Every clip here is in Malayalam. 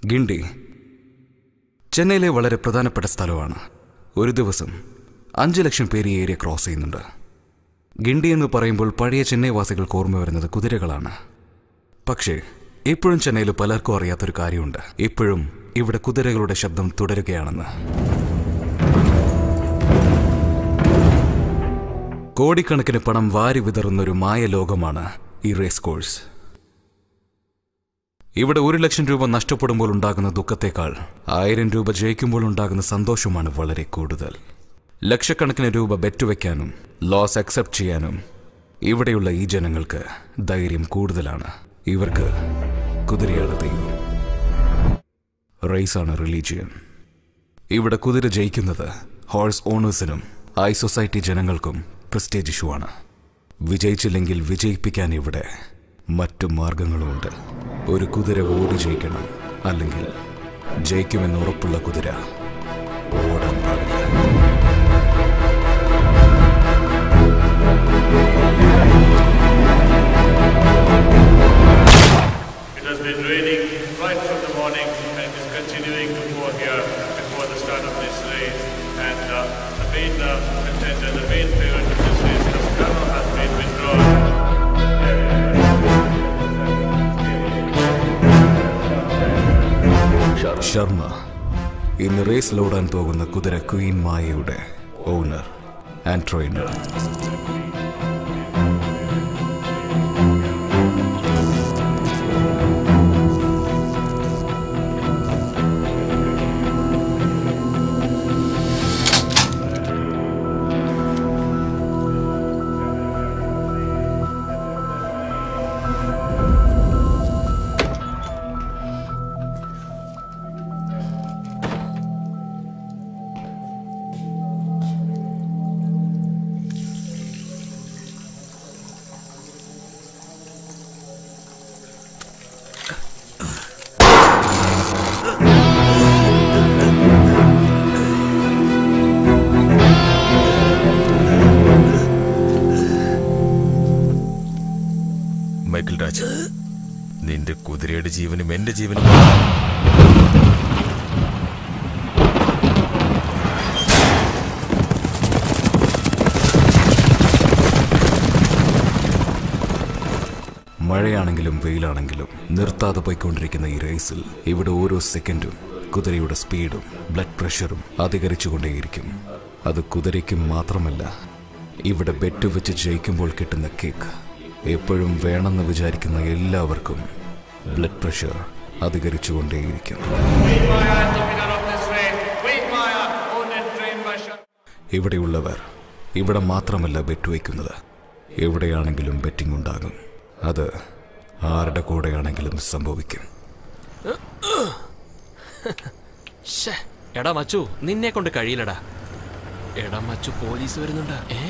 ഗിണ്ടി ചെന്നൈയിലെ വളരെ പ്രധാനപ്പെട്ട സ്ഥലമാണ് ഒരു ദിവസം അഞ്ച് ലക്ഷം പേര് ഈ ഏരിയ ക്രോസ് ചെയ്യുന്നുണ്ട് ഗിണ്ടി എന്ന് പറയുമ്പോൾ പഴയ ചെന്നൈ വാസികൾക്ക് ഓർമ്മ വരുന്നത് കുതിരകളാണ് പക്ഷേ ഇപ്പോഴും ചെന്നൈയിൽ പലർക്കും അറിയാത്തൊരു കാര്യമുണ്ട് ഇപ്പോഴും ഇവിടെ കുതിരകളുടെ ശബ്ദം തുടരുകയാണെന്ന് കോടിക്കണക്കിന് പണം വാരി വിതറുന്ന ഒരു മായ ലോകമാണ് ഈ റേസ് കോഴ്സ് ഇവിടെ ഒരു ലക്ഷം രൂപ നഷ്ടപ്പെടുമ്പോൾ ഉണ്ടാകുന്ന ദുഃഖത്തേക്കാൾ ആയിരം രൂപ ജയിക്കുമ്പോൾ ഉണ്ടാകുന്ന സന്തോഷമാണ് വളരെ കൂടുതൽ ലക്ഷക്കണക്കിന് രൂപ ബെറ്റ് വയ്ക്കാനും ലോസ് അക്സെപ്റ്റ് ചെയ്യാനും ഇവിടെയുള്ള ഈ ജനങ്ങൾക്ക് ധൈര്യം കൂടുതലാണ് ഇവർക്ക് കുതിരയാണ് ദൈവം റേസാണ് റിലീജിയൻ ഇവിടെ കുതിര ജയിക്കുന്നത് ഹോഴ്സ് ഓണേഴ്സിനും ഐ സൊസൈറ്റി ജനങ്ങൾക്കും പ്രസ്റ്റേജ് ഇഷ്യൂ ആണ് വിജയിച്ചില്ലെങ്കിൽ വിജയിപ്പിക്കാൻ ഇവിടെ മറ്റു മാർഗങ്ങളുമുണ്ട് ഒരു കുതിര ഓടി ജയിക്കണം അല്ലെങ്കിൽ ജയിക്കുമെന്ന് ഉറപ്പുള്ള കുതിര ഓടാൻ പാടില്ല It has been raining right from the morning and it is continuing to pour here before the start of this race. And uh, the main uh, contender, the main favorite of this race, Cascano, has been withdrawn. Sharma ഇന്ന് റേസ് ലോടാൻ പോകുന്ന കുതിര ക്വീൻ മായയുടെ owner and trainer Michael Raj നിന്റെ കുതിരയുടെ ജീവനും എന്റെ ജീവനും മഴയാണെങ്കിലും വെയിലാണെങ്കിലും നിർത്താതെ പോയിക്കൊണ്ടിരിക്കുന്ന ഈ റേസിൽ ഇവിടെ ഓരോ സെക്കൻഡും കുതിരയുടെ സ്പീഡും ബ്ലഡ് പ്രഷറും അധികരിച്ചുകൊണ്ടേയിരിക്കും അത് കുതിരയ്ക്കും മാത്രമല്ല ഇവിടെ ബെറ്റ് വെച്ച് ജയിക്കുമ്പോൾ കിട്ടുന്ന കേക്ക് എപ്പോഴും വേണമെന്ന് വിചാരിക്കുന്ന എല്ലാവർക്കും ബ്ലഡ് പ്രഷർ അധികരിച്ചുകൊണ്ടേയിരിക്കും Queen Maya is the winner of this race. Queen Maya, owned and trained by Shah. ഇവിടെയുള്ളവർ ഇവിടെ മാത്രമല്ല ബെറ്റ് വയ്ക്കുന്നത് എവിടെയാണെങ്കിലും ബെറ്റിംഗ് ഉണ്ടാകും അത് ആരുടെ കൂടെയാണെങ്കിലും സംഭവിക്കും ശ്ശേ, എടാ മച്ചു നിന്നെ കൊണ്ട് കഴിയില്ലടാ എടാ മച്ചു പോലീസ് വരുന്നുണ്ട് ഏ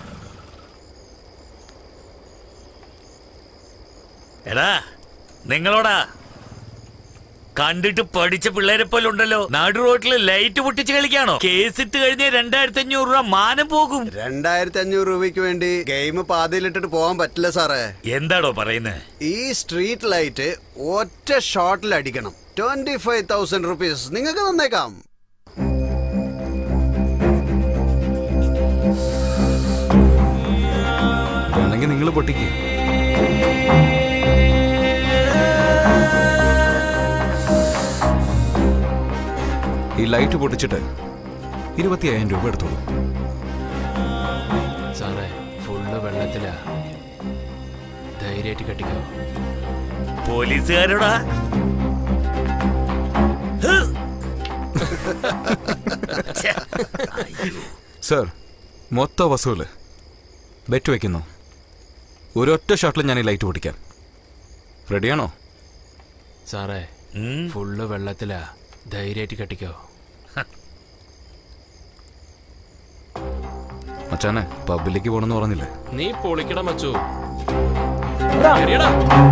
എടാ നിങ്ങളോടാ കണ്ടിട്ട് പഠിച്ച പിള്ളേരെ പോലെ ഉണ്ടല്ലോ നാടു റോട്ടില് ലൈറ്റ് പൊട്ടിച്ച് കളിക്കാണോ കേസിട്ട് കഴിഞ്ഞ രണ്ടായിരത്തി അഞ്ഞൂറ് രൂപ മാനം പോകും രണ്ടായിരത്തി അഞ്ഞൂറ് രൂപയ്ക്ക് വേണ്ടി ഗെയിം പാതിയിലിട്ടിട്ട് പോകാൻ പറ്റില്ല സാറേ എന്താടോ പറയുന്നേ ഈ സ്ട്രീറ്റ് ലൈറ്റ് ഒറ്റ ഷോട്ടിൽ അടിക്കണം ട്വന്റി ഫൈവ് തൗസൻഡ് റുപ്പീസ് നിങ്ങൾക്ക് തന്നേക്കാം വേണമെങ്കിൽ നിങ്ങൾ പൊട്ടിക്ക് ഈ ലൈറ്റ് പൊട്ടിച്ചിട്ട് ഇരുപത്തി അയ്യായിരം രൂപ എടുത്തോളൂ സാറേ ഫുള്ള് വെള്ളത്തിലാ ധൈര്യമായിട്ട് കെട്ടിക്കോ പോലീസുകാരോടാ ഹ്! ഛെ, സർ മൊത്ത വസൂല് ബെറ്റ് വയ്ക്കുന്നു ഒരൊറ്റ ഷോട്ടിൽ ഞാൻ ഈ ലൈറ്റ് പൊട്ടിക്കാം റെഡിയാണോ സാറേ ഉം. ഫുള്ള് വെള്ളത്തിലാ ധൈര്യമായിട്ട് കെട്ടിക്കോ അച്ഛനെ പബ്ബിലേക്ക് പോകണമെന്ന് പറഞ്ഞില്ലേ നീ പൊളിക്കട മച്ചു എറിയടാ.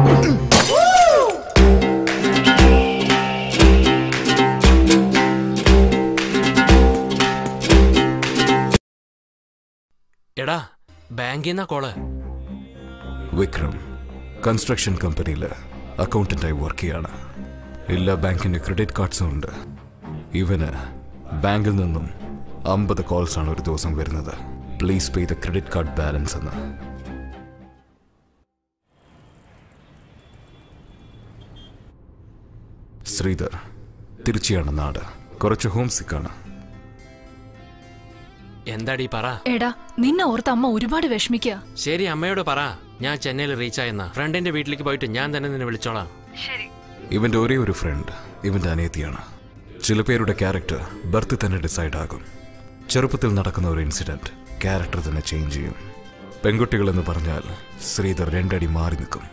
എടാ ബാങ്കിൽ നിന്നാ കോള് വിക്രം കൺസ്ട്രക്ഷൻ കമ്പനിയിൽ അക്കൗണ്ടന്റായി വർക്ക് ചെയ്യാണ് എല്ലാ ബാങ്കിന്റെ ക്രെഡിറ്റ് കാർഡ്സും ഉണ്ട് ഇവന് ബാങ്കിൽ നിന്നും അമ്പത് കോൾസ് ആണ് ഒരു ദിവസം വരുന്നത് please pay the credit card balance എന്ന് ശ്രീധർ തിരുച്ചിയാണ് നാട് കുറച്ച് ഹോം സിക്കാണ് എന്താടി പറ എടാ നിന്നെ ഓർത്ത് അമ്മ ഒരുപാട് വിഷമിക്കുക ശരി അമ്മയോട് പറ ഞാൻ ചെന്നൈയിൽ റീച്ച് ആയെന്ന ഫ്രണ്ടിന്റെ വീട്ടിലേക്ക് പോയിട്ട് ഞാൻ തന്നെ നിന്നെ വിളിച്ചോളാം ഇവന്റെ ഒരേ ഒരു ഫ്രണ്ട് ഇവന്റെ അനിയത്തിയാണ് ചില പേരുടെ ക്യാരക്ടർ ബർത്ത് തന്നെ ഡിസൈഡ് ആകും ചെറുപ്പത്തിൽ നടക്കുന്ന ഒരു ഇൻസിഡന്റ് ക്യാരക്ടർ തന്നെ ചേഞ്ച് ചെയ്യും പെൺകുട്ടികൾ എന്ന് പറഞ്ഞാൽ ശ്രീധർ രണ്ടടി മാറി നിൽക്കും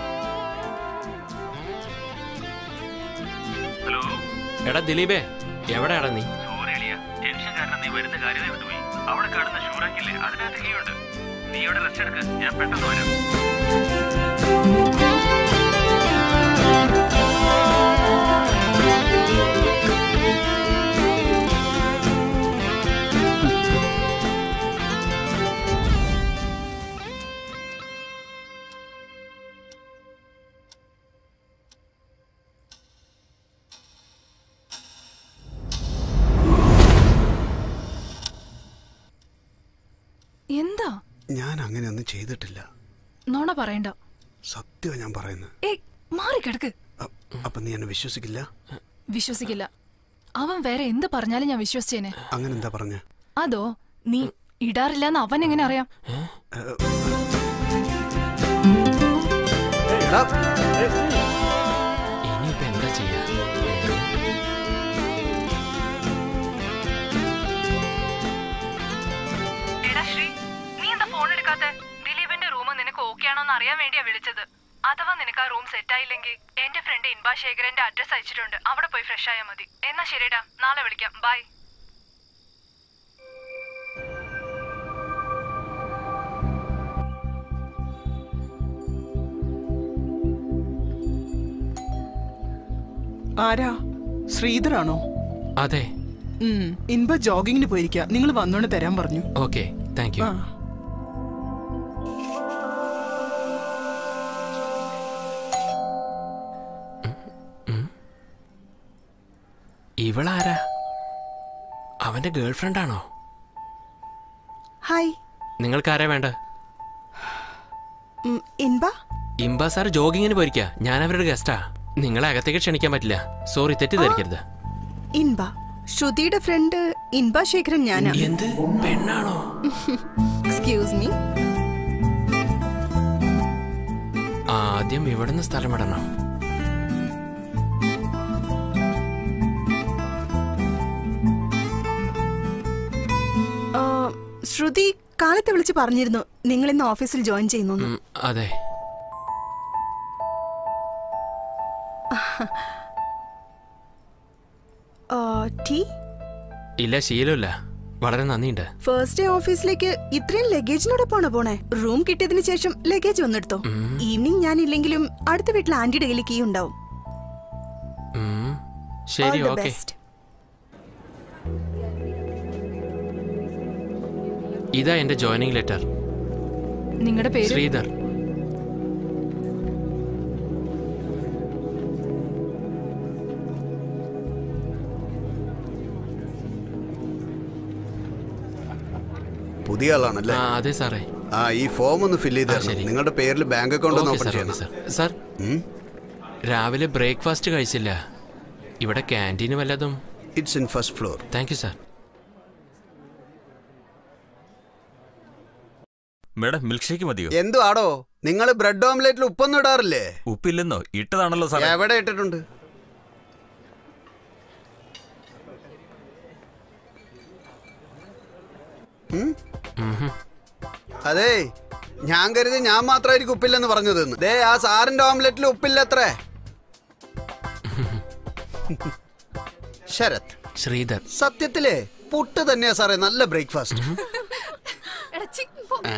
എടാ ദിലീപേ എവിടെയാടാ നീ ടെൻഷൻ കാരണം നീ വരുന്ന കാര്യമേ വിട്ടുപോയി അവിടെ കാണുന്ന ഷൂറാക്കില്ലേ അതിനകത്ത് കീയുണ്ട് നീ ഇവിടെ റെസ്റ്റ് എടുക്ക് ഞാൻ പെട്ടെന്ന് വരാം എന്താ ഞാൻ അങ്ങനെയൊന്നും ചെയ്തിട്ടില്ല നോണ പറയണ്ട സത്യമാണ് ഞാൻ പറയുന്നത് ഏ മാറി കിടക്ക് അ- അപ്പൊ നീ എന്നെ വിശ്വസിക്കില്ല വിശ്വസിക്കില്ല അവൻ വേറെ എന്ത് പറഞ്ഞാലും ഞാൻ വിശ്വസിച്ചേനെ അങ്ങനെ എന്താ പറഞ്ഞ അതോ നീ ഇടാറില്ലെന്ന് അവൻ എങ്ങനെ അറിയാം ഇനിയിപ്പോ എന്താ ചെയ്യാ എടാ ശ്രീ നീ എന്താ ഫോൺ എടുക്കാത്തെ ദിലീപിന്റെ റൂം നിനക്ക് ഓക്കെ ആണോന്ന് അറിയാൻ വേണ്ടിയാ വിളിച്ചത് അഥവാ നിനക്ക് ആ റൂം സെറ്റ് ആയില്ലെങ്കിൽ എന്റെ ഫ്രണ്ട് ഇൻബാ ശേഖരന്റെ അഡ്രസ് അയച്ചിട്ടുണ്ട് അവിടെ പോയി ഫ്രഷ് ആയാൽ മതി എന്നാ ശരിടാ നാളെ വിളിക്കാം ബൈ ആരാ ശ്രീധറാണോ അതെ ഉം, ഇൻബ ജോഗിങ്ങിന് പോയിരിക്ക നിങ്ങൾ വന്നോണ്ട് തരാൻ പറഞ്ഞു ഓക്കെ താങ്ക് യു ആ ഇവളാരാ അവന്റെ ഗേൾഫ്രണ്ട് ആണോ ഹായ് നിങ്ങൾക്കാരാ വേണ്ട ഉം, ഇൻബ ഇംബ സാർ ജോഗിങ്ങിന് പോയിരിക്ക ഞാൻ അവരുടെ ഗസ്റ്റാ നിങ്ങളെ അകത്തേക്ക് ക്ഷണിക്കാൻ പറ്റില്ല സോറി തെറ്റിദ്ധരിക്കരുത് ഇൻബ ശ്രുതിയുടെ ഫ്രണ്ട് ഇൻബ ശേഖരൻ ഞാനാ എന്ത് പെണ്ണാണോ എക്സ്ക്യൂസ് മീ ആദ്യം ഇവിടുന്ന് സ്ഥലം വിടണം ശ്രുതി കാലത്തെ വിളിച്ച് പറഞ്ഞിരുന്നു നിങ്ങൾ ഇന്ന് ഓഫീസിൽ ജോയിൻ ചെയ്യുന്നു ഉം, അതെ ടീ ഇല്ല ശീലമില്ല വളരെ നന്ദിയുണ്ട് ഫസ്റ്റ് ഡേ ഓഫീസിലേക്ക് ഇത്രയും ലഗേജിനോടൊപ്പമാണോ പോണേ റൂം കിട്ടിയതിന് ശേഷം ലഗേജ് ഒന്നെടുത്തോ ഈവനിങ് ഞാൻ ഇല്ലെങ്കിലും അടുത്ത വീട്ടിൽ ആന്റിയുടെ കയ്യിൽ കീ ഉണ്ടാവും ഉം, ശരി All the ഓക്കെ best. ഇതാ എന്റെ ജോയിനിങ് ലെറ്റർ നിങ്ങളുടെ പേര് ശ്രീധർ പുതിയ ആളാണല്ലേ ആ അതെ സാറേ ആ ഈ ഫോം ഒന്ന് ഫില്ല് ചെയ്ത് ആ, തരണം ശരി. നിങ്ങളുടെ പേരിൽ ബാങ്ക് അക്കൗണ്ട് ഒന്ന് ഓക്കെ ഓപ്പൺ സാർ ഓക്കെ ചെയ്യണം സാർ സാർ ഉം? രാവിലെ ബ്രേക്ക്ഫാസ്റ്റ് കഴിച്ചില്ല ഇവിടെ ക്യാൻറ്റീന് വല്ലതും it's in first floor thank you sir madam milkshake മതിയോ എന്തു ആടോ നിങ്ങൾ ബ്രെഡ് ഓംലെറ്റിൽ ഉപ്പൊന്നും ഇടാറില്ലേ ഉപ്പില്ലെന്നോ ഇട്ടതാണല്ലോ സാറേ എവിടെ ഇട്ടിട്ടുണ്ട് ഉം? അതേ ഞാൻ കരുതി ഞാൻ മാത്രമായിരിക്കും ഉപ്പില്ലെന്ന് പറഞ്ഞതെന്ന് ദേ ആ സാറിന്റെ ഓംലെറ്റിൽ ഉപ്പില്ല അത്രേ ശരത് ശ്രീധർ സത്യത്തിലേ പുട്ട് തന്നെയാ സാറേ നല്ല ബ്രേക്ക്ഫാസ്റ്റ് ഏ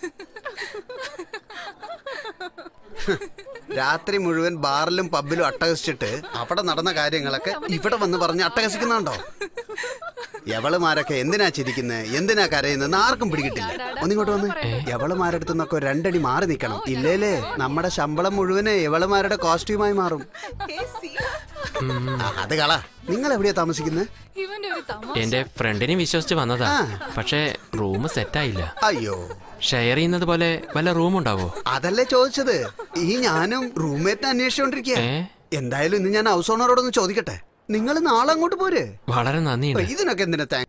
രാത്രി മുഴുവൻ ബാറിലും പബ്ബിലും അട്ടഹസിച്ചിട്ട് അവിടെ നടന്ന കാര്യങ്ങളൊക്കെ ഇവിടെ വന്ന് പറഞ്ഞ് അട്ടഹസിക്കുന്നുണ്ടോ എവളുമാരൊക്കെ എന്തിനാ ചിരിക്കുന്നത് എന്തിനാ കരയുന്നത് ആർക്കും പിടികിട്ടില്ല ഒന്നിങ്ങോട്ട് വന്ന് എവളുമാരടുത്ത് നിന്നൊക്കെ ഒരു രണ്ടടി മാറി നിൽക്കണം ഇല്ലേലേ നമ്മുടെ ശമ്പളം മുഴുവന് എവളുമാരുടെ കോസ്റ്റ്യൂമായി മാറും ആ, അത് കള നിങ്ങൾ എവിടെയാ താമസിക്കുന്നത് എന്റെ ഫ്രണ്ടിനെ വിശ്വസിച്ച് വന്നതാ പക്ഷേ റൂം സെറ്റായില്ല അയ്യോ ഷെയർ ചെയ്യുന്നത് പോലെ വല്ല റൂം ഉണ്ടാവോ അതല്ലേ ചോദിച്ചത് ഈ ഞാനും റൂംമേറ്റിനെ അന്വേഷിച്ചോണ്ടിരിക്കുക ഏ? എന്തായാലും ഇന്ന് ഞാൻ ഹൗസ് ഓണറോടൊന്ന് ചോദിക്കട്ടെ നിങ്ങൾ നാളെ അങ്ങോട്ട് പോര് വളരെ നന്ദിയുണ്ട് ഇതിനൊക്കെ എന്തിനാ thank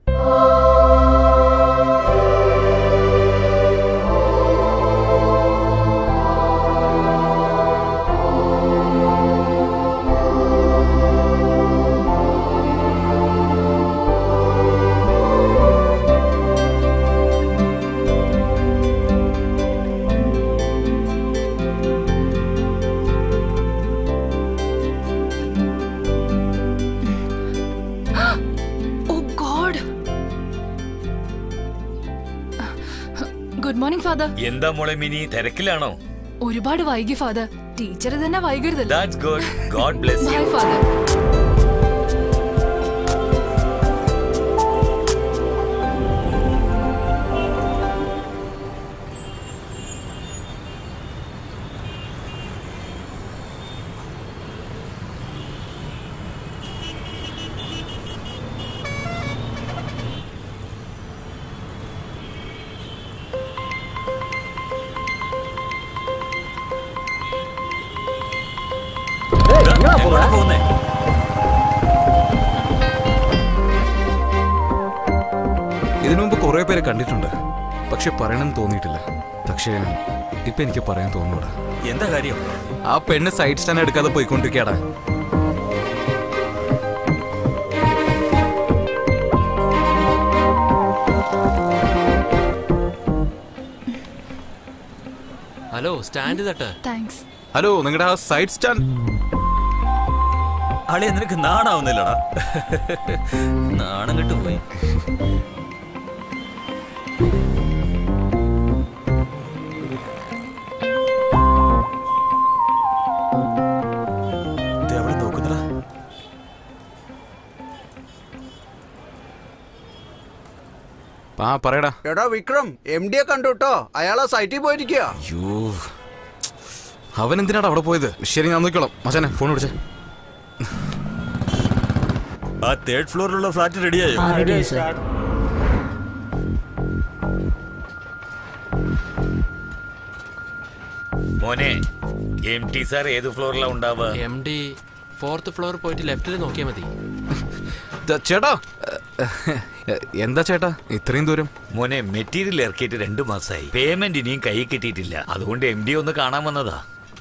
oh god good morning father എന്താ മോളെ മിനി തിരക്കിലാണോ ഒരുപാട് വൈകി ഫാദർ ടീച്ചർ തന്നെ വൈകരുതല്ലോ that's good god bless bye you father പോകുന്നേ ഇതിനു മുമ്പ് കുറെ പേരെ കണ്ടിട്ടുണ്ട് പക്ഷെ പറയണമെന്ന് തോന്നിയിട്ടില്ല പക്ഷേ ഇപ്പൊ എനിക്ക് പറയാൻ തോന്നൂടാ എന്താ കാര്യം ആ പെണ്ണ് സൈഡ് സ്റ്റാൻഡ് എടുക്കാതെ പോയിക്കൊണ്ടിരിക്കടാ ഹലോ സ്റ്റാൻഡ് തട്ട് താങ്ക്സ് ഹലോ നിങ്ങളുടെ ആ സൈഡ് സ്റ്റാൻഡ് അളിയ നിനക്ക് നാണാവുന്നില്ലടാ നാണം കിട്ടു പോയി ദേ അവള് നോക്കുന്നെടാ. ആ പറയടാ എടാ വിക്രം എം ഡിയെ കണ്ടു കേട്ടോ അയാളെ സൈറ്റിൽ പോയിരിക്കുക അയ്യോ അവൻ എന്തിനാണ് അവിടെ പോയത് ശരി ഞാൻ നോക്കിക്കോളാം മച്ചാനെ ഫോൺ വിളിച്ചേ ആ തേർഡ് ഫ്ലോറിലുള്ള ഫ്ലാറ്റ് റെഡിയായോ മോനെ എം ടി സാർ ഏത് ഫ്ലോറിലാ ഉണ്ടാവുക എം ഡി ഫോർത്ത് ഫ്ലോർ പോയിട്ട് ലെഫ്റ്റിൽ നോക്കിയാൽ മതി ദാ, ചേട്ടാ എന്താ ചേട്ടാ ഇത്രയും ദൂരം മോനെ മെറ്റീരിയൽ ഇറക്കിയിട്ട് രണ്ടു മാസമായി പേയ്മെന്റ് ഇനിയും കൈ കിട്ടിയിട്ടില്ല അതുകൊണ്ട് എം ഡി ഒന്ന് കാണാൻ വന്നതാ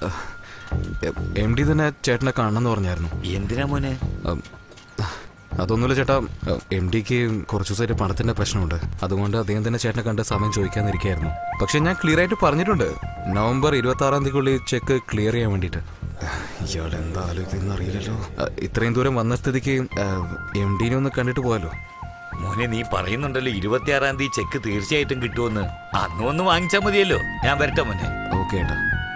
എം ഡി തന്നെ ചേട്ടനെ കാണണമെന്ന് പറഞ്ഞായിരുന്നു എന്തിനാ മോനെ ഉം, അതൊന്നുമില്ല ചേട്ടാ എം ഡിക്ക് കുറച്ച് ദിവസമായിട്ട് പണത്തിന്റെ പ്രശ്നമുണ്ട് അതുകൊണ്ട് അദ്ദേഹം തന്നെ ചേട്ടനെ കണ്ട് സമയം ചോദിക്കാന്നിരിക്കായിരുന്നു പക്ഷെ ഞാൻ ക്ലിയർ ആയിട്ട് പറഞ്ഞിട്ടുണ്ട് നവംബർ ഇരുപത്തി ആറാം തീയതിക്കുള്ളിൽ ചെക്ക് ക്ലിയർ ചെയ്യാൻ വേണ്ടിയിട്ട് ഇയാൾ എന്താ ആലോചിക്കുന്ന അറിയില്ലല്ലോ അഹ്, ഇത്രയും ദൂരം വന്ന സ്ഥിതിക്ക് എം ഡിനെ ഒന്ന് കണ്ടിട്ട് പോയാലോ മോനെ നീ പറയുന്നുണ്ടല്ലോ ഇരുപത്തിയാറാം തീയതി ചെക്ക് തീർച്ചയായിട്ടും കിട്ടുമെന്ന് അന്ന് ഒന്ന് വാങ്ങിച്ചാൽ മതിയല്ലോ ഞാൻ വരട്ടെ മോനെ ഓക്കെ ഏട്ടാ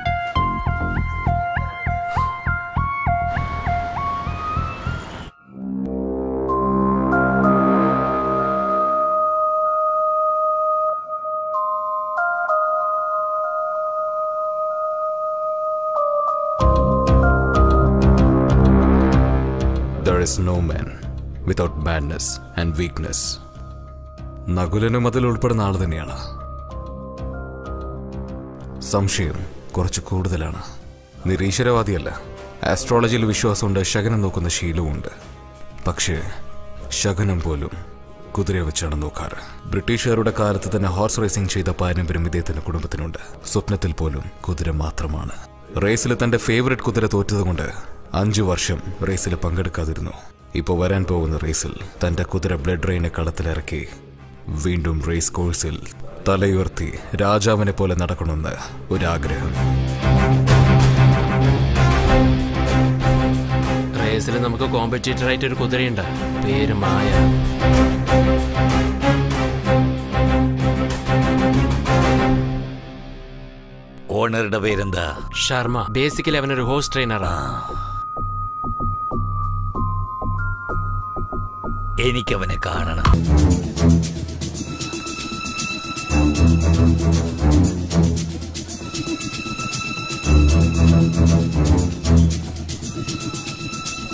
There is no man without madness and weakness. നകുലനും അതിൽ ഉൾപ്പെടുന്ന ആൾ തന്നെയാണ് സംശയം കുറച്ച് കൂടുതലാണ് നിരീശ്വരവാദിയല്ല ആസ്ട്രോളജിയിൽ വിശ്വാസമുണ്ട് ശകനം നോക്കുന്ന ശീലവുമുണ്ട് പക്ഷേ ശകനം പോലും കുതിരയെ വെച്ചാണ് നോക്കാറ് ബ്രിട്ടീഷുകാരുടെ കാലത്ത് തന്നെ ഹോർസ് റേസിംഗ് ചെയ്ത പാരമ്പര്യം ഇദ്ദേഹത്തിന്റെ കുടുംബത്തിനുണ്ട് സ്വപ്നത്തിൽ പോലും കുതിര മാത്രമാണ് റേസിൽ തന്റെ ഫേവറേറ്റ് കുതിര തോറ്റതുകൊണ്ട് അഞ്ചു വർഷം റേസിൽ പങ്കെടുക്കാതിരുന്നു ഇപ്പോൾ വരാൻ പോകുന്ന റേസിൽ തന്റെ കുതിര ബ്ലഡ് റെയിനെ കളത്തിലിറക്കി വീണ്ടും റേസ് കോഴ്സിൽ തലയുയർത്തി രാജാവിനെ പോലെ നടക്കണമെന്ന് ഒരാഗ്രഹം റേസിൽ നമുക്ക് കോമ്പറ്റീറ്റർ ആയിട്ട് ഒരു കുതിരയുണ്ട് പേര് മായ ഓണറുടെ പേരെന്താ ശർമ്മ ബേസിക്കലി അവനൊരു ഹോസ് ട്രെയിനറാണ് എനിക്കവനെ കാണണം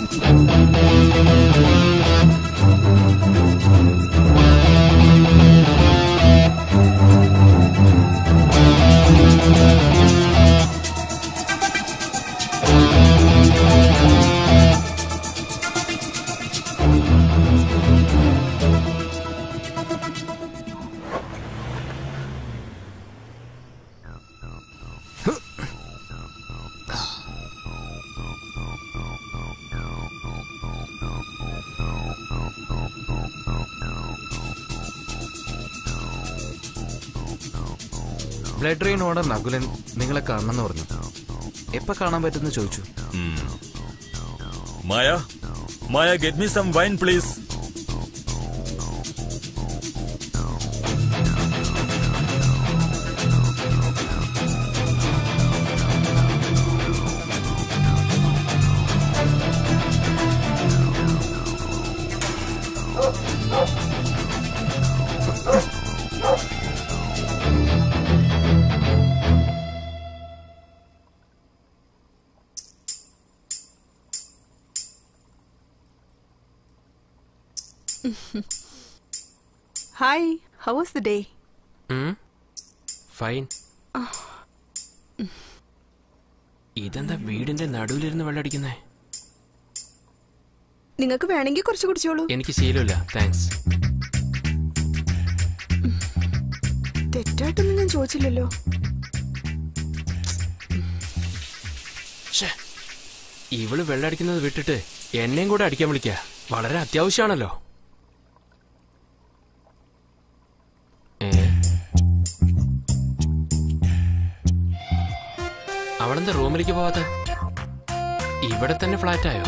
ബ്ലഡ് റെയിനോടെ നകുലൻ നിങ്ങളെ കാണണമെന്ന് പറഞ്ഞു എപ്പോ കാണാൻ പറ്റുമെന്ന് ചോദിച്ചു Maya Maya get me some wine please hi how was the day fine ഇതെന്താ വീടിന്റെ നടുവിലിരുന്ന് വെള്ളമടിക്കുന്നേ നിങ്ങൾക്ക് വേണമെങ്കിൽ കുറച്ച് കുടിച്ചോളൂ എനിക്ക് ശീലമില്ല താങ്ക്സ് തെറ്റായിട്ടൊന്നും ഞാൻ ചോദിച്ചില്ലല്ലോ ഇവള് വെള്ളമടിക്കുന്നത് വിട്ടിട്ട് എന്നെയും കൂടെ അടിക്കാൻ വിളിക്ക വളരെ അത്യാവശ്യമാണല്ലോ ഏ? അവളെന്താ റൂമിലേക്ക് പോവാത്ത ഇവിടെ തന്നെ ഫ്ലാറ്റായോ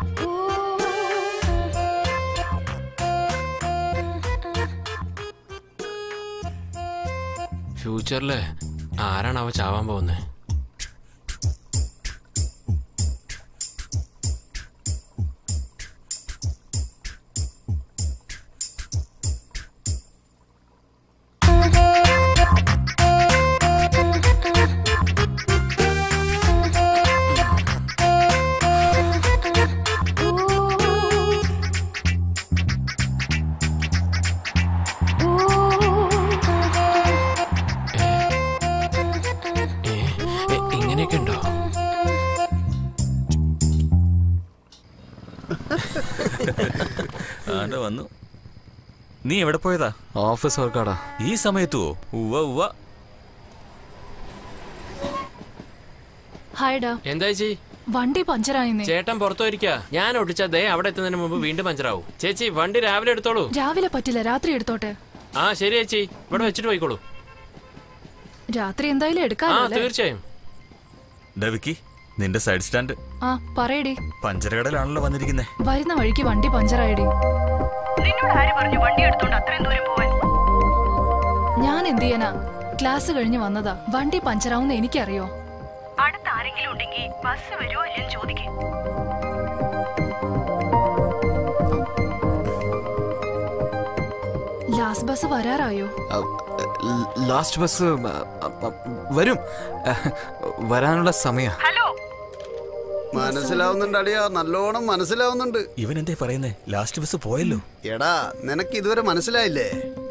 ഫ്യൂച്ചറില് ആരാണ് അവ ചാവാൻ പോകുന്നത് ഇങ്ങനെയൊക്കെ ഉണ്ടോ ആണ്ട വന്നു നീ എവിടെ പോയതാ ഓഫീസ് വർക്കാടാ ഈ സമയത്തോ ഉവ്വ ഉവ്വ ഹായ്ഡാ എന്താ ചേച്ചി വണ്ടി പഞ്ചറായിന്നേ ചേട്ടൻ പുറത്തു പോയിരിക്കാ ഞാൻ ഒട്ടിച്ച ദേ അവിടെ എത്തുന്നതിന് മുമ്പ് വീണ്ടും പഞ്ചറാവും ചേച്ചി വണ്ടി രാവിലെ എടുത്തോളൂ രാവിലെ പറ്റില്ല രാത്രി എടുത്തോട്ടെ ആ ശരി ചേച്ചി ഇവിടെ വെച്ചിട്ട് പോയിക്കോളൂ രാത്രി എന്തായാലും ആ എടുക്കാമല്ലോ അല്ലേ? തീർച്ചയായും ഡാ വിക്കി നിന്റെ സൈഡ് സ്റ്റാൻഡ് ആ പറയടി പഞ്ചരകടലാണല്ലോ വന്നിരിക്കുന്നേ വരുന്ന വഴിക്ക് വണ്ടി പഞ്ചറായിടി നിന്നോട് ആര് പറഞ്ഞു വണ്ടി എടുത്തോണ്ട് അത്രയും ദൂരം പോവാൻ ഞാൻ എന്ത് ചെയ്യാനാ ക്ലാസ് കഴിഞ്ഞ് വന്നതാ വണ്ടി പഞ്ചറാവുന്ന എനിക്കറിയോ അടുത്ത ആരെങ്കിലും ഉണ്ടെങ്കിൽ ബസ് വരുമോ ഇല്ലെന്ന് ചോദിക്കേ ലാസ്റ്റ് ബസ് വരാറായോ ലാസ്റ്റ് ബസ് വരും വരാനുള്ള സമയ ഹലോ മനസ്സിലാവുന്നുണ്ട് അടിയാ നല്ലോണം മനസ്സിലാവുന്നുണ്ട് ഇവൻ എന്തേ പറയുന്നേ ലാസ്റ്റ് ബസ് പോയല്ലോ എടാ നിനക്ക് ഇതുവരെ മനസ്സിലായില്ലേ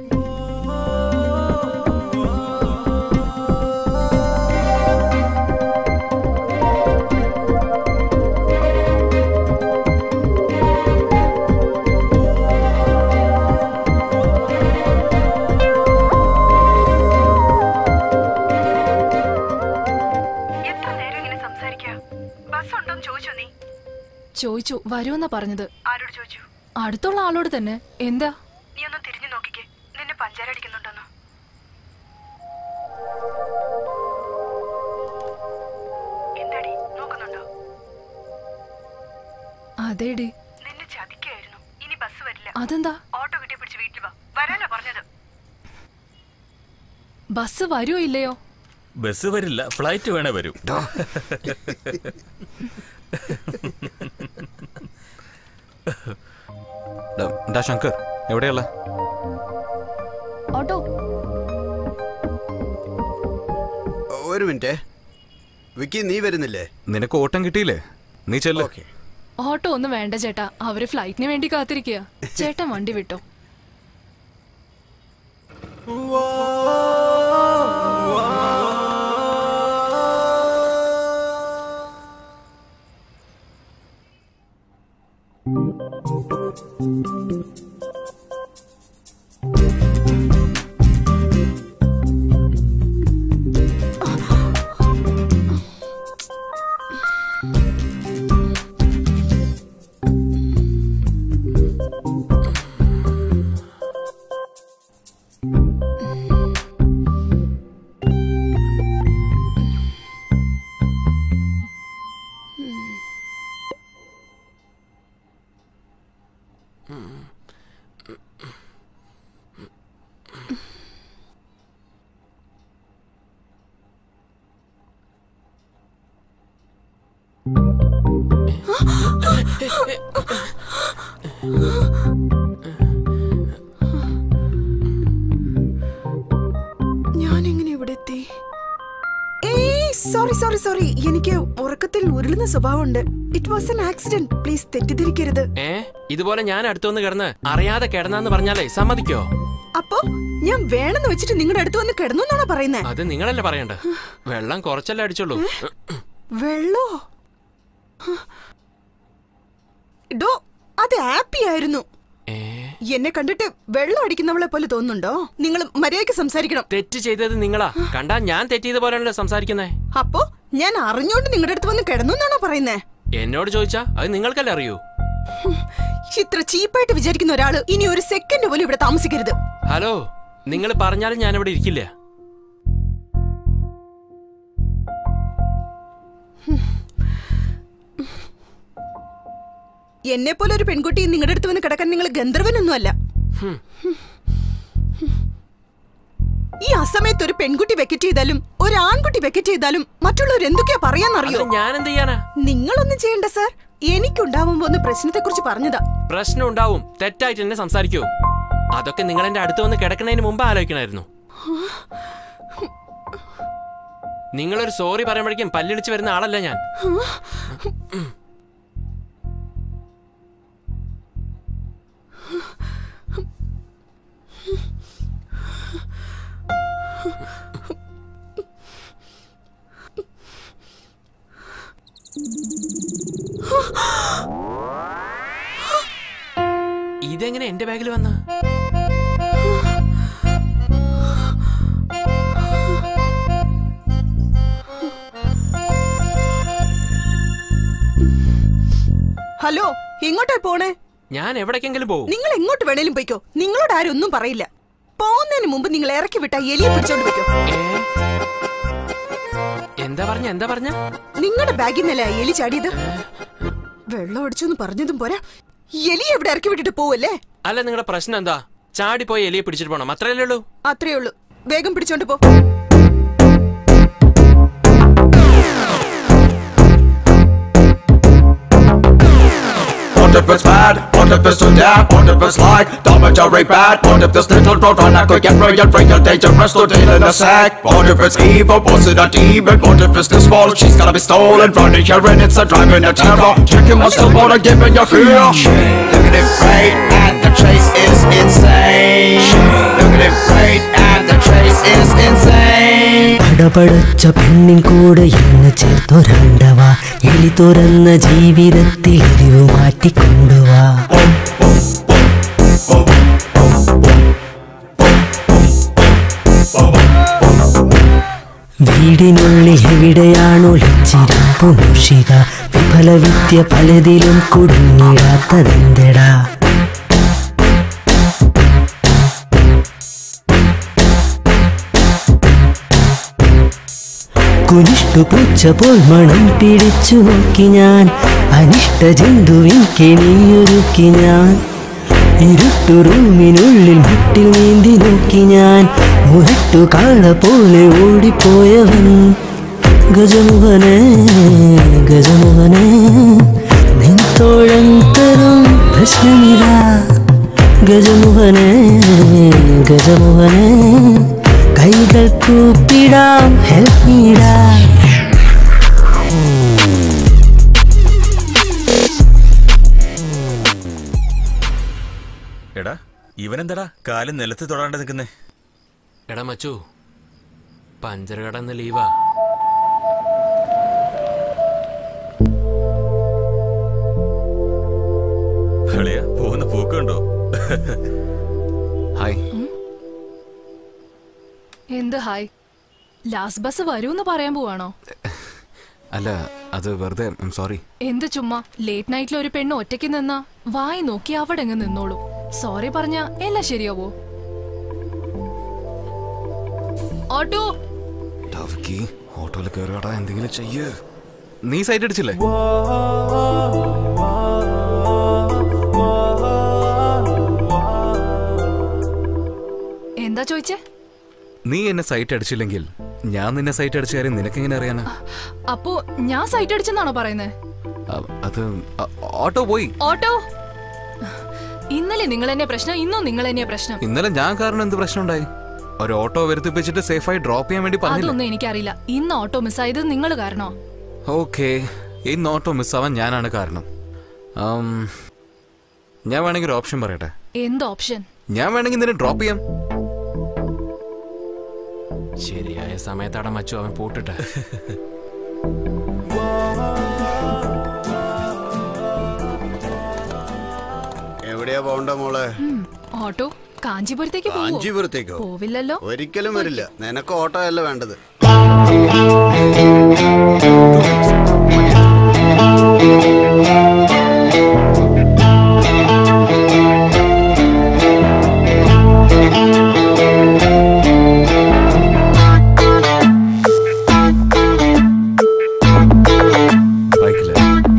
എത്ര നേരം ഇങ്ങനെ സംസാരിക്കാ ബസ് ഉണ്ടോന്ന് ചോദിച്ചോ നീ ചോദിച്ചു വരുമെന്നാ പറഞ്ഞത് ആരോട് ചോദിച്ചു അടുത്തുള്ള ആളോട് തന്നെ എന്താ നീ ഒന്ന് തിരിഞ്ഞു നോക്കിക്കേ നിന്നെ പഞ്ചാരടിക്കുന്നുണ്ടെന്നോ എന്താടി നോക്കുന്നുണ്ടോ അതേടി നിന്നെ ചതിക്കായിരുന്നു ഇനി ബസ് വരില്ല അതെന്താ ഓട്ടോ കിട്ടി പിടിച്ച് വീട്ടിൽ വാ വരാനാ പറഞ്ഞത് ബസ് വരുമോ ഇല്ലയോ ബസ് വരില്ല ഫ്ലൈറ്റ് വേണേ വരൂ ഡാ ശങ്കർ എവിടെയുള്ള ഓട്ടോ ഒരു മിനിറ്റ് വിക്കി നീ വരുന്നില്ലേ നിനക്ക് ഓട്ടം കിട്ടിയില്ലേ നീ ചെല്ല ഓട്ടോ ഒന്നും വേണ്ട ചേട്ടാ അവര് ഫ്ലൈറ്റിന് വേണ്ടി കാത്തിരിക്കുക ചേട്ടൻ വണ്ടി വിട്ടോ ഞാൻ എങ്ങനെ ഇവിടെ എത്തി ഏയ് സോറി സോറി സോറി എനിക്ക് ഉറക്കത്തിൽ ഉരുളുന്ന സ്വഭാവമുണ്ട് it was an accident please തെറ്റിദ്ധരിക്കരുത് ഏ ഇതുപോലെ ഞാൻ അടുത്തുവന്ന് കിടന്ന് അറിയാതെ കിടന്നാന്ന് പറഞ്ഞാലേ സമ്മതിക്കോ അപ്പോ ഞാൻ വേണമെന്ന് വെച്ചിട്ട് നിങ്ങളുടെ അടുത്ത് വന്ന് കിടന്നു എന്നാണോ പറയുന്നത് അത് നിങ്ങളല്ലേ പറയണ്ട വെള്ളം കുറച്ചല്ലേ അടിച്ചുള്ളൂ വെള്ളോ ഡോ അത് ഹാപ്പി ആയിരുന്നു എന്നെ കണ്ടിട്ട് വെള്ളം അടിക്കുന്നവളെ പോലെ തോന്നുന്നുണ്ടോ നിങ്ങൾ മര്യാദയ്ക്ക് സംസാരിക്കണം തെറ്റ് ചെയ്തത് നിങ്ങളാ കണ്ടാ ഞാൻ തെറ്റിയത് പോലെയാണല്ലോ സംസാരിക്കുന്നേ അപ്പോ ഞാൻ അറിഞ്ഞോണ്ട് നിങ്ങളുടെ അടുത്ത് വന്ന് കിടന്നു എന്നാണോ പറയുന്നേ എന്നോട് ചോദിച്ചാ അത് നിങ്ങൾക്കല്ലേ അറിയൂ ഇത്ര ചീപ്പായിട്ട് വിചാരിക്കുന്ന ഒരാള് ഇനി ഒരു സെക്കൻഡ് പോലും ഇവിടെ താമസിക്കരുത് ഹലോ നിങ്ങൾ പറഞ്ഞാലും ഞാൻ ഇവിടെ ഇരിക്കില്ല എന്നെ പോലെ ഒരു പെൺകുട്ടി നിങ്ങളുടെ അടുത്ത് വന്ന് കിടക്കാൻ നിങ്ങൾ ഗന്ധർവനൊന്നുമല്ല ഹും. ഈ അസമയത്ത് ഒരു പെൺകുട്ടി വെക്കറ്റ് ചെയ്താലും ഒരു ആൺകുട്ടി വെക്കറ്റ് ചെയ്താലും മറ്റുള്ളവർ എന്തൊക്കെയാ പറയാന്നറിയോ ഞാൻ എന്ത് ചെയ്യാനാ നിങ്ങളൊന്നും ചെയ്യണ്ട സാർ എനിക്കുണ്ടാവാൻ പോകുന്ന പ്രശ്നത്തെ കുറിച്ച് പറഞ്ഞതാ പ്രശ്നം ഉണ്ടാവും തെറ്റായിട്ട് എന്നെ സംസാരിക്കൂ അതൊക്കെ നിങ്ങൾ എന്റെ അടുത്ത് വന്ന് കിടക്കുന്നതിന് മുമ്പ് ആലോചിക്കണമായിരുന്നു നിങ്ങളൊരു സോറി പറയുമ്പോഴേക്കും പല്ലിടിച്ച് വരുന്ന ആളല്ല ഞാൻ ഇതെങ്ങനെ എന്റെ ബാഗിൽ വന്ന ഹലോ എങ്ങോട്ടാ പോണേ ഞാൻ എവിടേക്കെങ്കിലും പോവും നിങ്ങൾ എങ്ങോട്ട് വേണേലും പോയിക്കോ നിങ്ങളോട് ആരും ഒന്നും പറയില്ല പോകുന്നതിന് മുമ്പ് നിങ്ങൾ ഇറക്കി വിട്ട എലിയെ പിടിച്ചോണ്ട് പോയിക്കോ എന്താ പറഞ്ഞ എന്താ പറഞ്ഞ നിങ്ങളുടെ ബാഗിൽ നിന്നല്ലേ ആ എലി ചാടിയത് വെള്ളം അടിച്ചെന്ന് പറഞ്ഞതും പോരാ എലി എവിടെ ഇറക്കി വിട്ടിട്ട് പോവല്ലേ അല്ല നിങ്ങളുടെ പ്രശ്നം എന്താ ചാടിപ്പോയി എലിയെ പിടിച്ചിട്ട് പോണം അത്രയല്ലേ ഉള്ളൂ അത്രേ ഉള്ളൂ വേഗം പിടിച്ചോണ്ട് പോ What if it's bad? What if it's too damn? What if it's like Dormitory bad? What if this little girl run out get real, real dangerous to deal in a sack? What if it's evil? Was it a demon? What if it's this small? She's gonna be stolen Running here and it's a driving a terror Chicken was still wanna give it your fear Look at it right and the chase is insane Look at it right and the chase is insane പടപടച്ച പെണ്ണിൻ കൂടെ എന്ന് ചേർത്തൊരാണ്ടവ എലി തുറന്ന ജീവിതത്തിൽ എരിവ് മാറ്റിക്കൊണ്ടുവാ വീടിനുള്ളിൽ എവിടെയാണോ ഒളിച്ചിരുമ്പു മുഷിക വിഫല വിദ്യ പലതിലും കുടുങ്ങിടാത്തതെന്തടാ കുനിഷ്ടു പൂച്ച പോൽ മണം പിടിച്ചു നോക്കി ഞാൻ അനിഷ്ട ജന്തുവിൻ കെണിയൊരുക്കി ഞാൻ ഇരുട്ടു റൂമിനുള്ളിൽ മുട്ടിൽ നീന്തി നോക്കി ഞാൻ മുരട്ടു കാള പോലെ ഓടിപ്പോയവൻ ഗജമുഖനെ ഗജമുഖനെ നിൻതോഴം തരും പ്രശ്നമില്ല ഗജമുഖനെ ഗജമുഖനെ കൈകൾ കൂപ്പിടാം ഹെൽപ്പ് മീടാ എടാ ഇവനെന്താടാ കാലും നിലത്ത് തൊടാണ്ട് നിൽക്കുന്നേ എടാ മച്ചു പഞ്ചർ കടന്ന് ലീവാ കളിയാ പോകുന്ന പോക്കുണ്ടോ ഹായ് എന്ത് ഹായ് ലാസ്റ്റ് ബസ് വരൂന്ന് പറയാൻ പോവാണോ അല്ല അത് വെറുതെ സോറി എന്ത് ചുമ്മാ ലേറ്റ് നൈറ്റിൽ ഒരു പെണ്ണ് ഒറ്റയ്ക്ക് നിന്നാ വായി നോക്കി അവിടെ അങ്ങ് നിന്നോളൂ സോറി പറഞ്ഞ എല്ലാം ശരിയാവോ ഓട്ടോ ടവ്ക്കി ഓട്ടോയിൽ കയറിയാടാ എന്തെങ്കിലും ചെയ്യ് നീ സൈറ്റ് അടിച്ചില്ലേ എന്താ ചോദിച്ചേ നീ എന്നെ സൈറ്റ് അടിച്ചില്ലെങ്കിൽ ഞാൻ നിന്നെ സൈറ്റ് അടിച്ച കാര്യം നിനക്കെങ്ങനെ അറിയാനാ അപ്പോ ഞാൻ സൈറ്റ് അടിച്ചെന്നാണോ പറയുന്നത് അ- അത് അ- ഓട്ടോ പോയി ഓട്ടോ ഇന്നലെ നിങ്ങൾ എന്നെ പ്രശ്നം ഇന്നും നിങ്ങൾ എന്നെ പ്രശ്നം ഇന്നലെ ഞാൻ കാരണം എന്ത് പ്രശ്നം ഉണ്ടായി ഒരു ഓട്ടോ വരുത്തിപ്പിച്ചിട്ട് സേഫായി ഡ്രോപ്പ് ചെയ്യാൻ വേണ്ടി പറഞ്ഞില്ല അതൊന്നും എനിക്കറിയില്ല ഇന്ന് ഓട്ടോ മിസ്സായത് നിങ്ങൾ കാരണോ ഓക്കെ ഇന്ന് ഓട്ടോ മിസ്സാവാൻ ഞാനാണ് കാരണം ആം, ഞാൻ വേണമെങ്കിൽ ഒരു ഓപ്ഷൻ പറയട്ടെ എന്ത് ഓപ്ഷൻ ഞാൻ വേണമെങ്കിൽ നിന്നെ ഡ്രോപ്പ് ചെയ്യാം ശരിയായ സമയത്താടാ മച്ചു അവൻ പൂട്ടിട്ട് എവിടെയാ പോണ്ട മോളെ ഓട്ടോ കാഞ്ചീപുരത്തേക്ക് പോവോ? കാഞ്ചീപുരത്തേക്കോ പോവില്ലല്ലോ ഒരിക്കലും വരില്ല നിനക്ക് ഓട്ടോ അല്ല വേണ്ടത് ബൈക്കില്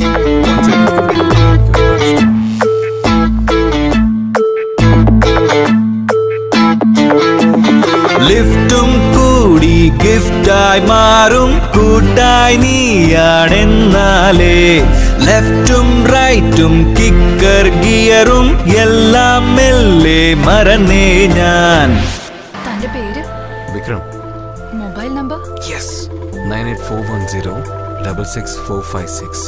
ലിഫ്റ്റും കൂടി ഗിഫ്റ്റായി മാറും കൂട്ടായി നീയാണെന്നാലേ ലെഫ്റ്റും റൈറ്റും കിക്കർ ഗിയറും എല്ലാം മെല്ലെ മറന്നേ ഞാൻ തന്റെ പേര് Vikram mobile number yes nine eight four one zero double six four five six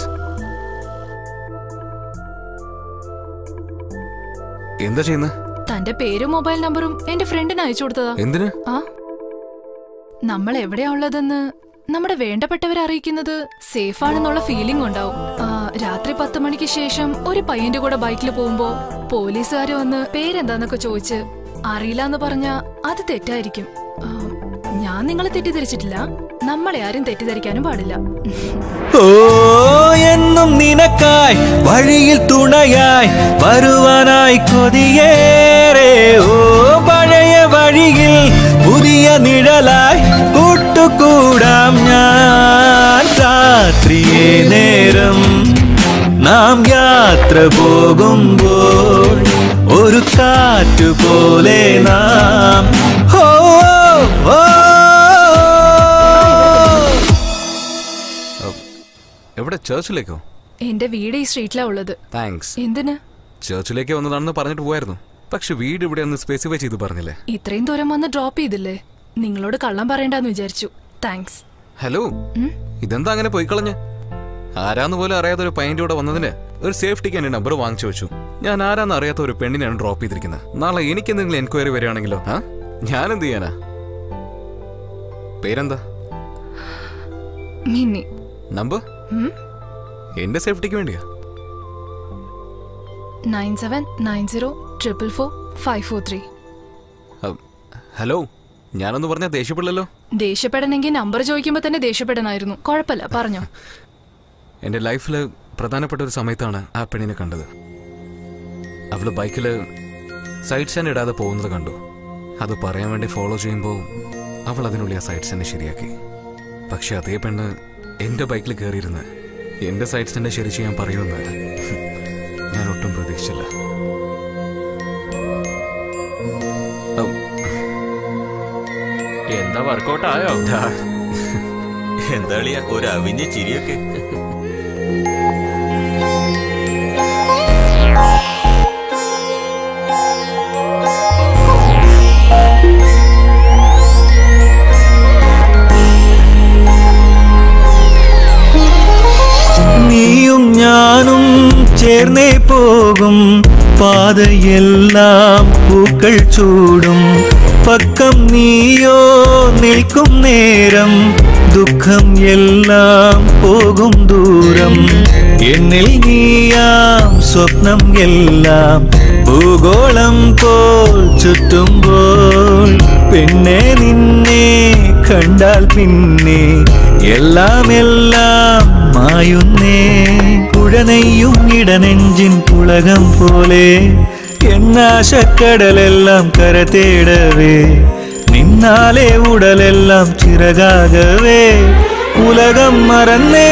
എന്താ ചെയ്യുന്നത് തന്റെ പേരും മൊബൈൽ നമ്പറും എന്റെ ഫ്രണ്ടിന് അയച്ചു കൊടുത്തതാ എന്തിന് ആ നമ്മൾ എവിടെയാ ഉള്ളതെന്ന് നമ്മുടെ വേണ്ടപ്പെട്ടവരെ അറിയിക്കുന്നത് സേഫ് ആണെന്നുള്ള ഫീലിംഗ് ഉണ്ടാവും ആ, രാത്രി പത്ത് മണിക്ക് ശേഷം ഒരു പയ്യന്റെ കൂടെ ബൈക്കിൽ പോകുമ്പോ പോലീസുകാര് വന്ന് പേരെന്താന്നൊക്കെ ചോദിച്ച് അറിയില്ല എന്ന് പറഞ്ഞ അത് തെറ്റായിരിക്കും ആ, ഞാൻ നിങ്ങളെ തെറ്റിദ്ധരിച്ചിട്ടില്ല നമ്മളെ ആരും തെറ്റിദ്ധരിക്കാനും പാടില്ല ഓ എന്നും നിനക്കായി വഴിയിൽ തുണയായി വരുവാനായി കൊതിയേറെ ഓ പഴയ വഴിയിൽ പുതിയ നിഴലായി കൂട്ടുകൂടാം ഞാൻ രാത്രിയെ നേരം നാം യാത്ര പോകുമ്പോൾ ഒരു കാറ്റു പോലെ നാം ഓ ഓ, ഓ എവിടെ ചേർച്ചിലേക്കോ എന്റെ വീട് ഈ സ്ട്രീറ്റിലാ ഉള്ളത് താങ്ക്സ് എന്തിന് ചേർച്ചിലേക്ക് വന്നതാണെന്ന് പറഞ്ഞിട്ട് പോയായിരുന്നു പക്ഷെ വീട് ഇവിടെ ഒന്ന് സ്പെസിഫൈ ചെയ്ത് പറഞ്ഞില്ലേ ഇത്രയും ദൂരം വന്ന് ഡ്രോപ്പ് ചെയ്തില്ലേ നിങ്ങളോട് കള്ളം പറയണ്ടെന്ന് വിചാരിച്ചു താങ്ക്സ് ഹലോ ഇതെന്താ അങ്ങനെ പോയിക്കളഞ്ഞ് ആരാന്ന് പോലും അറിയാത്ത ഒരു പയ്യന്റെ കൂടെ വന്നതിന് ഒരു സേഫ്റ്റിക്ക് എന്റെ നമ്പർ വാങ്ങിച്ചു വെച്ചു ഞാൻ ആരാന്ന് അറിയാത്ത ഒരു പെണ്ണിനെയാണ് ഡ്രോപ്പ് ചെയ്തിരിക്കുന്നത് നാളെ എനിക്ക് എന്തെങ്കിലും എൻക്വയറി വരികയാണെങ്കിലോ ആ ഞാൻ എന്ത് ചെയ്യാനാ പേരെന്താ മിന്നി നമ്പർ ഉം? എന്റെ സേഫ്റ്റിക്ക് വേണ്ടിയാ nine seven nine zero triple four five four three അ, ഹലോ ഞാനൊന്ന് പറഞ്ഞാൽ ദേഷ്യപ്പെടില്ലല്ലോ ദേഷ്യപ്പെടണമെങ്കിൽ നമ്പർ ചോദിക്കുമ്പോൾ തന്നെ ദേഷ്യപ്പെടണമായിരുന്നു കുഴപ്പമില്ല പറഞ്ഞോ എൻ്റെ ലൈഫിൽ പ്രധാനപ്പെട്ട ഒരു സമയത്താണ് ആ പെണ്ണിനെ കണ്ടത് അവള് ബൈക്കിൽ സൈഡ് സ്റ്റാൻഡ് ഇടാതെ പോകുന്നത് കണ്ടു അത് പറയാൻ വേണ്ടി ഫോളോ ചെയ്യുമ്പോൾ അവൾ അതിനുള്ളിൽ ആ സൈഡ് സ്റ്റാൻഡ് ശരിയാക്കി പക്ഷെ അതേ പെണ്ണ് എൻ്റെ ബൈക്കിൽ കയറിയിരുന്ന് എൻ്റെ സൈഡ് സ്റ്റാൻഡ് ശരി ചെയ്യാൻ പറയുമെന്ന് ഞാൻ ഒട്ടും പ്രതീക്ഷിച്ചില്ല ഔ, എന്താ വർക്കൗട്ട് ആയോ എന്താ കളിയാ ഒരു അവിഞ്ഞ ചിരിയൊക്കെ നീയും ഞാനും ചേർന്നേ പോകും പാതയെല്ലാം പൂക്കൾ ചൂടും പക്കം നീയോ നിൽക്കും നേരം ദുഃഖം എല്ലാം പോകും ദൂരം എന്നിൽ നീയാം സ്വപ്നം എല്ലാം ഭൂഗോളം പോൽ ചുറ്റുമ്പോൾ പിന്നെ നിന്നെ കണ്ടാൽ പിന്നെ എല്ലാം എല്ലാം മായുന്നേ കുഴനെയ്യും ഇടനെഞ്ചിൻ പുളകം പോലെ എന്നാശക്കടലെല്ലാം കര തേടവേ നിന്നാലെ ഉടലെല്ലാം ചിറകാകവേ ഉലകം മറന്നേ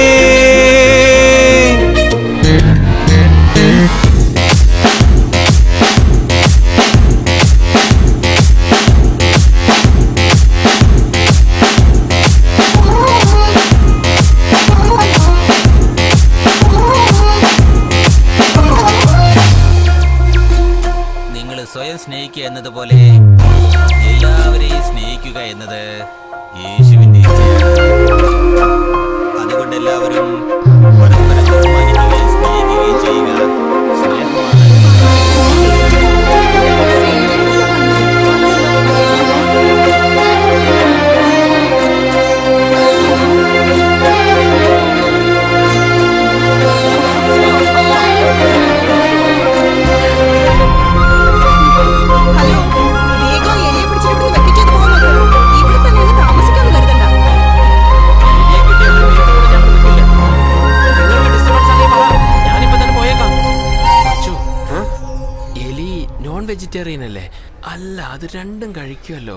നിങ്ങൾ സ്വയം സ്നേഹിക്കുക എന്നതുപോലെ എല്ലാവരെയും സ്നേഹിക്കുക എന്നത് യേശുവിന്റെ ഇച്ഛയാണ്. അതുകൊണ്ട് എല്ലാവരും പരസ്പരം ബഹുമാനിക്കുകയും സ്നേഹിക്കുകയും ചെയ്യുക സ്നേഹമാണ് വേഗം എലിയെ പിടിച്ചിട്ട് ഇവിടുന്ന് വെക്കറ്റ് ചെയ്ത് പോകാൻ നോക്ക്. ഇവിടെ തന്നെ അങ്ങ് താമസിക്കാന്ന് കരുതണ്ട. ഞാനിപ്പോ തന്നെ പോയേക്കാം അച്ചു, എലി നോൺ വെജിറ്റേറിയൻ അല്ലേ അല്ല അത് രണ്ടും കഴിക്കുമല്ലോ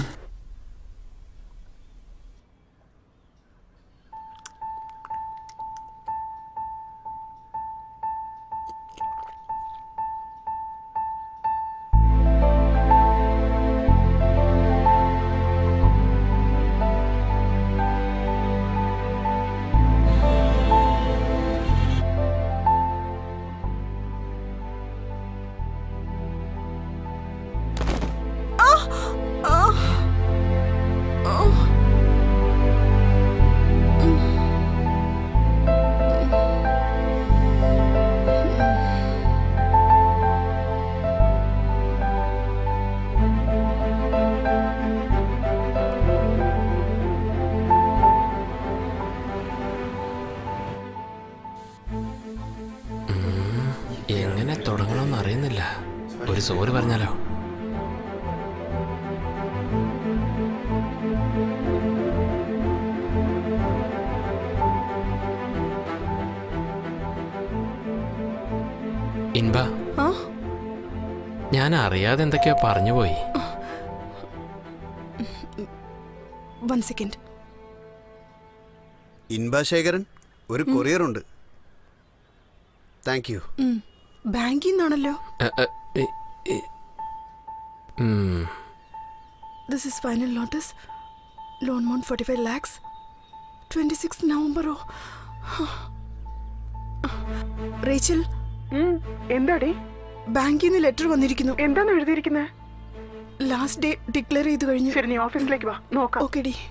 എങ്ങനെ തുടങ്ങണമെന്ന് അറിയുന്നില്ല ഒരു സോറി പറഞ്ഞാലോ ഇൻബ ആ? ഞാൻ അറിയാതെ എന്തൊക്കെയോ പറഞ്ഞുപോയി വൺ സെക്കൻഡ് ഇൻബാശേഖരൻ ഒരു കൊറിയർ ഉണ്ട് താങ്ക് യു ബാങ്കിൽ നിന്നാണല്ലോ എ, എ, ഇ, ഇ, ഉം. This is final notice loan amount forty five lakhs twenty six നവംബറോ റേച്ചൽ എന്താടി ബാങ്കിൽ നിന്ന് ലെറ്റർ വന്നിരിക്കുന്നു എന്താണ് എഴുതിയിരിക്കുന്നത് ലാസ്റ്റ് ഡേ ഡിക്ലെയർ ചെയ്ത് കഴിഞ്ഞു ശരി നീ ഓഫീസിലേക്ക് വാ നോക്കാം ഓക്കെ ഡി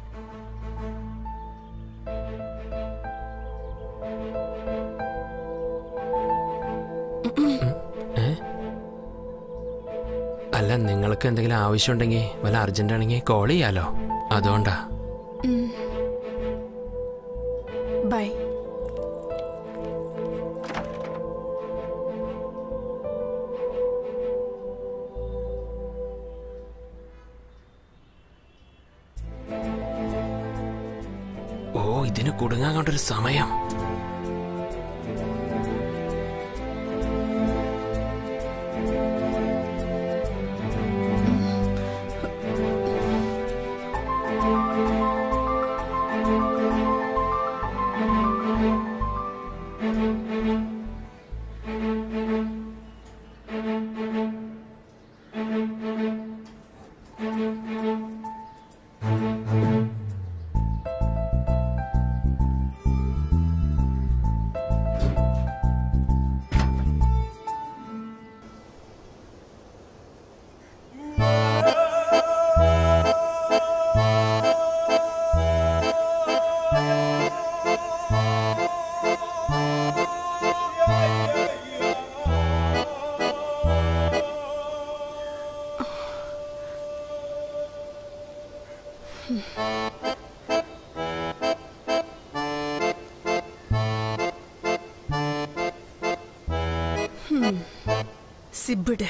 ഏ? അല്ല നിങ്ങൾക്ക് എന്തെങ്കിലും ആവശ്യമുണ്ടെങ്കിൽ വല്ല അർജന്റ് ആണെങ്കിൽ കോൾ ചെയ്യാലോ അതുകൊണ്ടാ ബൈ ഓ ഇതിന് കുടുങ്ങാൻ കൊണ്ടൊരു സമയം സിബിഡ്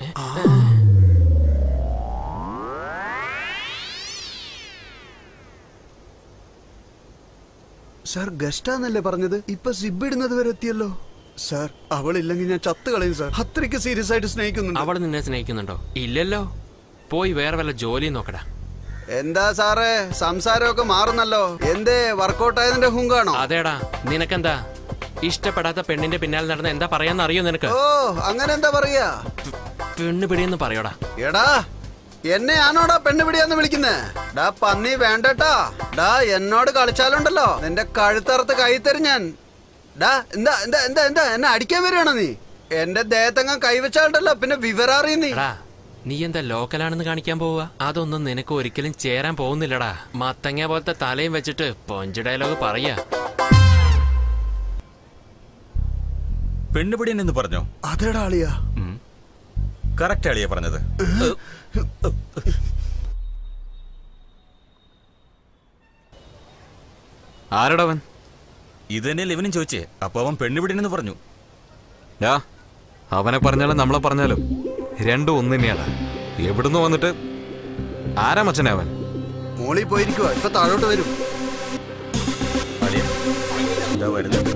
സാർ ഗസ്റ്റാന്നല്ലേ പറഞ്ഞത് ഇപ്പൊ സിബ് ഇടുന്നത് വരെ എത്തിയല്ലോ സാർ അവളില്ലെങ്കിൽ ഞാൻ ചത്ത് കളയും സാർ അത്രയ്ക്ക് സീരിയസ് ആയിട്ട് സ്നേഹിക്കുന്നുണ്ട് അവൾ നിന്നെ സ്നേഹിക്കുന്നുണ്ടോ ഇല്ലല്ലോ പോയി വേറെ വല്ല ജോലി നോക്കടാ എന്താ സാറേ സംസാരമൊക്കെ മാറുന്നല്ലോ എന്തേ വർക്കൗട്ട് ആയതിന്റെ ഹുങ്കാണോ അതേടാ നിനക്കെന്താ ഇഷ്ടപ്പെടാത്ത പെണ്ണിന്റെ പിന്നാലെ നടന്ന എന്താ പറയാന്ന് അറിയോ നിനക്ക് ഓ അങ്ങനെ എന്താ പറയാ പെണ്ണ് പിടിയെന്ന് പറയോടാ എടാ എന്നെയാണോടാ പെണ്ണ് പിടിയാന്ന് വിളിക്കുന്നേ ഡാ പന്നി വേണ്ടട്ടാ ഡാ എന്നോട് കളിച്ചാലുണ്ടല്ലോ നിന്റെ കഴുത്തറുത്ത് കൈ തരും ഞാൻ ഡാ എന്താ എന്താ എന്താ എന്താ എന്നെ അടിക്കാൻ വരികയാണോ നീ എന്റെ ദേഹത്തങ്ങ കൈവച്ചാലുണ്ടല്ലോ പിന്നെ വിവരം അറിയും നീ എടാ നീ എന്താ ലോക്കലാണെന്ന് കാണിക്കാൻ പോവുക അതൊന്നും നിനക്ക് ഒരിക്കലും ചേരാൻ പോകുന്നില്ലടാ മത്തങ്ങ പോലത്തെ തലയും വെച്ചിട്ട് പൊഞ്ച് ഡയലോഗ് പറയാ പെണ്ണുപിടിയൻ എന്ന് പറഞ്ഞോ അതേടാ അളിയാ കറക്റ്റ് ആളിയാ പറഞ്ഞത് ആരടവൻ ഇത് തന്നെയല്ലേ ഇവനും ചോദിച്ചേ അപ്പൊ അവൻ പെണ്ണുപിടിയൻ എന്ന് പറഞ്ഞു ഡാ അവനെ പറഞ്ഞാലും നമ്മളെ പറഞ്ഞാലും രണ്ടും ഒന്ന് തന്നെയാണ് എവിടുന്ന് വന്നിട്ട് ആരാ മച്ചനെ അവൻ മോളി പോയിരിക്കുവാ ഇപ്പൊ താഴോട്ട് വരും എന്താ വരുന്നത്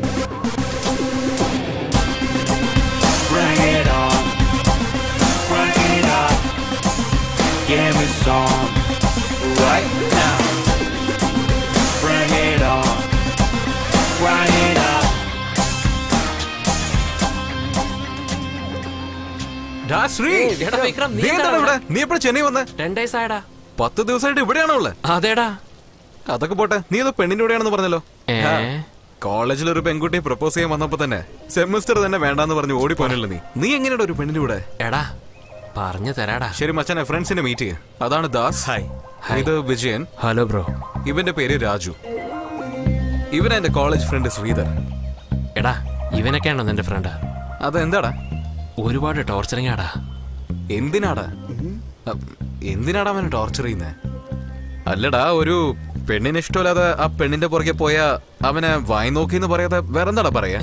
Bring it on, bring it up. Give me some right now. Bring it on, bring it up. ഡാ ശ്രീ എടാ വിക്രം, നീ നീ എന്താണ് എന്താണ് ഇവിടെ നീ എപ്പോഴാ ചെന്നൈ വന്നേ രണ്ടേസായടാ പത്ത് ദിവസമായിട്ട് ഇവിടെയാണോ ഉള്ളത് അതേടാ അതൊക്കെ പോട്ടെ നീ അത് പെണ്ണിന്റെ കൂടെയാണെന്ന് പറഞ്ഞല്ലോ ഏ? ആ, കോളേജിൽ ഒരു പെൺകുട്ടിയെ പ്രപ്പോസ് ചെയ്യാൻ വന്നപ്പോ തന്നെ സെമിസ്റ്റർ തന്നെ വേണ്ടാന്ന് പറഞ്ഞ് ഓടിപ്പോനല്ലോ നീ നീ എങ്ങനെയാണ് ഒരു പെണ്ണിന്റെ കൂടെ എടാ പറഞ്ഞു തരാടാ ശരി മച്ചാനെ ഫ്രണ്ട്സിനെ മീറ്റ് ചെയ്യ അതാണ് ദാസ് ഹായ് ഇത് വിജയൻ ഹലോ ബ്രോ ഇവന്റെ പേര് രാജു ഇവൻ എന്റെ കോളേജ് ഫ്രണ്ട് ശ്രീധർ എടാ ഇവനൊക്കെയാണോ നിന്റെ ഫ്രണ്ട് അതെന്താടാ ഒരുപാട് ടോർച്ചറിങ് ആടാ എന്തിനാടാ അ, എന്തിനാടാ അവനെ ടോർച്ചർ ചെയ്യുന്നേ അല്ലടാ ഒരു പെണ്ണിന് ഇഷ്ടമില്ലാതെ ആ പെണ്ണിന്റെ പുറകെ പോയ അവനെ വായി നോക്കി എന്ന് പറയാതെ വേറെന്താടാ പറയാ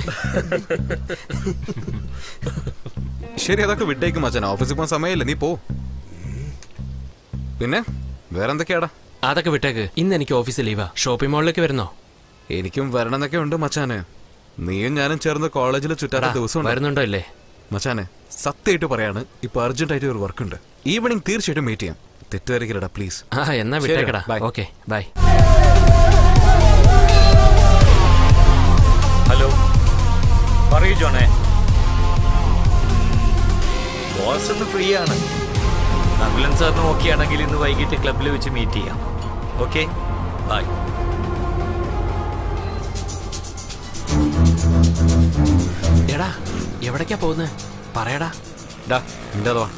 ശരി അതൊക്കെ വിട്ടേക്കും മച്ചാൻ ഓഫീസിൽ പോകാൻ സമയമില്ല നീ പോ പിന്നെ വേറെന്തൊക്കെയാടാ അതൊക്കെ വിട്ടേക്ക് ഇന്ന് എനിക്ക് ഓഫീസിൽ ലീവാ ഷോപ്പിംഗ് മോളിലേക്ക് വരുന്നോ എനിക്കും വരണമെന്നൊക്കെ ഉണ്ട് മച്ചാനെ നീയും ഞാനും ചേർന്ന് കോളേജിൽ ചുറ്റാത്ത ദിവസം വരുന്നുണ്ടോ ഇല്ലേ മച്ചാനെ സത്യമായിട്ട് പറയാണ് ഇപ്പൊ അർജന്റ് ആയിട്ട് ഒരു വർക്ക് ഉണ്ട് ഈവനിങ് തീർച്ചയായിട്ടും മീറ്റ് ചെയ്യാം തെറ്റുവരക്കില്ലടാ പ്ലീസ് ആ എന്നാ വിട്ടേക്കടാ ഓക്കെ ബൈ ഹലോ പറയൂ ജോണേ ബോസ് ഒന്ന് ഫ്രീ ആണ് നകുലൻ സാറിന് ഓക്കെ ആണെങ്കിൽ ഇന്ന് വൈകിട്ട് ക്ലബിൽ വെച്ച് മീറ്റ് ചെയ്യാം ഓക്കെ ബൈ എടാ എവിടേക്കാ പോകുന്നത് പറയടാ ഡാ നിന്റെ അതോ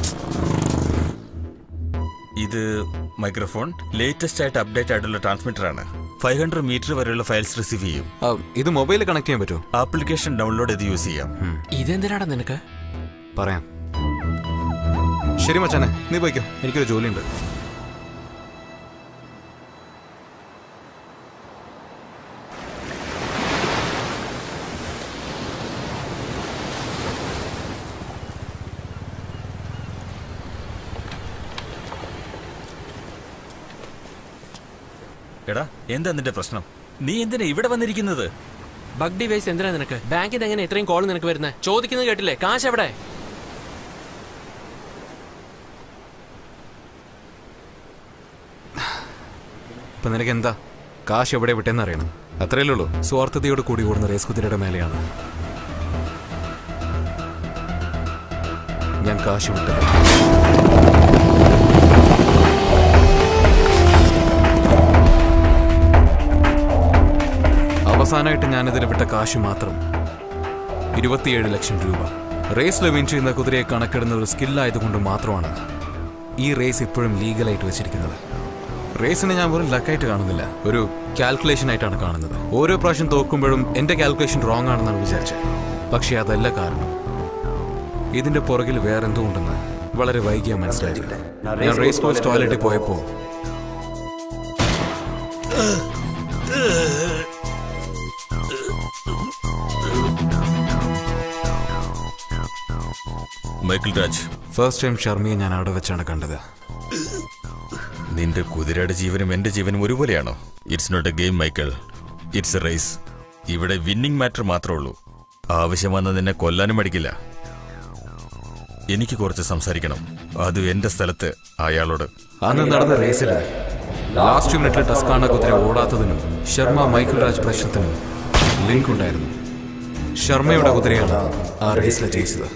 ഇത് മൈക്രോഫോൺ ലേറ്റസ്റ്റ് ആയിട്ട് അപ്ഡേറ്റ് ആയിട്ടുള്ള ട്രാൻസ്മിറ്റർ ആണ് ഫൈവ് ഹൺഡ്രഡ് മീറ്റർ വരെയുള്ള ഫയൽസ് റിസീവ് ചെയ്യും ഇത് മൊബൈൽ കണക്ട് ചെയ്യാൻ പറ്റുമോ ആപ്ലിക്കേഷൻ ഡൗൺലോഡ് ചെയ്ത് യൂസ് ചെയ്യാം ഇതെന്തിനാടാ നിനക്ക് പറയാം ശരി മച്ചാനെ നീ പോയിക്കോ എനിക്കൊരു ജോലിയുണ്ട് എടാ എന്താ നിന്റെ പ്രശ്നം നീ എന്തിനാ ഇവിടെ വന്നിരിക്കുന്നത് ബഗ് ഡിവൈസ് എന്തിനാ നിനക്ക് ബാങ്കിൽ നിന്ന് എങ്ങനെ ഇത്രയും കോൾ നിനക്ക് വരുന്നത് ചോദിക്കുന്നത് കേട്ടില്ലേ കാശ് എവിടെ ഇപ്പൊ നിനക്ക് എന്താ കാശ് എവിടെ വിട്ടെന്ന് അറിയണം അത്രയല്ലേ ഉള്ളൂ സ്വാർത്ഥതയോട് കൂടി ഓടുന്ന റേസ് കുതിരയുടെ മേലെയാണ് ഞാൻ കാശ് വിട്ടത് അവസാനമായിട്ട് ഞാനിതിന് വിട്ട കാശ് മാത്രം ഇരുപത്തിയേഴ് ലക്ഷം രൂപ റേസിൽ വിൻ ചെയ്യുന്ന കുതിരയെ കണക്കിടുന്ന ഒരു സ്കില്ലായതുകൊണ്ട് മാത്രമാണ് ഈ റേസ് ഇപ്പോഴും ലീഗലായിട്ട് വെച്ചിരിക്കുന്നത് റേസിനെ ഞാൻ വെറും ലക്കായിട്ട് കാണുന്നില്ല ഒരു കാൽക്കുലേഷൻ ആയിട്ടാണ് കാണുന്നത് ഓരോ പ്രാവശ്യം തോക്കുമ്പോഴും എന്റെ കാൽക്കുലേഷൻ റോങ് ആണെന്നാണ് വിചാരിച്ചത് പക്ഷേ അതല്ല കാരണം ഇതിന്റെ പുറകിൽ വേറെന്തോ ഉണ്ടെന്ന് വളരെ വൈകിയാ മനസ്സിലായത് ഞാൻ റേസ് കോഴ്സ് ടോയ്ലറ്റിൽ പോയപ്പോ മൈക്കിൾ രാജ് ഫസ്റ്റ് ടൈം ഷർമിയെ ഞാൻ അവിടെ വെച്ചാണ് കണ്ടത് നിന്റെ കുതിരയുടെ ജീവനും എന്റെ ജീവനും ഒരുപോലെയാണോ it's not a game Michael it's a race ഇവിടെ വിന്നിംഗ് മാറ്റർ മാത്രമേ ഉള്ളൂ ആവശ്യം വന്ന നിന്നെ കൊല്ലാനും മടിക്കില്ല എനിക്ക് കുറച്ച് സംസാരിക്കണം അത് എന്റെ സ്ഥലത്ത് അയാളോട് അന്ന് നടന്ന റേസിൽ ലാസ്റ്റ് മിനിറ്റിൽ ടസ്കാണ കുതിര ഓടാത്തതിനും ശർമ്മ മൈക്കിൾ രാജ് പ്രശ്നത്തിനും ലിങ്ക് ഉണ്ടായിരുന്നു ശർമ്മയുടെ കുതിരയാണ് ആ റേസിൽ ജയിച്ചത്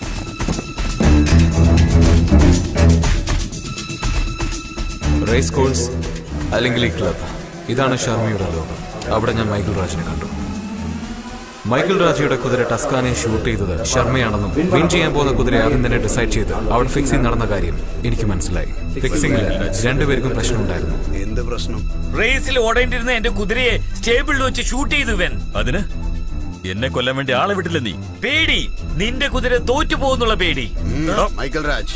റേസ് കോഴ്സ് അല്ലെങ്കിൽ ഈ ക്ലബ് ഇതാണ് ശർമ്മയുടെ ലോകം അവിടെ ഞാൻ മൈക്കിൾ രാജിനെ കണ്ടു മൈക്കിൾ രാജയുടെ കുതിര ടസ്കാനെ ഷൂട്ട് ചെയ്തത് ശർമ്മയാണെന്നും വിൻ ചെയ്യാൻ പോകുന്ന കുതിര ആദ്യം തന്നെ ഡിസൈഡ് ചെയ്ത് അവിടെ ഫിക്സിംഗ് നടന്ന കാര്യം എനിക്ക് മനസ്സിലായി ഫിക്സിംഗിൽ രണ്ടുപേർക്കും പ്രശ്നമുണ്ടായിരുന്നു എന്ത് പ്രശ്നം റേസിൽ ഓടേണ്ടിരുന്ന എന്റെ കുതിരയെ സ്റ്റേബിളിൽ വെച്ച് ഷൂട്ട് ചെയ്തു ഇവൻ അതിന് എന്നെ കൊല്ലാൻ വേണ്ടി ആളെ വിട്ടില്ല നീ പേടി നിന്റെ കുതിര തോറ്റു പോകുന്നുള്ള പേടി മൈക്കിൾ രാജ്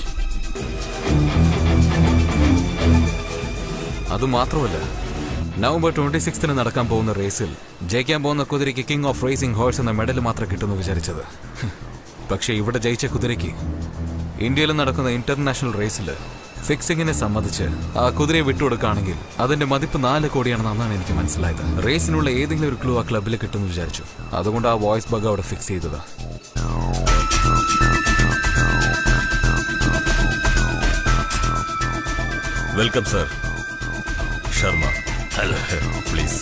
അത് മാത്രമല്ല നവംബർ ട്വന്റി സിക്സ്തിന് നടക്കാൻ പോകുന്ന റേസിൽ ജയിക്കാൻ പോകുന്ന കുതിരയ്ക്ക് കിങ് ഓഫ് റേസിംഗ് ഹോഴ്സ് എന്ന മെഡൽ മാത്രം കിട്ടുമെന്ന് വിചാരിച്ചത് പക്ഷേ ഇവിടെ ജയിച്ച കുതിരയ്ക്ക് ഇന്ത്യയിൽ നടക്കുന്ന ഇന്റർനാഷണൽ റേസിൽ ഫിക്സിങ്ങിനെ സംബന്ധിച്ച് ആ കുതിരയെ വിട്ടുകൊടുക്കുകയാണെങ്കിൽ അതിന്റെ മതിപ്പ് നാല് കോടിയാണെന്ന് അന്നാണ് എനിക്ക് മനസ്സിലായത് റേസിനുള്ള ഏതെങ്കിലും ഒരു ക്ലൂ ആ ക്ലബിൽ കിട്ടുമെന്ന് വിചാരിച്ചു അതുകൊണ്ട് ആ വോയിസ് ബഗ് അവിടെ ഫിക്സ് ചെയ്തതാ welcome sir Sharma hello please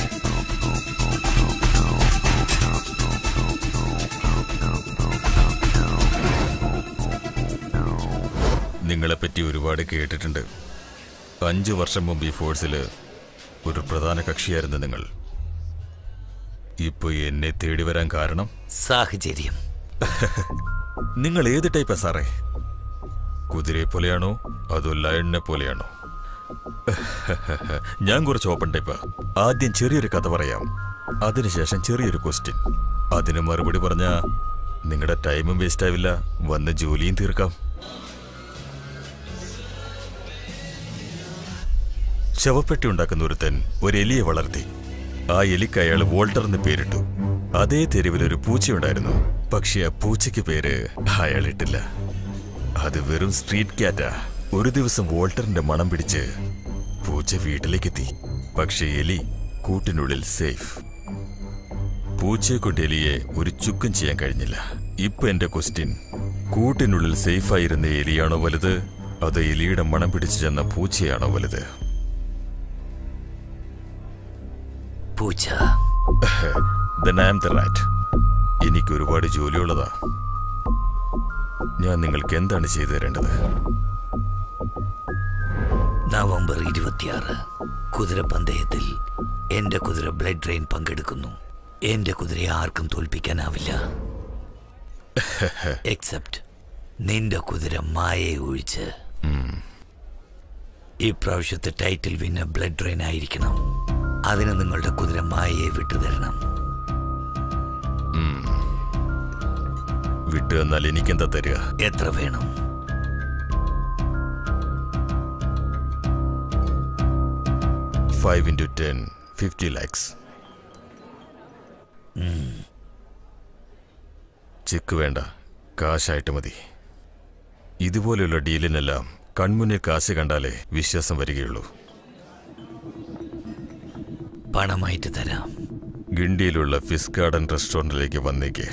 നിങ്ങളെപ്പറ്റി ഒരുപാട് കേട്ടിട്ടുണ്ട് അഞ്ചു വർഷം മുമ്പ് ഈ ഫോഴ്സിൽ ഒരു പ്രധാന കക്ഷിയായിരുന്നു നിങ്ങൾ ഇപ്പൊ എന്നെ തേടി വരാൻ കാരണം സാഹചര്യം നിങ്ങൾ ഏത് ടൈപ്പാ സാറേ കുതിരയെ പോലെയാണോ അതോ ലയണിനെ പോലെയാണോ ഞാൻ കുറച്ച് ഓപ്പൺ ടൈപ്പാ ആദ്യം ചെറിയൊരു കഥ പറയാം അതിനുശേഷം ചെറിയൊരു ക്വസ്റ്റ്യൻ അതിന് മറുപടി പറഞ്ഞാ നിങ്ങളുടെ ടൈമും വേസ്റ്റ് ആവില്ല വന്ന് ജോലിയും തീർക്കാം ശവപ്പെട്ടി ഉണ്ടാക്കുന്ന ഒരുത്തൻ ഒരു എലിയെ വളർത്തി ആ എലിക്ക് അയാൾ വോൾട്ടർ എന്ന് പേരിട്ടു അതേ തെരുവിൽ ഒരു പൂച്ചയുണ്ടായിരുന്നു പക്ഷെ ആ പൂച്ചയ്ക്ക് പേര് അയാൾ ഇട്ടില്ല അത് വെറും സ്ട്രീറ്റ് ക്യാറ്റാ ഒരു ദിവസം വോൾട്ടറിന്റെ മണം പിടിച്ച് പൂച്ച വീട്ടിലേക്കെത്തി പക്ഷെ എലി കൂട്ടിനുള്ളിൽ സേഫ് പൂച്ചയെ കൊണ്ട് എലിയെ ഒരു ചുക്കും ചെയ്യാൻ കഴിഞ്ഞില്ല ഇപ്പൊ എന്റെ ക്വസ്റ്റ്യൻ കൂട്ടിനുള്ളിൽ സേഫായിരുന്ന എലിയാണോ വലുത് അതോ എലിയുടെ മണം പിടിച്ചു ചെന്ന പൂച്ചയാണോ വലുത് പൂച്ച Then I am the rat. എനിക്ക് ഒരുപാട് ജോലിയുള്ളതാ ഞാൻ നിങ്ങൾക്ക് എന്താണ് ചെയ്തു തരേണ്ടത് നവംബർ ഇരുപത്തിയാറ് കുതിരപ്പന്തയത്തിൽ എന്റെ കുതിര ബ്ലഡ് ഡ്രെയിൻ പങ്കെടുക്കുന്നു എന്റെ കുതിരയെ ആർക്കും തോൽപ്പിക്കാനാവില്ല എക്സെപ്റ്റ് നിന്റെ കുതിര മായയെ ഒഴിച്ച് ഇപ്രാവശ്യത്തെ ടൈറ്റിൽ വിന്ന ബ്ലഡ് ഡ്രെയിൻ ആയിരിക്കണം അതിന് നിങ്ങളുടെ കുതിര മായയെ വിട്ടുതരണം വിട്ടു എന്നാൽ എനിക്കെന്താ തരിക എത്ര വേണം five into ten fifty lakhs cheque വേണ്ട കാശായിട്ട് മതി ഇതുപോലെയുള്ള ഡീലിനെല്ലാം കൺമുന്നിൽ കാശ് കണ്ടാലേ വിശ്വാസം വരികയുള്ളൂ പണമായിട്ട് തരാം ഗിണ്ടിയിലുള്ള ഫിസ് ഗാർഡൻ റെസ്റ്റോറൻറ്റിലേക്ക് വന്നേക്ക്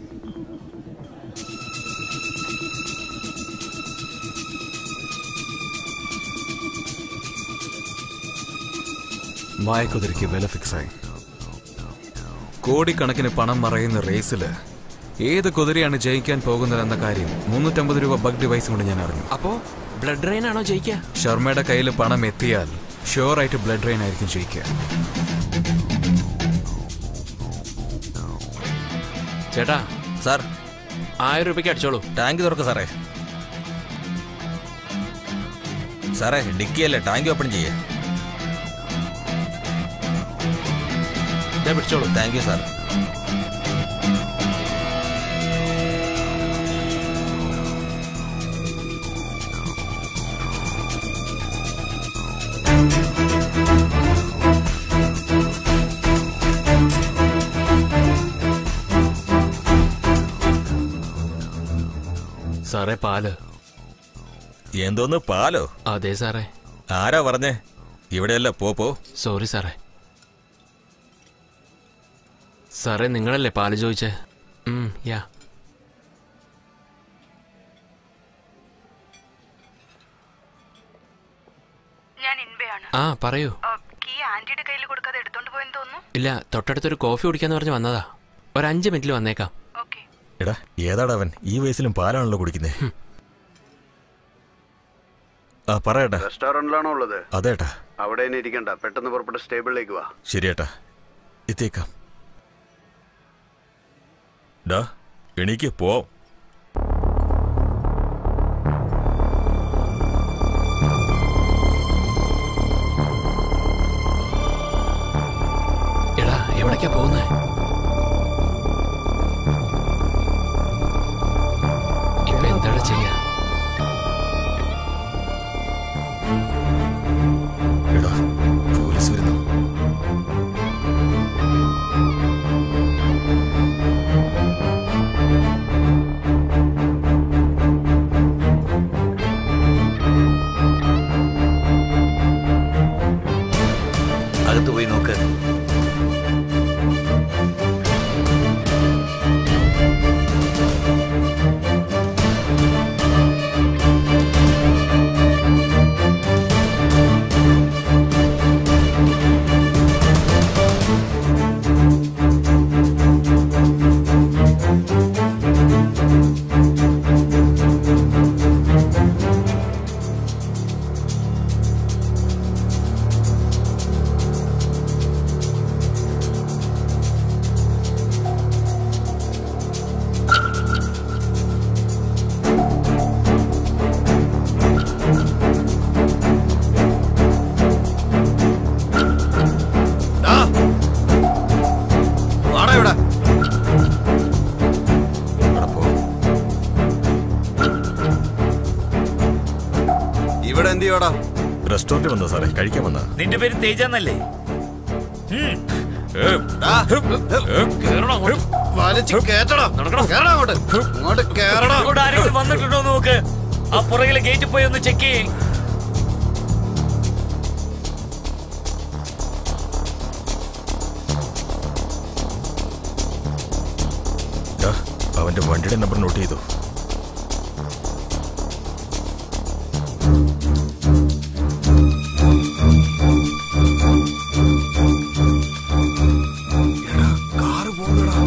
മായക്കുതിരയ്ക്ക് വില ഫിക്സായി കോടിക്കണക്കിന് പണം മറയുന്ന റേസില് ഏത് കുതിരയാണ് ജയിക്കാൻ പോകുന്നതെന്ന കാര്യം മുന്നൂറ്റമ്പത് രൂപ ബഗ് ഡിവൈസ് കൊണ്ട് ഞാൻ അറിഞ്ഞു അപ്പോ ബ്ലഡ് ഡ്രെയിൻ ആണോ ജയിക്കുക ശർമ്മയുടെ കയ്യിൽ പണം എത്തിയാൽ ഷുവറായിട്ട് ബ്ലഡ് ഡ്രെയിൻ ആയിരിക്കും ജയിക്കുക ചേട്ടാ സാർ ആയിരം രൂപയ്ക്ക് അടിച്ചോളൂ ടാങ്ക് തുറക്ക് സാറേ സാറേ ഡിക്കിയല്ലേ ടാങ്ക് ഓപ്പൺ ചെയ്യേ പിടിച്ചോളൂ താങ്ക് യു സാർ സാറേ പാല് എന്തോന്ന് പാലോ അതെ സാറേ ആരാ പറഞ്ഞേ ഇവിടെയല്ല പോ പോ സോറി സാറേ സാറേ നിങ്ങളല്ലേ പാല് ചോദിച്ചേ ഉം, യാ ഞാൻ ഇൻബയാണ് ആ പറയൂ കീ ആന്റിയുടെ കയ്യിൽ കൊടുക്കാതെ എടുത്തോണ്ട് പോയെന്ന് തോന്നുന്നു ഇല്ല തൊട്ടടുത്തൊരു കോഫി കുടിക്കാന്ന് പറഞ്ഞ് വന്നതാ ഒരു അഞ്ച് മിനിറ്റിൽ വന്നേക്കാം എടാ ഏതാടാ അവൻ ഈ വയസ്സിലും പാലാണല്ലോ കുടിക്കുന്നേ ആ പറയട്ടാ റെസ്റ്റോറന്റിലാണോ ഉള്ളത് അതേട്ടാ അവിടെ തന്നെ ഇരിക്കണ്ട പെട്ടെന്ന് പുറപ്പെട്ട് സ്റ്റേബിളിലേക്ക് വാ ശരിയേട്ടാ എത്തിയേക്കാം ഡാ എണീക്ക് പോ എടാ എവിടേക്കാ പോകുന്നേ ഇപ്പൊ എന്താണ് ചെയ്യാ എടാ പോലീസ് വരുന്നു അകത്ത് പോയി നോക്ക് വാടാ ഇവിടെ ഇവിടെ എന്ത് ചെയ്യോടാ റെസ്റ്റോറന്റ് വന്നോ സാറേ കഴിക്കാൻ വന്നാ നിന്റെ പേര് തേജ എന്നല്ലേ വലിച്ച് കേറ്റടാ കേറടാ അങ്ങോട്ട് അങ്ങോട്ട് കേറടാ ഇവിടെ ആരെങ്കിലും വന്നിട്ടുണ്ടോ എന്ന് നോക്ക് ആ പുറകിലെ ഗേറ്റിൽ പോയി ഒന്ന് ചെക്ക് ചെയ്യേ ഡാ, അവന്റെ വണ്ടിയുടെ നമ്പർ നോട്ട് ചെയ്തു കാറ് പോകുന്നടാ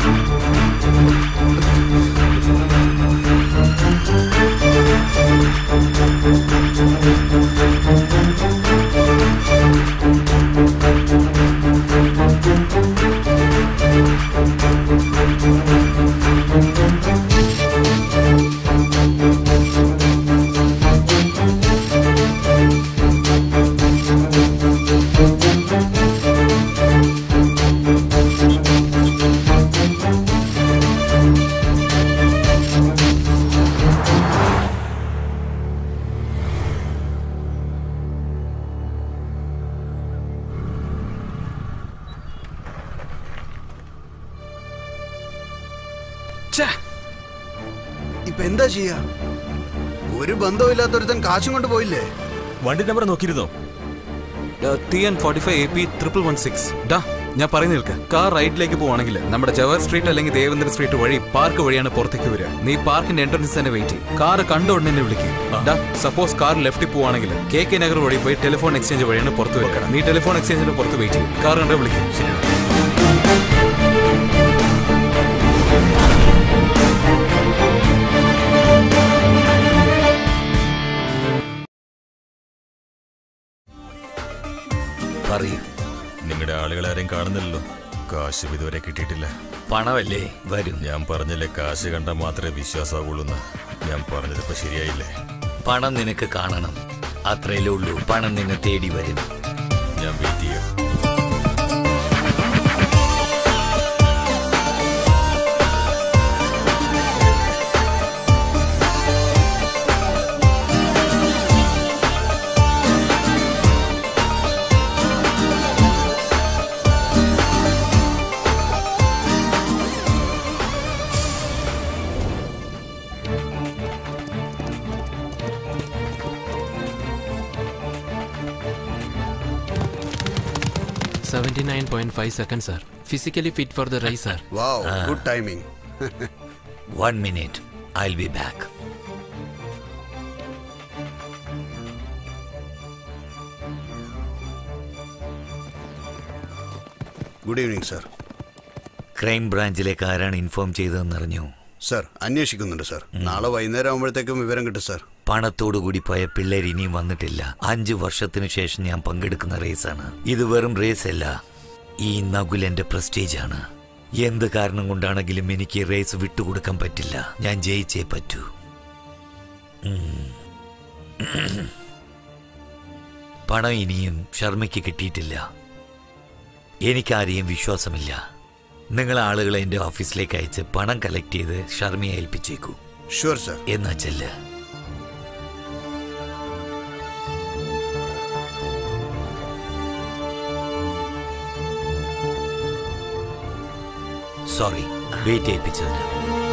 ഛേ, ഇപ്പൊ എന്താ ചെയ്യാ ഒരു ബന്ധവും ഇല്ലാത്തൊരുത്തൻ കാശും കൊണ്ട് പോയില്ലേ വണ്ടി നമ്പർ നോക്കിയിരുന്നോ T N forty five A P triple one six ഡാ ഞാൻ പറഞ്ഞു നിൽക്ക കാർ റൈറ്റിലേക്ക് പോവാണെങ്കിൽ നമ്മുടെ ജവഹർ സ്ട്രീറ്റ് അല്ലെങ്കിൽ ദേവേന്ദ്ര സ്ട്രീറ്റ് വഴി പാർക്ക് വഴിയാണ് പുറത്തേക്ക് വരിക നീ പാർക്കിന്റെ എൻട്രൻസ് തന്നെ വെയിറ്റ് ചെയ്യും കാർ കണ്ട ഉടനെ എന്നെ വിളിക്കും ഡാ സപ്പോസ് കാർ ലെഫ്റ്റിൽ പോവാണെങ്കിൽ കെ കെ നഗർ വഴി പോയി ടെലിഫോൺ എക്സ്ചേഞ്ച് വഴിയാണ് പുറത്ത് വരിക നീ ടെലിഫോൺ എക്സ്ചേഞ്ചിന് പുറത്ത് വെയിറ്റ് ചെയ്യും കാർ കണ്ട വിളിക്കും ശരി പറയൂ നിങ്ങളുടെ ആളുകളെ ആരെയും കാണുന്നില്ലല്ലോ കാശ് ഇതുവരെ കിട്ടിയിട്ടില്ല പണമല്ലേ വരും ഞാൻ പറഞ്ഞില്ലേ കാശ് കണ്ടാൽ മാത്രമേ വിശ്വാസമാവുള്ളൂന്ന് ഞാൻ പറഞ്ഞതിപ്പോ ശരിയായില്ലേ പണം നിനക്ക് കാണണം അത്രയല്ലേ ഉള്ളൂ പണം നിന്നെ തേടി വരും ഞാൻ വെയിറ്റ് ചെയ്യാം seventy nine point five second sir physically fit for the race sir wow good timing one minute I be back good evening sir crime ബ്രാഞ്ചിലേക്ക് ആരാണ് ഇൻഫോം ചെയ്തതെന്നറിഞ്ഞു സർ അന്വേഷിക്കുന്നുണ്ട് സർ നാളെ വൈകുന്നേരം ആകുമ്പോഴത്തേക്കും വിവരം കിട്ടും സർ പണത്തോടുകൂടി പോയ പിള്ളേർ ഇനിയും വന്നിട്ടില്ല അഞ്ചു വർഷത്തിനു ശേഷം ഞാൻ പങ്കെടുക്കുന്ന റേസാണ് ഇത് വെറും റേസ് അല്ല ഈ നകുൽ എന്റെ പ്രസ്റ്റേജ് ആണ് എന്ത് കാരണം കൊണ്ടാണെങ്കിലും എനിക്ക് റേസ് വിട്ടുകൊടുക്കാൻ പറ്റില്ല ഞാൻ ജയിച്ചേ പറ്റൂ ഉം. പണം ഇനിയും ശർമ്മയ്ക്ക് കിട്ടിയിട്ടില്ല എനിക്കാരെയും വിശ്വാസമില്ല നിങ്ങൾ ആളുകളെ എൻ്റെ ഓഫീസിലേക്ക് അയച്ച് പണം കളക്ട് ചെയ്ത് ഷർമിയെ ഏൽപ്പിച്ചേക്കൂ ഷുവർ സർ എന്നാ ചെല്ല് സോറി വെയിറ്റ് ഏൽപ്പിച്ചതിന്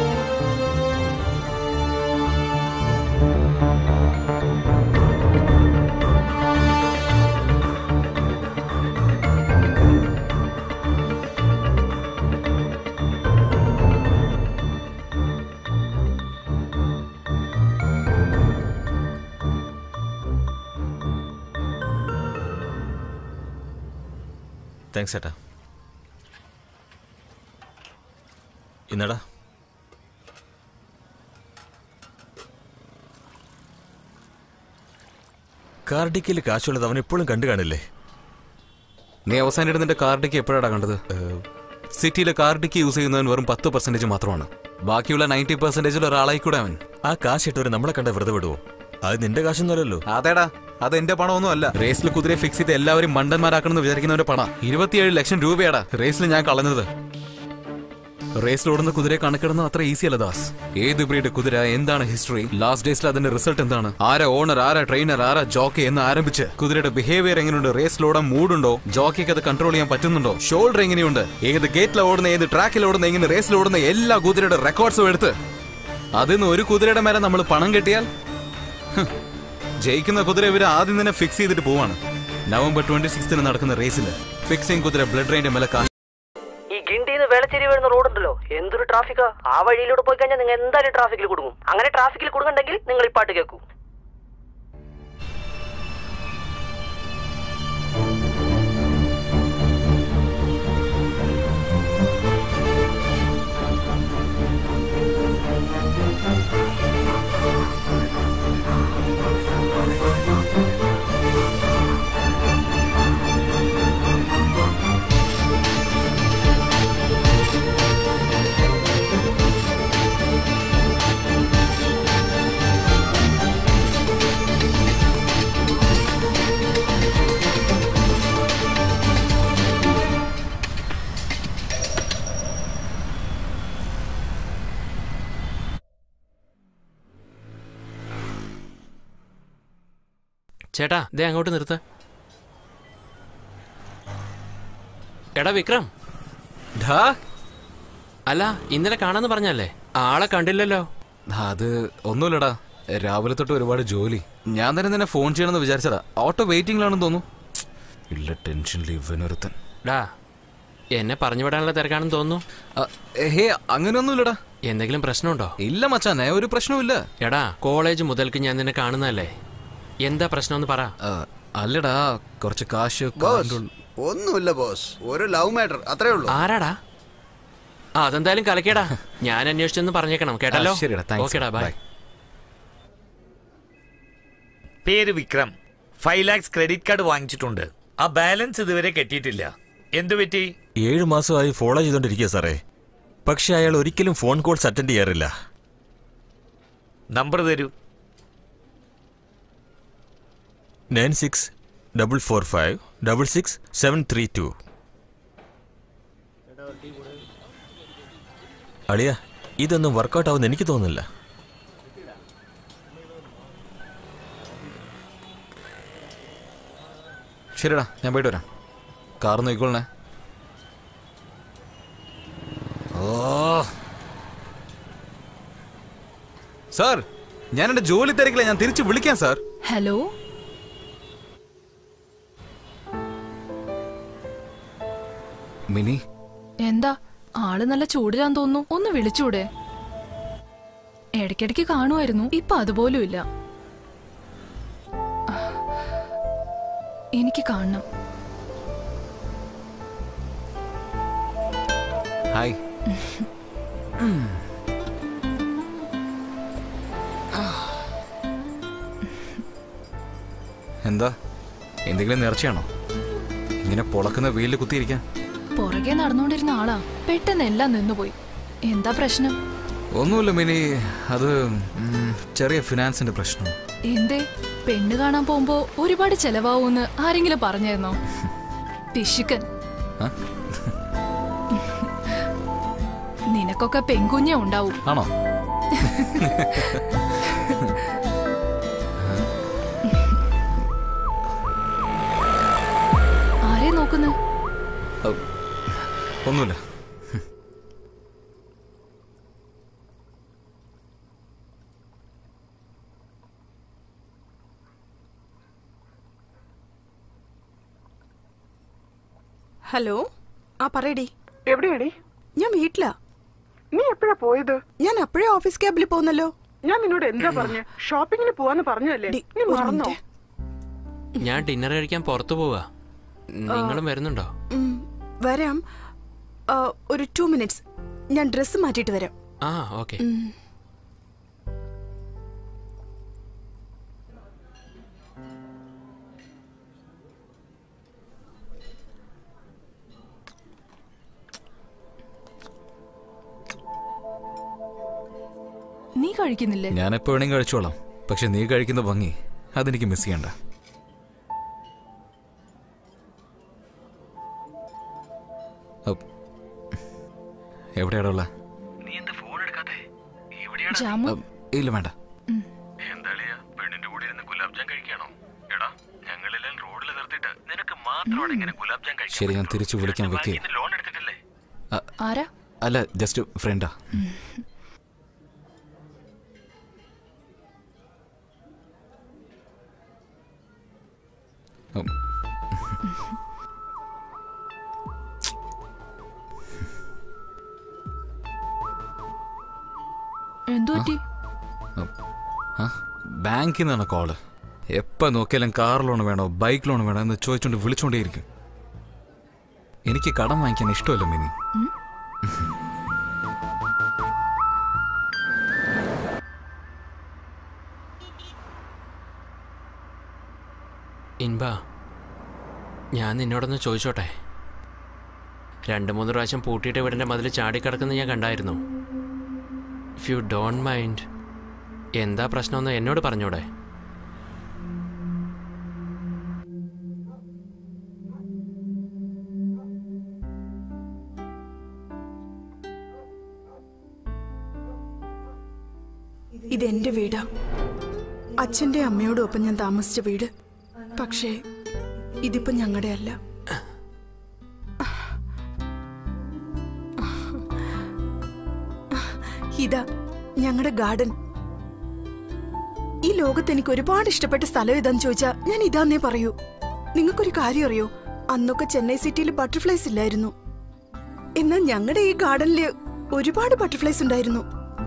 താങ്ക്സ് ചേട്ടാ ഇന്നടാ കാർഡിക്കയിൽ കാശുള്ളത് അവൻ എപ്പോഴും കണ്ടു കാണില്ലേ നീ അവസാനം നിന്റെ കാർഡിക്ക് എപ്പോഴാണ് കണ്ടത് സിറ്റിയിലെ കാർഡിക്ക് യൂസ് ചെയ്യുന്നവൻ വെറും പത്ത് പെർസെന്റേജ് മാത്രമാണ് ബാക്കിയുള്ള നയൻറ്റി പെർസെന്റേജിൽ ഒരാളായി കൂടെ അവൻ ആ കാശ് ഇട്ടവര് നമ്മളെ കണ്ട വെറുതെ വിടുവോ അത് നിന്റെ കാശൊന്നുമല്ലല്ലോ അതേടാ അത് എന്റെ പണമൊന്നും അല്ല റേസിൽ കുതിരയെ ഫിക്സ് ചെയ്ത് എല്ലാവരും മണ്ടന്മാരാക്കണമെന്ന് വിചാരിക്കുന്നവന്റെ പണം ഇരുപത്തിയേഴ് ലക്ഷം രൂപയാടാ റേസിൽ ഞാൻ കളഞ്ഞത് റേസിൽ ഓടുന്ന കുതിരയെ കണക്കിടുന്നത് അത്ര ഈസി അല്ല ദാസ് ഏത് ബ്രീഡ് കുതിര എന്താണ് ഹിസ്റ്ററി ലാസ്റ്റ് ഡേയ്സിൽ അതിന്റെ റിസൾട്ട് എന്താണ് ആരാ ഓണർ ആരാ ട്രെയിനർ ആരാ ജോക്കി എന്ന് ആരംഭിച്ച് കുതിരയുടെ ബിഹേവിയർ എങ്ങനെയുണ്ട് റേസിലോടാൻ മൂടുണ്ടോ ജോക്കിക്ക് അത് കൺട്രോൾ ചെയ്യാൻ പറ്റുന്നുണ്ടോ ഷോൾഡർ എങ്ങനെയുണ്ട് ഏത് ഗേറ്റിൽ ഓടുന്ന ഏത് ട്രാക്കിൽ ഓടുന്ന എങ്ങനെ റേസിൽ ഓടുന്ന എല്ലാ കുതിരയുടെ റെക്കോർഡ്സും എടുത്ത് അതിന്ന് ഒരു കുതിരയുടെ മേലെ നമ്മൾ പണം കെട്ടിയാൽ ഹ്, ജയിക്കുന്ന കുതിര ഇവര് ആദ്യം തന്നെ ഫിക്സ് ചെയ്തിട്ട് പോവാണ് നവംബർ ട്വന്റി സിക്സ്തിന് നടക്കുന്ന റേസിൽ ഫിക്സിംഗ് കുതിര ബ്ലഡ് റെയിന്റെ മേലെ കാശ് ഈ ഗിണ്ടിന്ന് വേളച്ചേരി വരുന്ന റോഡുണ്ടല്ലോ എന്തൊരു ട്രാഫിക്കാ ആ വഴിയിലൂടെ പോയി കഴിഞ്ഞാൽ നിങ്ങൾ എന്തായാലും ട്രാഫിക്കിൽ കുടുങ്ങും അങ്ങനെ ട്രാഫിക്കിൽ കുടുങ്ങണ്ടെങ്കിൽ നിങ്ങൾ ഈ പാട്ട് കേൾക്കൂ ചേട്ടാ ദേ അങ്ങോട്ട് നിർത്ത എടാ വിക്രം അല്ല ഇന്നലെ കാണാന്ന് പറഞ്ഞല്ലേ ആളെ കണ്ടില്ലല്ലോ അത് ഒന്നുമില്ലടാ രാവിലെ തൊട്ട് ഒരുപാട് ജോലി ഞാൻ തന്നെ നിന്നെ ഫോൺ ചെയ്യണമെന്ന് വിചാരിച്ചതാ ഓട്ടോ വെയിറ്റിംഗിലാണെന്ന് തോന്നുന്നു ഇല്ല ടെൻഷനിൽ ഇവനൊരുത്തൻ ഡാ എന്നെ പറഞ്ഞു വിടാനുള്ള തിരക്കാണെന്ന് തോന്നുന്നു ഹേ അങ്ങനെയൊന്നുമില്ലടാ എന്തെങ്കിലും പ്രശ്നമുണ്ടോ ഇല്ല മച്ചാനെ ഒരു പ്രശ്നവുമില്ല എടാ കോളേജ് മുതൽക്ക് ഞാൻ നിന്നെ കാണുന്നതല്ലേ എന്താ പ്രശ്നമെന്ന് പറ അല്ലടാ കുറച്ച് കാശ് ബോസ് ഒന്നുമില്ല ബോസ് ഒരു ലവ് മാറ്റർ അത്രേ ഉള്ളൂ ആരാടാ ആ അതെന്തായാലും കലക്കേടാ ഞാൻ അന്വേഷിച്ചെന്ന് പറഞ്ഞേക്കണം കേട്ടല്ലോ ആ, ശരിടാ, thanks. ഓക്കേടാ ബൈ Bye. പേര് Vikram five lakhs credit card വാങ്ങിച്ചിട്ടുണ്ട് ആ ബാലൻസ് ഇതുവരെ കെട്ടിയിട്ടില്ല എന്തു പറ്റി ഏഴു മാസമായി ഫോളോ ചെയ്തോണ്ടിരിക്കുക സാറേ പക്ഷെ അയാൾ ഒരിക്കലും ഫോൺ കോൾസ് അറ്റൻഡ് ചെയ്യാറില്ല നമ്പർ തരൂ nine six double four five double six seven three two അളിയ ഇതൊന്നും വർക്കൗട്ട് ആവുമെന്ന് എനിക്ക് തോന്നുന്നില്ല ശരിടാ ഞാൻ പോയിട്ട് വരാം കാർ നോക്കിക്കോളണേ ഓ സാർ ഞാൻ എന്റെ ജോലി തിരക്കില്ല ഞാൻ തിരിച്ചു വിളിക്കാം സാർ ഹലോ മിനി എന്താ ആള് നല്ല ചൂടിലാന്ന് തോന്നുന്നു ഒന്ന് വിളിച്ചൂടെ ഇടയ്ക്കിടയ്ക്ക് കാണുമായിരുന്നു ഇപ്പൊ അതുപോലും ഇല്ല എനിക്ക് കാണണം ഹായ് എന്താ എന്തെങ്കിലും നേർച്ചയാണോ ഇങ്ങനെ പൊളക്കുന്ന വെയിലിൽ കുത്തിയിരിക്കാൻ പുറകെ നടന്നുകൊണ്ടിരുന്ന ആളാ പെട്ടെന്ന് എല്ലാം നിന്നുപോയി എന്താ പ്രശ്നം ഒന്നുമില്ല മിനി അത് ഉം, ചെറിയ ഫിനാൻസിന്റെ പ്രശ്നം എന്തേ പെണ്ണ് കാണാൻ പോകുമ്പോ ഒരുപാട് ചെലവാവൂന്ന് ആരെങ്കിലും പറഞ്ഞായിരുന്നോ പിശുക്കൻ ആ? നിനക്കൊക്കെ പെൺകുഞ്ഞേ ഉണ്ടാവും ആണോ ആരെ നോക്കുന്നു ഔ, ഒന്നുമില്ല ഹലോ ആ പറയടി എവിടെയാടി ഞാൻ വീട്ടിലാ നീ എപ്പോഴാ പോയത് ഞാൻ അപ്പോഴേ ഓഫീസ് ക്യാബിൽ പോകുന്നല്ലോ ഞാൻ നിന്നോട് എന്താ പറഞ്ഞ ഷോപ്പിങ്ങിന് പോവാന്ന് പറഞ്ഞതല്ലേ നീ ഒരു മറന്നോ ഞാൻ ഡിന്നർ കഴിക്കാൻ പുറത്തു പോവാ നിങ്ങളും വരുന്നുണ്ടോ ഉം, വരാം ആ, ഒരു ടു മിനിറ്റ്സ് ഞാൻ ഡ്രസ്സ് മാറ്റിയിട്ട് വരാം ആ ഓക്കെ ഉം. നീ കഴിക്കുന്നില്ലേ ഞാൻ എപ്പോ വേണമെങ്കിൽ കഴിച്ചോളാം പക്ഷെ നീ കഴിക്കുന്ന ഭംഗി അതെനിക്ക് മിസ് ചെയ്യണ്ട ഔ, എവിടെയാടാ ഉള്ള നീ എന്താ ഫോൺ എടുക്കാത്തെ ജാമു ഇല്ല വേണ്ട എന്താളിയാ പെണ്ണിന്റെ കൂടെ ഇരുന്ന് ഗുലാബ് ജാം കഴിക്കാണോ എടാ ഞങ്ങളെല്ലാം റോഡിൽ നിർത്തിയിട്ട് നിനക്ക് മാത്രമാണ് ഇങ്ങനെ ഗുലാബ് ജാം കഴിക്കാൻ ശരി ഞാൻ തിരിച്ചു വിളിക്കാൻ വെക്കേ ലോൺ എടുത്തിട്ടില്ലേ ആരാ അല്ല ജസ്റ്റ് ഫ്രണ്ടാ ഉം. എന്തു പറ്റി ആ ബാങ്കിൽ നിന്നാണ് കോള് എപ്പോൾ നോക്കിയാലും കാർ ലോൺ വേണോ ബൈക്ക് ലോൺ വേണോ എന്ന് ചോദിച്ചുകൊണ്ട് വിളിച്ചുകൊണ്ടേയിരിക്കും എനിക്ക് കടം വാങ്ങിക്കാൻ ഇഷ്ടമല്ല മിനി ഇൻബ ഞാൻ നിന്നോടൊന്ന് ചോദിച്ചോട്ടെ രണ്ട് മൂന്ന് പ്രാവശ്യം പൂട്ടിയിട്ട് വീടിൻ്റെ മതിൽ ചാടിക്കിടക്കുന്നത് ഞാൻ കണ്ടായിരുന്നു ഇഫ് യു ഡോണ്ട് മൈൻഡ് എന്താ പ്രശ്നമെന്ന് എന്നോട് പറഞ്ഞൂടെ ഇതെന്റെ വീടാ അച്ഛന്റെ അമ്മയോടും ഒപ്പം ഞാൻ താമസിച്ച വീട് പക്ഷേ ഇതിപ്പോ ഞങ്ങളുടെ അല്ല ഇതാ ഞങ്ങളുടെ ഗാർഡൻ ഈ ലോകത്ത് എനിക്ക് ഒരുപാട് ഇഷ്ടപ്പെട്ട സ്ഥലം ഏതാന്ന് ചോദിച്ചാ ഞാൻ ഇതാന്നേ പറയൂ നിങ്ങൾക്കൊരു കാര്യം അറിയോ അന്നൊക്കെ ചെന്നൈ സിറ്റിയിൽ ബട്ടർഫ്ലൈസ് ഇല്ലായിരുന്നു എന്നാൽ ഞങ്ങളുടെ ഈ ഗാർഡനില് ഒരുപാട് ബട്ടർഫ്ലൈസ് ഉണ്ടായിരുന്നു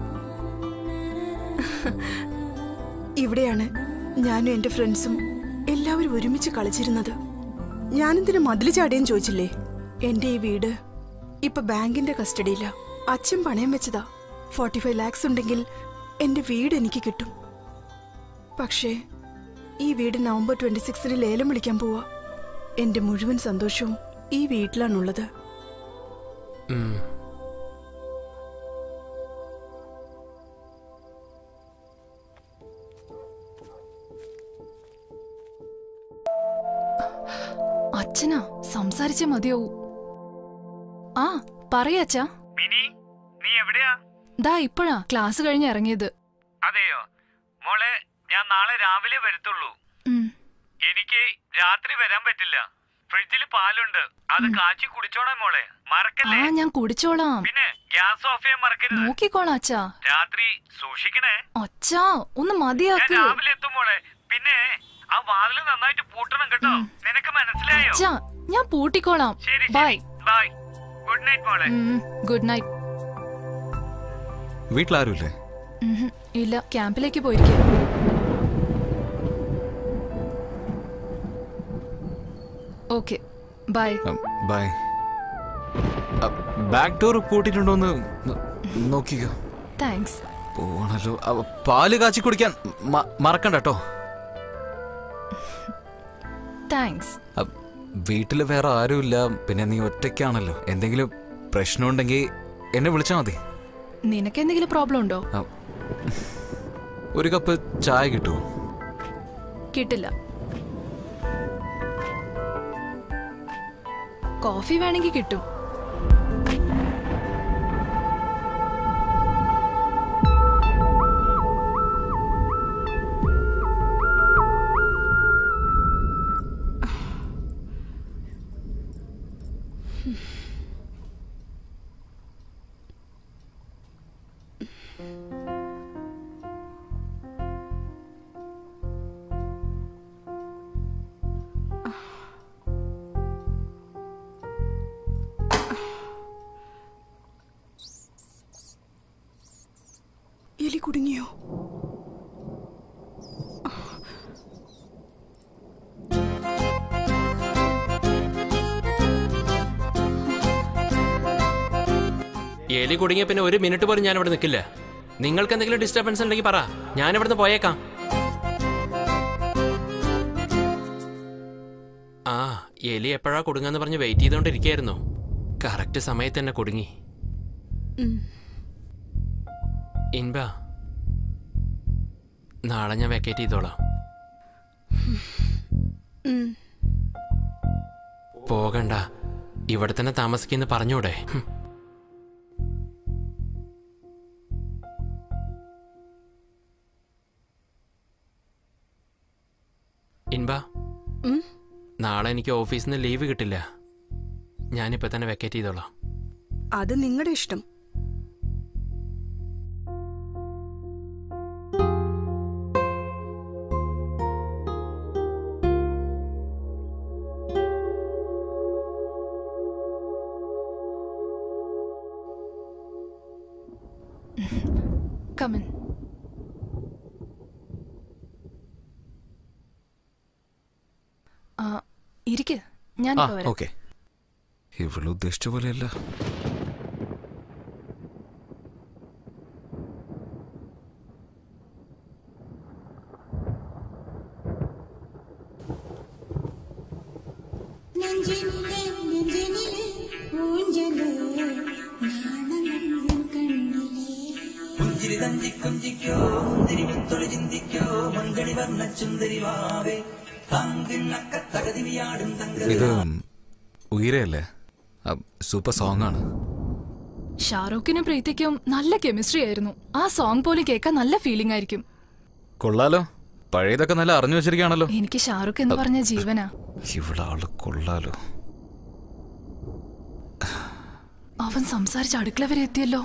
ഇവിടെയാണ് ഞാനും എന്റെ ഫ്രണ്ട്സും എല്ലാവരും ഒരുമിച്ച് കളിച്ചിരുന്നത് ഞാനെന്തിനു മതില് ചാടിയെന്ന് ചോദിച്ചില്ലേ എന്റെ ഈ വീട് ഇപ്പൊ ബാങ്കിന്റെ കസ്റ്റഡിയില അച്ഛൻ പണയം വെച്ചതാ ഫോർട്ടി ഫൈവ് ലാക്സ് ഉണ്ടെങ്കിൽ എന്റെ വീട് എനിക്ക് കിട്ടും പക്ഷേ ഈ വീട് നവംബർ ട്വന്റി സിക്സിന് ലേലം വിളിക്കാൻ പോവാ എന്റെ മുഴുവൻ സന്തോഷവും ഈ വീട്ടിലാണുള്ളത് ഉം. അച്ഛനാ സംസാരിച്ചേ മതിയാവൂ ആ പറയാച്ചാ മിനി നീ എവിടെയാ ദാ ഇപ്പോഴാ ക്ലാസ് കഴിഞ്ഞ് ഇറങ്ങിയത് അതെയോ മോളെ ഞാൻ നാളെ രാവിലെ വരത്തുള്ളൂ ഉം. എനിക്ക് രാത്രി വരാൻ പറ്റില്ല ഫ്രിഡ്ജിൽ പാലുണ്ട് അത് കാച്ചി കുടിച്ചോണേ മോളെ ആ മറക്കല്ലേ ഞാൻ കുടിച്ചോളാം പിന്നെ ഗ്യാസ് ഓഫ് ചെയ്യാൻ മറക്കരുത് നോക്കിക്കോളാം അച്ഛാ രാത്രി സൂക്ഷിക്കണേ അച്ഛാ ഒന്ന് ഞാൻ മതിയാക്ക് രാവിലെ എത്തും മോളെ പിന്നെ ആ വാതില് നന്നായിട്ട് പൂട്ടണം കേട്ടോ നിനക്ക് മനസ്സിലായോ അച്ഛാ ഞാൻ പൂട്ടിക്കോളാം ശരി ബൈ ബൈ ഗുഡ് നൈറ്റ് മോളെ ഗുഡ് നൈറ്റ് വീട്ടിലാരുമില്ലേ ഇല്ല ക്യാമ്പിലേക്ക് പോയിരിക്കുക okay bye bye back door പൂട്ടിയിട്ടുണ്ടോന്ന് ന- നോക്കിക്കോ താങ്ക്സ് പോണല്ലോ അവ, പാല് കാച്ചി കുടിക്കാൻ മ- മറക്കണ്ട കേട്ടോ താങ്ക്സ് അ- വീട്ടില് വേറെ ആരുമില്ല പിന്നെ നീ ഒറ്റയ്ക്കാണല്ലോ എന്തെങ്കിലും പ്രശ്നമുണ്ടെങ്കിൽ എന്നെ വിളിച്ചാൽ മതി നിനക്ക് എന്തെങ്കിലും പ്രോബ്ലം ഉണ്ടോ അ, ഒരു കപ്പ് ചായ കിട്ടുമോ കിട്ടില്ല കോഫി വേണമെങ്കിൽ കിട്ടും എലി കുടുങ്ങിയോ എലി കുടുങ്ങിയ പിന്നെ ഒരു മിനിറ്റ് പോലും ഞാൻ ഇവിടെ നിൽക്കില്ല നിങ്ങൾക്ക് എന്തെങ്കിലും ഡിസ്റ്റർബൻസ് ഉണ്ടെങ്കിൽ പറ ഞാൻ ഇവിടുന്ന് പോയേക്കാം ആ എലി എപ്പോഴാ കുടുങ്ങാന്ന് പറഞ്ഞ് വെയിറ്റ് ചെയ്തുകൊണ്ടിരിക്കുകയായിരുന്നു കറക്റ്റ് സമയത്ത് തന്നെ കുടുങ്ങി ഇൻബ നാളെ ഞാൻ വെക്കേറ്റ് ചെയ്തോളാം പോകണ്ട ഇവിടെ തന്നെ താമസിക്കുന്ന പറഞ്ഞൂടെ ഹും. ഇൻബ നാളെ എനിക്ക് ഓഫീസിൽ നിന്ന് ലീവ് കിട്ടില്ല ഞാനിപ്പോ തന്നെ വെക്കേറ്റ് ചെയ്തോളാം അത് നിങ്ങളുടെ ഇഷ്ടം കമൻ ആ ഇരിക്ക് ഞാൻ ആ ഇപ്പോ വരാം ഓക്കെ ഇവള് ഉദ്ദേശിച്ച പോലെയല്ല പുഞ്ചിരി തഞ്ചിക്കൊഞ്ചിക്കോ മുന്തിരി മുത്തൊളി ചിന്തിക്കോ മങ്കണി വർണ്ണ ചുന്ദരി വാവേ തങ്കിണ്ണക്ക തകതിരിയാടും തങ്ക ഇത് ഉയരല്ലേ സൂപ്പർ സോങ് ആണ് ഷാറൂഖിനും പ്രീതിക്കും നല്ല കെമിസ്ട്രി ആയിരുന്നു ആ സോങ് പോലും കേൾക്കാൻ നല്ല ഫീലിംഗ് ആയിരിക്കും കൊള്ളാലോ പഴയതൊക്കെ നല്ല അറിഞ്ഞു വെച്ചിരിക്കുകയാണല്ലോ എനിക്ക് ഷാറൂഖ് എന്ന് പറഞ്ഞ ജീവനാ ഇവിടെ ആള് കൊള്ളാലോ അവൻ സംസാരിച്ച് അടുക്കള വരെ എത്തിയല്ലോ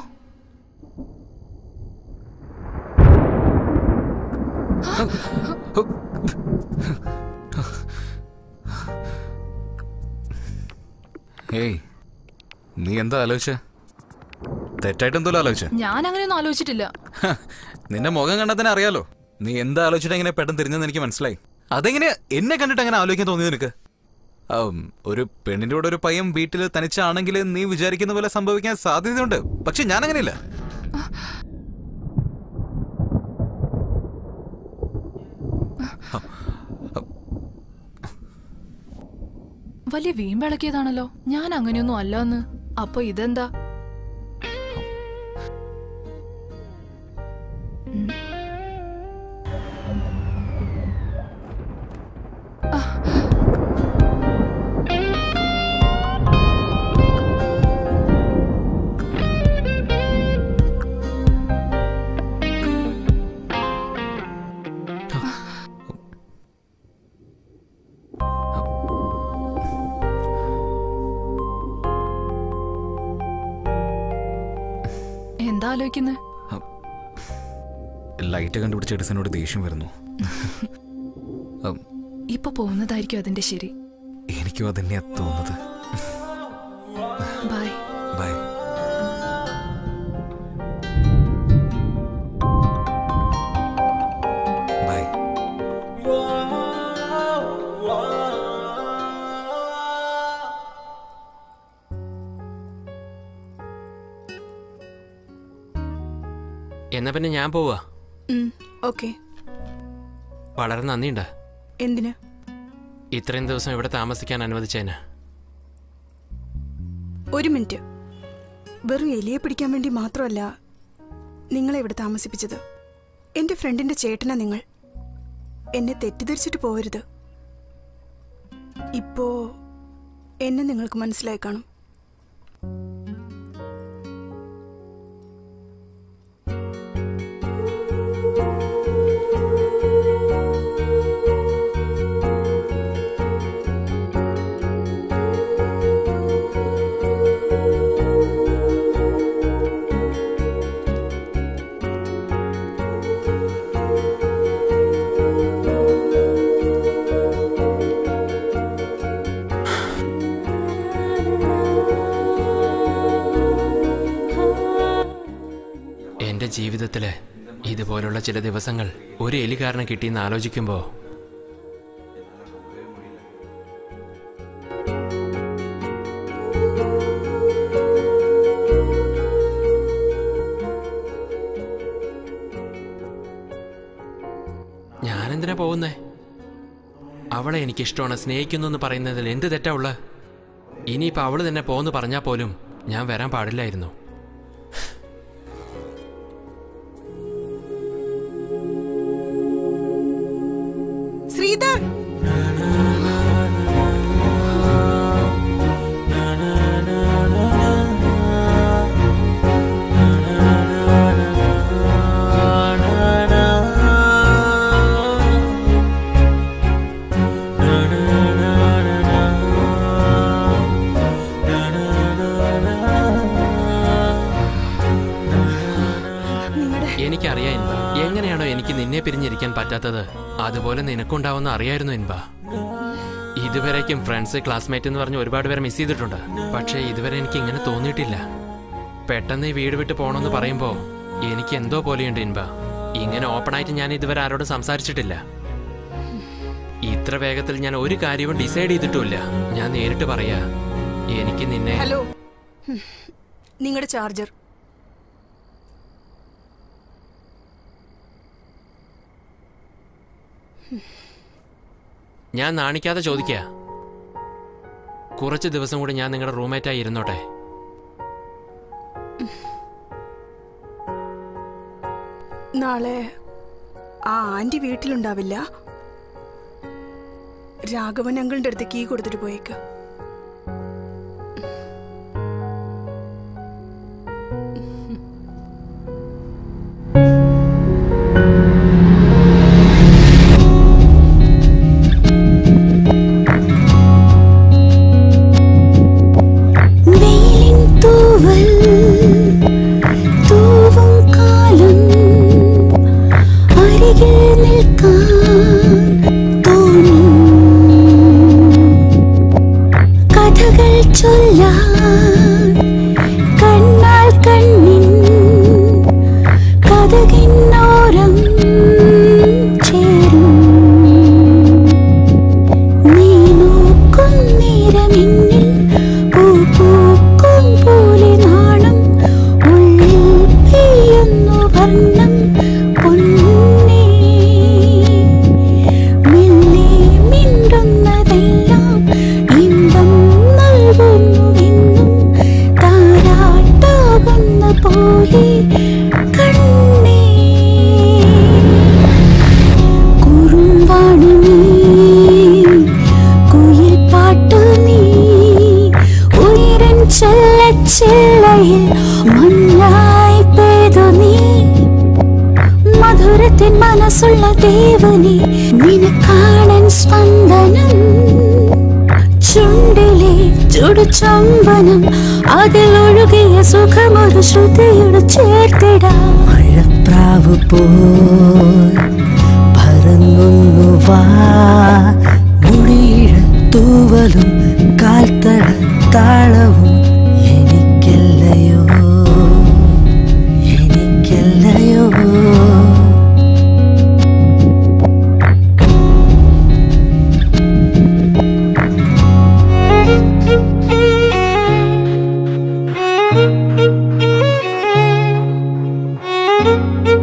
ഏയ് നീ എന്താ ആലോചിച്ച തെറ്റായിട്ട് എന്തോലും ആലോചിച്ച ഞാൻ അങ്ങനെയൊന്നും ആലോചിച്ചിട്ടില്ല നിന്റെ മുഖം കണ്ടാൽ തന്നെ അറിയാലോ നീ എന്താ ആലോചിച്ചിട്ട് എങ്ങനെ പെട്ടെന്ന് തിരിഞ്ഞെന്ന് എനിക്ക് മനസ്സിലായി അതെങ്ങനെ എന്നെ കണ്ടിട്ട് അങ്ങനെ ആലോചിക്കാൻ തോന്നിയത് നിനക്ക് ആം, ഒരു പെണ്ണിന്റെ കൂടെ ഒരു പയ്യൻ വീട്ടിൽ തനിച്ചാണെങ്കിൽ നീ വിചാരിക്കുന്ന പോലെ സംഭവിക്കാൻ സാധ്യതയുണ്ട് പക്ഷെ ഞാൻ അങ്ങനെയില്ല വലിയ വീമ്പിളക്കിയതാണല്ലോ ഞാൻ അങ്ങനെയൊന്നും അല്ല എന്ന് അപ്പൊ ഇതെന്താ ഉം. എന്താ ആലോചിക്കുന്നത് ലൈറ്റ് കണ്ടുപിടിച്ച എഡിസനോട് ദേഷ്യം വരുന്നു ആം, ഇപ്പൊ പോകുന്നതായിരിക്കും അതിന്റെ ശരി എനിക്കും അതന്നെയാ തോന്നുന്നത് ബൈ എന്നാ പിന്നെ ഞാൻ പോവാ ഓക്കെ വളരെ നന്ദിയുണ്ട് എന്തിന് ഇത്രയും ദിവസം ഇവിടെ താമസിക്കാൻ അനുവദിച്ചേന് ഒരു മിനിറ്റ് വെറും എലിയെ പിടിക്കാൻ വേണ്ടി മാത്രമല്ല നിങ്ങളെ ഇവിടെ താമസിപ്പിച്ചത് എന്റെ ഫ്രണ്ടിന്റെ ചേട്ടനാ നിങ്ങൾ എന്നെ തെറ്റിദ്ധരിച്ചിട്ട് പോകരുത് ഇപ്പോ എന്നെ നിങ്ങൾക്ക് മനസ്സിലായി കാണും എന്റെ ജീവിതത്തില് ഇതുപോലുള്ള ചില ദിവസങ്ങൾ ഒരു എലി കാരണം കിട്ടിയെന്ന് ആലോചിക്കുമ്പോ ഞാനെന്തിനാ പോകുന്നേ അവളെ എനിക്കിഷ്ടമാണ് സ്നേഹിക്കുന്നു എന്ന് പറയുന്നതിൽ എന്ത് തെറ്റാ ഉള്ളത് ഇനിയിപ്പോൾ അവള് തന്നെ പോന്ന് പറഞ്ഞാൽ പോലും ഞാൻ വരാൻ പാടില്ലായിരുന്നു ശ്രീധർ എനിക്കറിയാം ഇൻബ എങ്ങനെയാണോ എനിക്ക് നിന്നെ പിരിഞ്ഞിരിക്കാൻ പറ്റാത്തത് അതുപോലെ നിനക്കുണ്ടാവുന്ന അറിയായിരുന്നു ഇൻബ ഇതുവരേക്കും ഫ്രണ്ട്സ് ക്ലാസ്മേറ്റ് എന്ന് പറഞ്ഞ് ഒരുപാട് പേരെ മിസ് ചെയ്തിട്ടുണ്ട് പക്ഷേ ഇതുവരെ എനിക്ക് ഇങ്ങനെ തോന്നിയിട്ടില്ല പെട്ടെന്ന് ഈ വീട് വിട്ട് പോകണമെന്ന് പറയുമ്പോൾ എനിക്ക് എന്തോ പോലെയുണ്ട് ഇൻബ ഇങ്ങനെ ഓപ്പണായിട്ട് ഞാൻ ഇതുവരെ ആരോടും സംസാരിച്ചിട്ടില്ല ഇത്ര വേഗത്തിൽ ഞാൻ ഒരു കാര്യവും ഡിസൈഡ് ചെയ്തിട്ടുമില്ല ഞാൻ നേരിട്ട് പറയാ എനിക്ക് നിന്നെ ഹലോ നിങ്ങളുടെ ചാർജർ ഞാൻ നാണിക്കാതെ ചോദിക്കുക കുറച്ച് ദിവസം കൂടി ഞാൻ നിങ്ങളുടെ റൂംമേറ്റായി ഇരുന്നോട്ടെ നാളെ ആ ആന്റി വീട്ടിലുണ്ടാവില്ല രാഘവൻ അങ്കിളിന്റെ അടുത്ത് കീ കൊടുത്തിട്ട് പോയേക്ക് വെയിലിൻ തൂവൽ തൂവും കാലം അരികിൽ നിൽക്കാൻ തോന്നും കഥകൾ ചൊല്ലാൻ കണ്ണാൽ കണ്ണിൻ കഥകിന്നോരം ചേരും നീ നോക്കും നേരമെന്നിൽ പൂ പൂക്കും പോലെ നാണം ഉള്ളിൽ പെയ്യുന്നു വർണ്ണം പൊന്നേ മെല്ലെ മിണ്ടുന്നതെല്ലാം ഇമ്പം നൽകുന്നുവെന്നും താരാട്ടാകുന്ന പോലെ കണ്ണേ കുറുമ്പാണു നീ കുയിൽ പാട്ടു നീ ഉയരൻ ചെല്ല ചെല്ലയിൽ മഞ്ഞായി പെയ്തു നീ മധുരത്തിൻ മനസ്സുള്ള ദേവനെ നിനക്കാണൻ സ്പന്ദനം ചുണ്ടിലെ ചുടുചമ്പനം അതിലൊഴുകിയ സുഖമൊരു ശ്രുതിയോട് ചേർത്തിടാം മഴപ്രാവ് പോൽ പറന്നൊന്നു വാ മുടിയിഴ തൂവലും കാൽത്തട താളവും എനിക്കല്ലയോ എനിക്കല്ലയോ Thank you.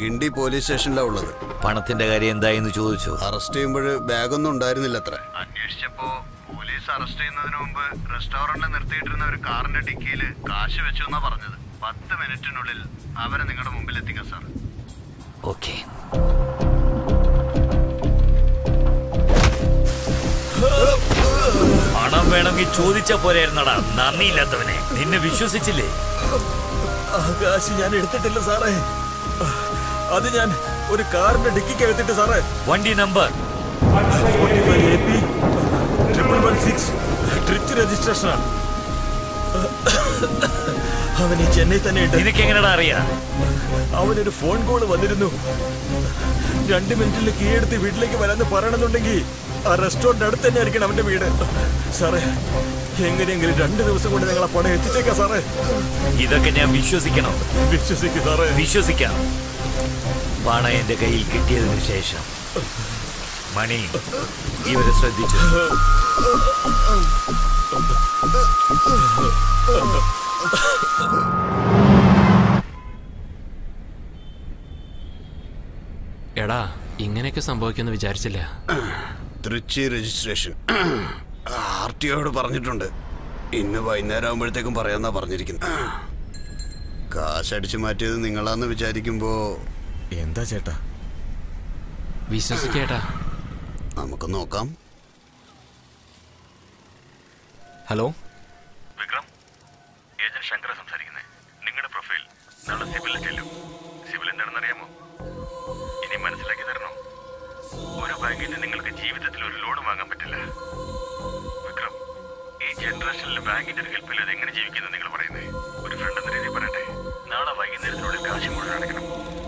ഗിണ്ടി പോലീസ് സ്റ്റേഷനിലാണ് ഉള്ളത് പണത്തിന്റെ കാര്യം എന്തായെന്ന് ചോദിച്ചു അറസ്റ്റ് ചെയ്യുമ്പോൾ ബാഗൊന്നും ഉണ്ടായിരുന്നില്ല അത്ര അന്വേഷിച്ചപ്പോ പോലീസ് അറസ്റ്റ് ചെയ്യുന്നതിന് മുമ്പ് റെസ്റ്റോറന്റിൽ നിർത്തിയിട്ടിരുന്ന ഒരു കാറിന്റെ ഡിക്കിയിൽ കാശ് വെച്ചു എന്നാ പറഞ്ഞത് പത്ത് മിനിറ്റിനുള്ളിൽ അവരെ നിങ്ങളുടെ മുമ്പിൽ എത്തിക്കാം സാർ ഓക്കെ പണം വേണമെങ്കിൽ ചോദിച്ച പോലെയായിരുന്നടാ നന്ദിയില്ലാത്തവനെ നിന്നെ വിശ്വസിച്ചില്ലേ ആകാശ് ഞാൻ എടുത്തിട്ടില്ല സാറേ അത് ഞാൻ ഒരു കാറിന്റെ ഡിക്കിക്ക് എടുത്തിട്ട് സാറേ വണ്ടി number triple one six Trichy രജിസ്ട്രേഷനാണ് അവൻ ഈ ചെന്നൈ തന്നെ ഉണ്ട് നിനക്ക് എങ്ങനെയാ അറിയാ അവനൊരു ഫോൺ കോൾ വന്നിരുന്നു രണ്ട് മിനിറ്റിൽ കീഴെടുത്ത് വീട്ടിലേക്ക് വരാന്ന് പറയണമെന്നുണ്ടെങ്കിൽ ആ റെസ്റ്റോറന്റ് അടുത്ത് തന്നെ ആയിരിക്കണം അവന്റെ വീട് സാറേ എങ്ങനെയെങ്കിലും രണ്ട് ദിവസം കൊണ്ട് ഞങ്ങൾ ആ പണം എത്തിച്ചേക്കാം സാറേ ഇതൊക്കെ ഞാൻ വിശ്വസിക്കണം വിശ്വസിക്കും സാറേ വിശ്വസിക്കാം പണം എന്റെ കയ്യിൽ കിട്ടിയതിനു ശേഷം മണി ഇവരെ ശ്രദ്ധിച്ചു എടാ ഇങ്ങനെയൊക്കെ സംഭവിക്കുമെന്ന് വിചാരിച്ചില്ല തൃച്ചി രജിസ്ട്രേഷൻ ആർ ടി ഒയോട് പറഞ്ഞിട്ടുണ്ട് ഇന്ന് വൈകുന്നേരം ആകുമ്പോഴത്തേക്കും പറയാന്നാ പറഞ്ഞിരിക്കുന്നത് കാശ് അടിച്ചു മാറ്റിയത് നിങ്ങളാന്ന് വിചാരിക്കുമ്പോ എന്താ ചേട്ടാ വിശ്വസിക്കേട്ടാ നമുക്ക് നോക്കാം ഹലോ വിക്രം ഏജന്റ് ശങ്കര സംസാരിക്കുന്നത് നിങ്ങളുടെ പ്രൊഫൈൽ നാളെ സിവിലിൽ ചെല്ലും സിവിൽ എന്താണെന്ന് അറിയാമോ ഇനി മനസ്സിലാക്കി തരണം ഒരു ബാങ്കിന് നിങ്ങൾക്ക് ജീവിതത്തിൽ ഒരു ലോൺ വാങ്ങാൻ പറ്റില്ല വിക്രം ഈ ജനറേഷനിൽ ബാങ്കിന്റെ ഒരു ഹെൽപ്പില്ലാതെ എങ്ങനെ ജീവിക്കുന്നത് നിങ്ങൾ പറയുന്നത് ഒരു ഫ്രണ്ട് എന്ന രീതിയിൽ പറയട്ടെ നാളെ വൈകുന്നേരത്തിനുള്ളിൽ കാശ് മുഴുവൻ അടയ്ക്കണം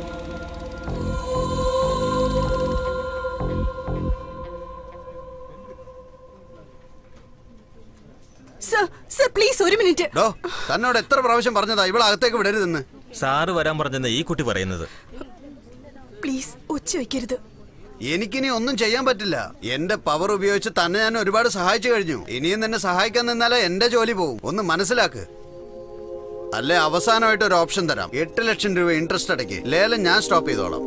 സർ സർ പ്ലീസ് ഒരു മിനിറ്റ് ഡോ തന്നോട് എത്ര പ്രാവശ്യം പറഞ്ഞതാ ഇവിടെ അകത്തേക്ക് വിടരുതെന്ന് സാറ് വരാൻ പറഞ്ഞെന്ന ഈ കുട്ടി പറയുന്നത് പ്ലീസ് ഒച്ച വയ്ക്കരുത് എനിക്കിനി ഒന്നും ചെയ്യാൻ പറ്റില്ല എന്റെ പവർ ഉപയോഗിച്ച് തന്നെ ഞാൻ ഒരുപാട് സഹായിച്ചു കഴിഞ്ഞു ഇനിയും നിന്നെ സഹായിക്കാൻ നിന്നാലേ എന്റെ ജോലി പോവും ഒന്ന് മനസ്സിലാക്ക് അല്ലെ അവസാനമായിട്ട് ഒരു ഓപ്ഷൻ തരാം എട്ട് ലക്ഷം രൂപ ഇൻട്രസ്റ്റ് അടയ്ക്ക് ലേലം ഞാൻ സ്റ്റോപ്പ് ചെയ്തോളാം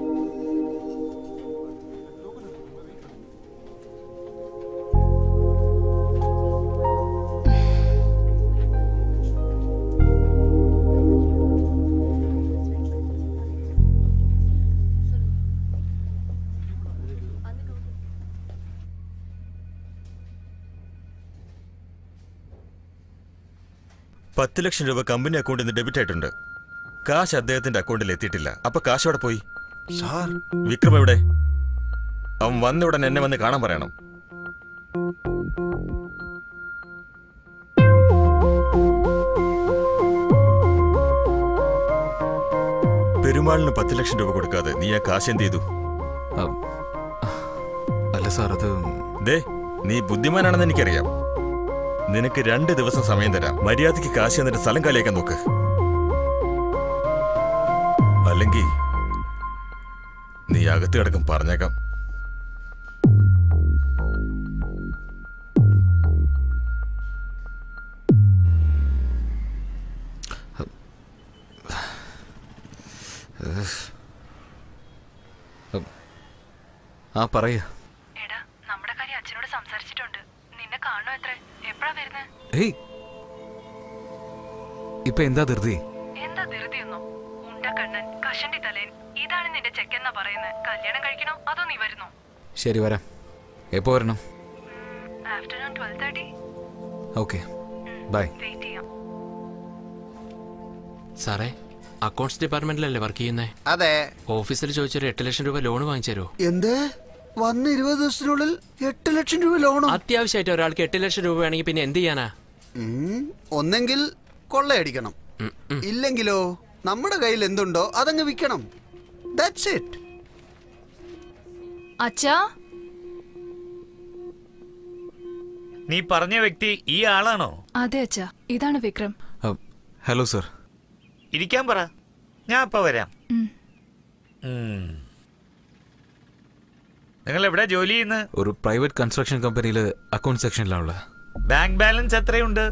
പത്ത് ലക്ഷം രൂപ കമ്പനി അക്കൗണ്ടിൽ നിന്ന് ഡെബിറ്റ് ആയിട്ടുണ്ട് കാശ് അദ്ദേഹത്തിന്റെ അക്കൗണ്ടിൽ എത്തിയിട്ടില്ല അപ്പൊ കാശ് അവിടെ പോയി സാർ വിക്രം എവിടെ അവൻ വന്ന ഉടനെ എന്നെ വന്ന് കാണാൻ പറയണം പെരുമാളിന് പത്ത് ലക്ഷം രൂപ കൊടുക്കാതെ നീ ആ കാശ് എന്ത് ചെയ്തു അല്ല സാർ അത് ദേ നീ ബുദ്ധിമാനാണെന്ന് എനിക്കറിയാം നിനക്ക് രണ്ട് ദിവസം സമയം തരാം മര്യാദയ്ക്ക് കാശ് എന്നിട്ട് സ്ഥലം കാലിയാക്കാൻ നോക്ക് അല്ലെങ്കിൽ നീ അകത്ത് കിടക്കും പറഞ്ഞേക്കാം ആ പറയാ എടാ നമ്മുടെ കാര്യം അച്ഛനോട് സംസാരിച്ചിട്ടുണ്ട് നിന്നെ കാണോ എത്ര എപ്പോഴാ വരുന്നത് ഹേയ് ഇപ്പൊ എന്താ ധൃതി എന്താ ധൃതിയൊന്നോ ഉണ്ടക്കണ്ണൻ കഷണ്ടി തലേൻ ഇതാണ് നിന്റെ ചെക്കെന്നാ പറയുന്നത് കല്യാണം കഴിക്കണോ അതോ നീ വരുന്നോ ശരി വരാം എപ്പോ വരണം afternoon twelve thirty okay bye wait ചെയ്യാം സാറേ അക്കൗണ്ട്സ് ഡിപ്പാർട്ട്മെന്റിലല്ലേ വർക്ക് ചെയ്യുന്നേ അതെ ഓഫീസിൽ ചോദിച്ചൊരു എട്ട് ലക്ഷം രൂപ ലോൺ വാങ്ങിച്ചു തരുമോ എന്ത് വന്ന് ഇരുപത് ദിവസത്തിനുള്ളിൽ എട്ട് ലക്ഷം രൂപ ലോണോ അത്യാവശ്യമായിട്ട് ഒരാൾക്ക് എട്ട് ലക്ഷം രൂപ വേണമെങ്കിൽ പിന്നെ എന്ത് ചെയ്യാനാ ഉം, ഒന്നെങ്കിൽ കൊള്ളയടിക്കണം ഇല്ലെങ്കിലോ നമ്മുടെ കയ്യിൽ എന്തുണ്ടോ അതങ്ങ് വിൽക്കണം ദാറ്റ്സ് ഇറ്റ് അച്ഛാ നീ പറഞ്ഞ വ്യക്തി ഈ ആളാണോ അതെ അച്ഛാ ഇതാണ് വിക്രം ഹലോ സർ ഇരിക്കാൻ പറ ഞാൻ അപ്പ വരാം ഉം. ഉം. നിങ്ങൾ എവിടെ ജോലി ചെയ്യുന്നത് ഒരു പ്രൈവറ്റ് കൺസ്ട്രക്ഷൻ കമ്പനിയിൽ അക്കൗണ്ട് സെക്ഷനിലാണുള്ള ബാങ്ക് ബാലൻസ് എത്രയുണ്ട്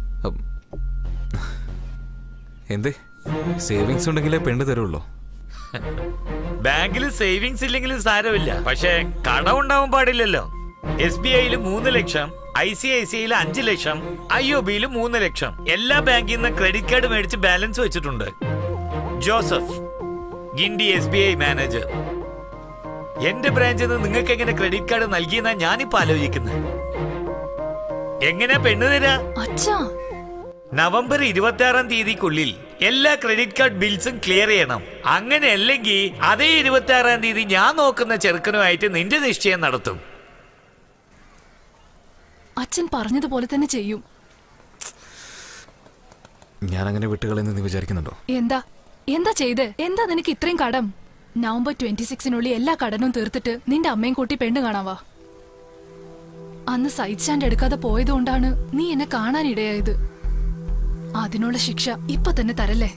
എന്തേ സേവിങ്സ് ഉണ്ടെങ്കിലേ പെണ്ണ് തരുള്ളൂ ബാങ്കിൽ സേവിങ്സ് ഇല്ലെങ്കിലും സാരമില്ല പക്ഷേ കടം ഉണ്ടാവാൻ പാടില്ലല്ലോ എസ് ബി ഐയിൽ മൂന്ന് ലക്ഷം ഐ സി ഐ സി ഐയിൽ അഞ്ച് ലക്ഷം ഐ ഒ ബിയിൽ മൂന്ന് ലക്ഷം എല്ലാ ബാങ്കിൽ നിന്ന് ക്രെഡിറ്റ് കാർഡ് മേടിച്ച് ബാലൻസ് വെച്ചിട്ടുണ്ട് Joseph Guindy S B I manager എന്റെ ബ്രാഞ്ചിൽ നിന്ന് നിങ്ങൾക്ക് എങ്ങനെ ക്രെഡിറ്റ് കാർഡ് നൽകിയെന്നാ ഞാനിപ്പോ ആലോചിക്കുന്നത് എങ്ങനെ പെണ്ണ് തരാ അച്ഛാ നവംബർ ഇരുപത്തി ആറാം തീയതിക്കുള്ളിൽ എല്ലാ ക്രെഡിറ്റ് കാർഡ് ബിൽസും ക്ലിയർ ചെയ്യണം അങ്ങനെ അല്ലെങ്കിൽ അതേ ഇരുപത്തി ആറാം തീയതി ഞാൻ നോക്കുന്ന ചെറുക്കനുമായിട്ട് നിന്റെ നിശ്ചയം നടത്തും അച്ഛൻ പറഞ്ഞതുപോലെ തന്നെ ചെയ്യും ഞാൻ അങ്ങനെ വിട്ടുകളെന്ന് നീ വിചാരിക്കുന്നുണ്ടോ എന്താ എന്താ ചെയ്ത് എന്താ നിനക്ക് ഇത്രയും കടം നവംബർ ട്വന്റി സിക്സിനുള്ളിൽ എല്ലാ കടനും തീർത്തിട്ട് നിന്റെ അമ്മയും കൂട്ടി പെണ്ണ് കാണാവാ അന്ന് സൈഡ് സ്റ്റാൻഡ് എടുക്കാതെ പോയതുകൊണ്ടാണ് നീ എന്നെ കാണാനിടയായത് അതിനുള്ള ശിക്ഷ ഇപ്പൊ തന്നെ തരല്ലേ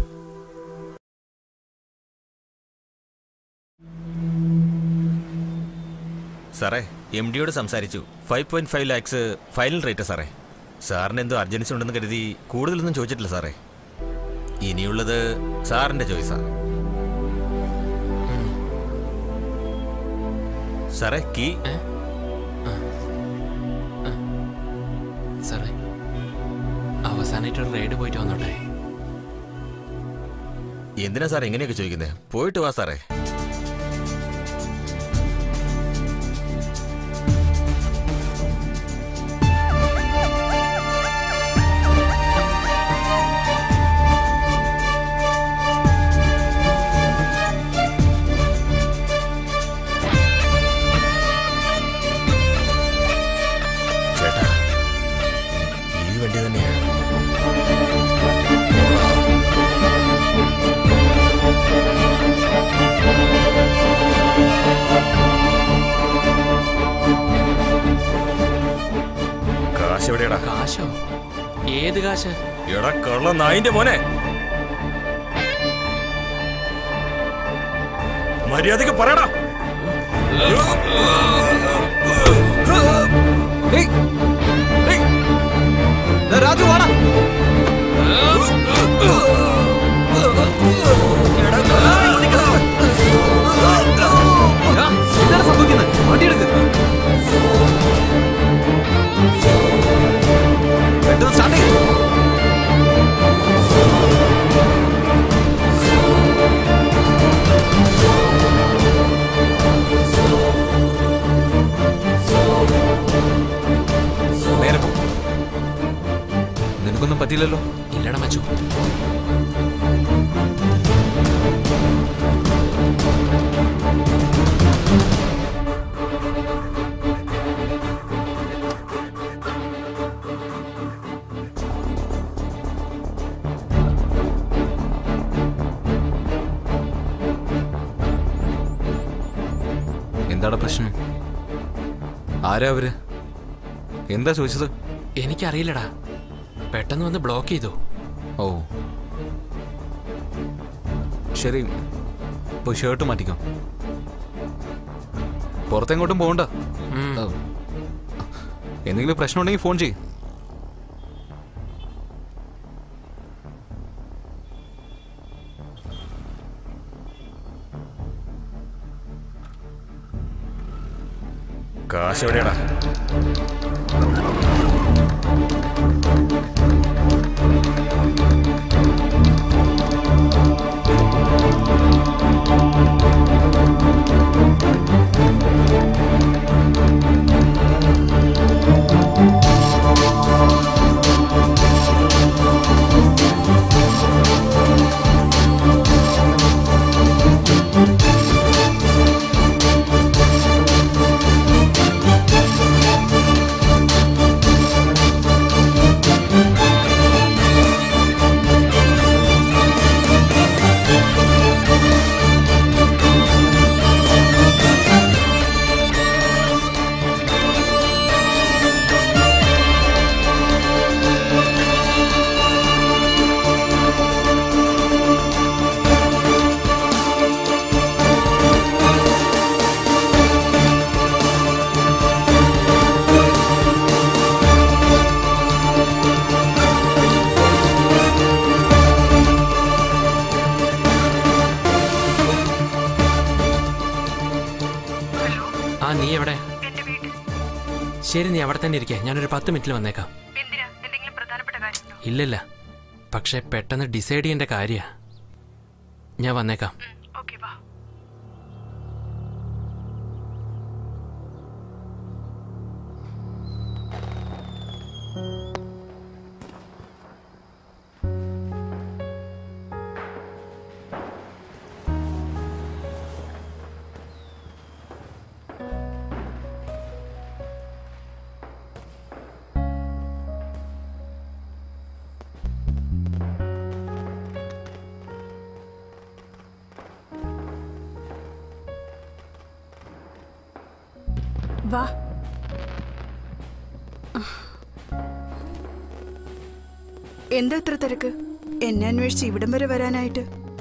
സാറേ എം ഡിയോട് സംസാരിച്ചു five point five lakhs final rate സാറേ സാറിന് എന്തോ അർജൻസി ഉണ്ടെന്ന് കരുതി കൂടുതലൊന്നും ചോദിച്ചിട്ടില്ല സാറേ ഇനിയുള്ളത് സാറിന്റെ ചോയ്സാ സാറേ കീ സാറേ അവസാനമായിട്ട് ഒരു റൈഡ് പോയിട്ട് വന്നോട്ടെ എന്തിനാ സാർ എങ്ങനെയൊക്കെ ചോദിക്കുന്നത് പോയിട്ട് വാ സാറേ ചേട്ടാ ഈ വണ്ടി തന്നെയാ കാശ് എവിടെയാടാ കാശോ ഏത് കാശ് എടാ കള്ള നായിന്റെ മോനെ മര്യാദക്ക് പറയടാ രാജു വാടാ എന്താണ് സംഭവിക്കുന്നത് വണ്ടി എടുക്ക് പെട്ടെന്ന് സ്റ്റാർട്ട് ചെയ്യും നേരെ പോ നിനക്കൊന്നും പറ്റിയില്ലല്ലോ ഇല്ലട മച്ചു എന്താടാ പ്രശ്നം ആരാ അവര് എന്താ ചോദിച്ചത് എനിക്കറിയില്ലടാ പെട്ടെന്ന് വന്ന് ബ്ലോക്ക് ചെയ്തു ഓ ശരി പോയി ഷർട്ട് മാറ്റിക്കോ പുറത്തെങ്ങോട്ടും പോകണ്ട ഓ. എന്തെങ്കിലും പ്രശ്നം ഉണ്ടെങ്കിൽ ഫോൺ ചെയ്യും കാശ് എവിടെയാടാ Thank ശരി നീ അവിടെ തന്നെ ഇരിക്കേ ഞാനൊരു പത്ത് മിനിറ്റിൽ വന്നേക്കാം എന്തിനാ എന്തെങ്കിലും പ്രധാനപ്പെട്ട കാര്യം ഇല്ലില്ല പക്ഷെ പെട്ടെന്ന് ഡിസൈഡ് ചെയ്യേണ്ട കാര്യാ ഞാൻ വന്നേക്കാം ഓക്കെ വാ വാ എന്താ ഇത്ര തിരക്ക് എന്നെ അന്വേഷിച്ച് ഇവിടം വരെ വരാനായിട്ട്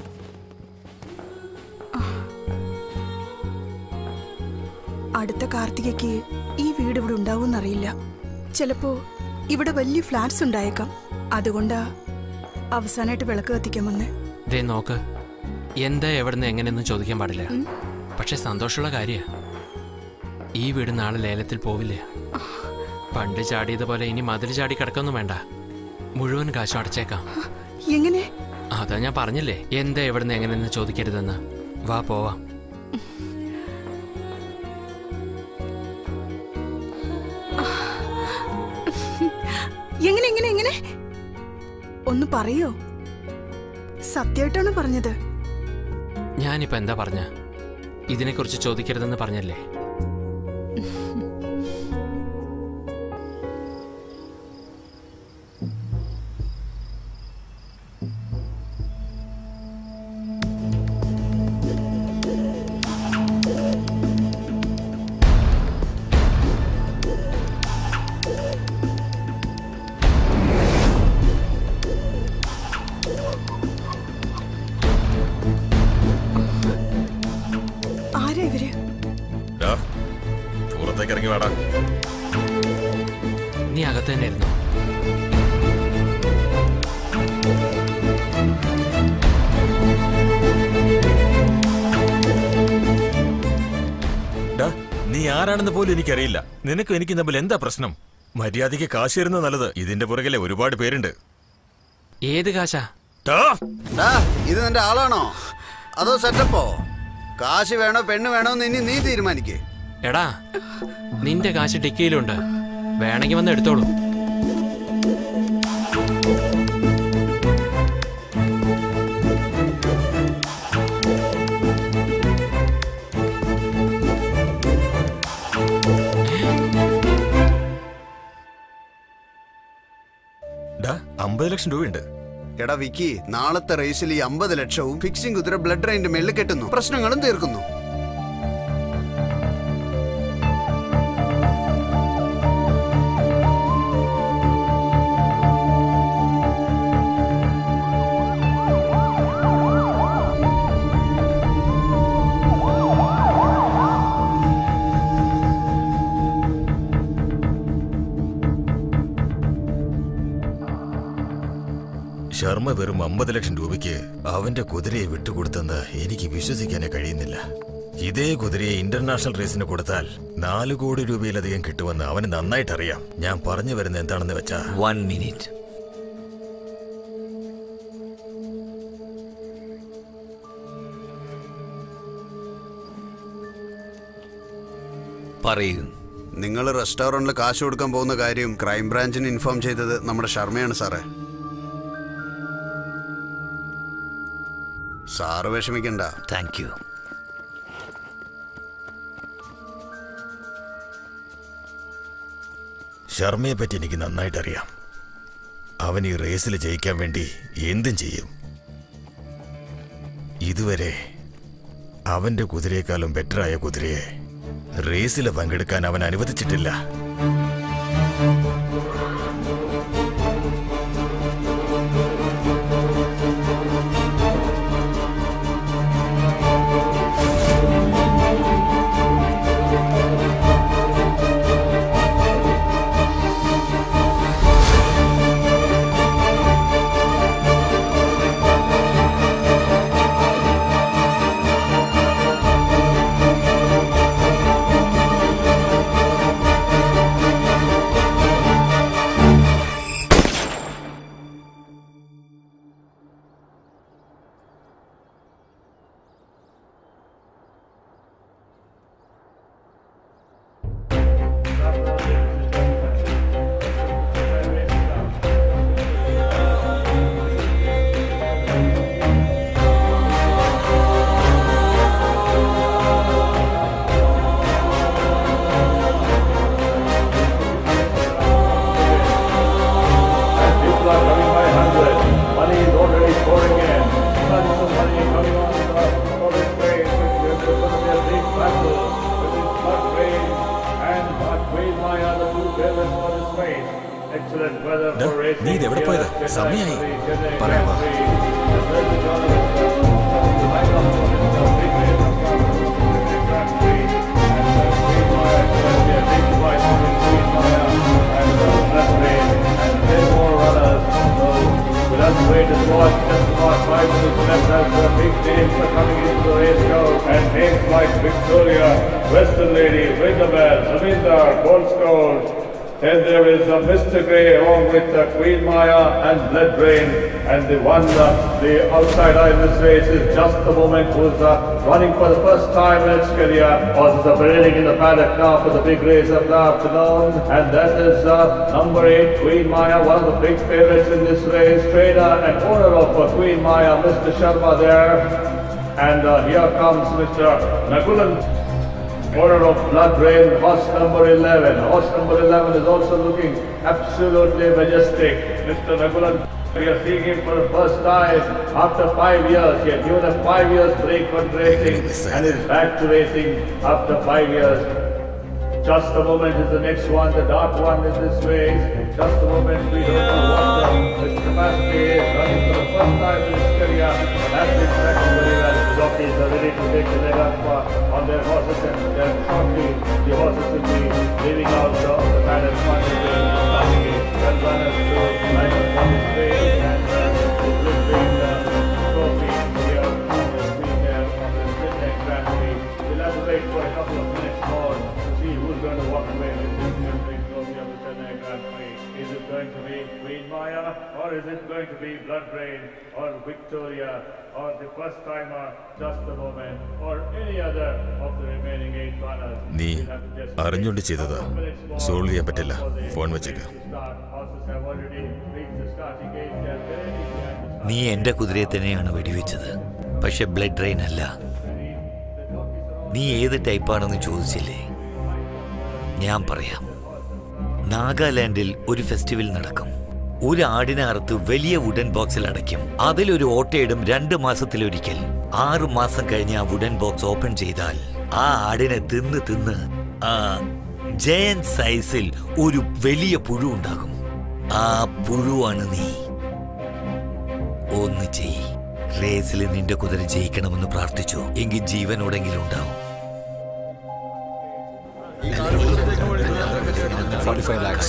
അടുത്ത കാർത്തികയ്ക്ക് ഈ വീട് ഇവിടെ ഉണ്ടാവുമെന്നറിയില്ല ചിലപ്പോ ഇവിടെ വലിയ ഫ്ലാറ്റ്സ് ഉണ്ടായേക്കാം അതുകൊണ്ടാ അവസാനമായിട്ട് വിളക്ക് കത്തിക്കാൻ വന്നേ ദേ നോക്ക് എന്താ എവിടുന്ന് എങ്ങനെയൊന്നും ചോദിക്കാൻ പാടില്ല പക്ഷെ സന്തോഷമുള്ള കാര്യ ഈ വീട് നാളെ ലേലത്തിൽ പോവില്ല പണ്ട് ചാടിയതുപോലെ ഇനി മതിൽ ചാടി കിടക്കൊന്നും വേണ്ട മുഴുവൻ കാശും അടച്ചേക്കാം എങ്ങനെ അതാ ഞാൻ പറഞ്ഞില്ലേ എന്താ എവിടുന്ന് എങ്ങനെയെന്ന് ചോദിക്കരുതെന്ന് വാ പോവാം എങ്ങനെ എങ്ങനെ എങ്ങനെ ഒന്ന് പറയോ സത്യമായിട്ടാണ് പറഞ്ഞത് ഞാനിപ്പോ എന്താ പറഞ്ഞ ഇതിനെക്കുറിച്ച് ചോദിക്കരുതെന്ന് പറഞ്ഞല്ലേ ആരാ ഇവര് ഡാ, പുറത്തേക്ക് ഇറങ്ങി വേടാ നീ അകത്ത് തന്നെ ഇരുന്നോ ഡാ, നീ ആരാണെന്ന് പോലും എനിക്കറിയില്ല നിനക്കും എനിക്ക് തമ്മിൽ എന്താ പ്രശ്നം മര്യാദയ്ക്ക് കാശ് തരുന്നത് നല്ലത് ഇതിന്റെ പുറകിലെ ഒരുപാട് പേരുണ്ട് ഏത് കാശാ ഡാ, ഇത് നിന്റെ ആളാണോ അതോ സെറ്റപ്പോ കാശ് വേണോ പെണ്ണ് വേണോ എന്ന് ഇനി നീ തീരുമാനിക്കേ എടാ നിന്റെ കാശ് ടിക്കിയിലുണ്ട് വേണമെങ്കിൽ വന്ന് എടുത്തോളൂ ഡാ അമ്പത് ലക്ഷം രൂപയുണ്ട് എടാ വിക്കി നാളത്തെ റേസിൽ ഈ അമ്പത് ലക്ഷവും ഫിക്സിംഗ് കുതിര ബ്ലഡ് റൈൻ്റെ മേളിൽ കെട്ടുന്നു പ്രശ്നങ്ങളും തീർക്കുന്നു ശർമ്മ വെറും അമ്പത് ലക്ഷം രൂപയ്ക്ക് അവന്റെ കുതിരയെ വിട്ടുകൊടുത്തെന്ന് എനിക്ക് വിശ്വസിക്കാനേ കഴിയുന്നില്ല ഇതേ കുതിരയെ ഇന്റർനാഷണൽ റേസിന് കൊടുത്താൽ നാല് കോടി രൂപയിലധികം കിട്ടുമെന്ന് അവന് നന്നായിട്ട് അറിയാം ഞാൻ പറഞ്ഞു വരുന്നത് എന്താണെന്ന് വെച്ചാ വൺ മിനിറ്റ് പറയൂ നിങ്ങൾ റെസ്റ്റോറന്റിൽ കാശ് കൊടുക്കാൻ പോകുന്ന കാര്യം ക്രൈം ബ്രാഞ്ചിന് ഇൻഫോം ചെയ്തത് നമ്മുടെ ശർമ്മയാണ് സാറേ സാറ് വിഷമിക്കണ്ട താങ്ക് യു ശർമ്മയെ പറ്റി എനിക്ക് നന്നായിട്ട് അറിയാം അവൻ ഈ റേസിൽ ജയിക്കാൻ വേണ്ടി എന്തും ചെയ്യും ഇതുവരെ അവന്റെ കുതിരയെക്കാളും ബെറ്ററായ കുതിരയെ റേസിൽ പങ്കെടുക്കാൻ അവൻ അനുവദിച്ചിട്ടില്ല ആ excellent weather ഡാ, for racing. നീ ഇത് എവിടെ പോയതാ? here at സമയായി. Chennai Grand പറയാം വാ. Prix. And then the tournament, uh, the lineup for this, uh, big race of Chennai Grand Prix. And, uh, Queen Maya is going to be a big fight between Queen Maya and, uh, Blood Rain. And ten more runners. So, we'll have to wait and watch. Just about five minutes left as the big names are coming into the race now. And names like Victoria, Western Lady, Ringabel, Zamindar, Gold Scout. Then there is uh, Mr. Grey along with uh, Queen Maya and Blood Rain. And the one, uh, the outside eye in this race is just the moment who's uh, running for the first time in its career. Horses are parading in the paddock now for the big race of the afternoon. And that is uh, number eight, Queen Maya, one of the big favorites in this race. Trainer and owner of uh, Queen Maya, Mr. Sharma there. And uh, here comes Mr. Nagulan Order of Blood Rain, horse number 11. Horse number 11 is also looking absolutely majestic. Mr. Nagulan, we are seeing him for the first time after five years. He had given a five years break from racing and is back to racing after five years. Just a moment is the next one, the dark one in this race. Just a moment, we don't know what the, his capacity is. Running for the first time in his career. That's exactly very well. The jockeys are ready to take the leg up uh, on their horses and uh, shortly the horses will be leaving out uh, of the paddock. One will be starting it. Well runners to line up on this race and uh, it will bring uh, trophy here on the screen there on the Chennai Grand Prix. We'll have to wait for a couple of minutes more to see who's going to walk away with this Grand Prix trophy of the Chennai Grand Prix. Is it going to be Queen Maya or is it going to be Blood Rain or Victoria or the first timer Just a Moment or any other of the remaining eight runners? നീ We'll have to just അറിഞ്ഞുകൊണ്ട് ചെയ്തതാ സോൾവ് ചെയ്യാൻ പറ്റില്ല ഫോൺ വെച്ചേക്ക് start. Horses have already reached the starting gate. They are ready behind the നീ എന്റെ കുതിരയെ തന്നെയാണ് വെടിവെച്ചത് പക്ഷെ ബ്ലഡ് ഡ്രെയിൻ അല്ല നീ ഏത് ടൈപ്പാണെന്ന് ചോദിച്ചില്ലേ ഞാൻ പറയാം നാഗാലാൻഡിൽ ഒരു ഫെസ്റ്റിവൽ നടക്കും ഒരു ആടിനെ അറുത്ത് വലിയ വുഡൻ ബോക്സിൽ അടയ്ക്കും അതിലൊരു ഓട്ടയിടും രണ്ട് മാസത്തിലൊരിക്കൽ ആറു മാസം കഴിഞ്ഞ് ആ വുഡൻ ബോക്സ് ഓപ്പൺ ചെയ്താൽ ആ ആടിനെ തിന്ന് തിന്ന് ആ ജയൻ സൈസിൽ ഒരു വലിയ പുഴു ഉണ്ടാകും ആ പുഴുവാണ് നീ ഒന്ന് ചെയ് റേസിൽ നിന്റെ കുതിര ജയിക്കണമെന്ന് പ്രാർത്ഥിച്ചു എങ്കിൽ ജീവനോടെങ്കിലും ഉണ്ടാവും forty five lakhs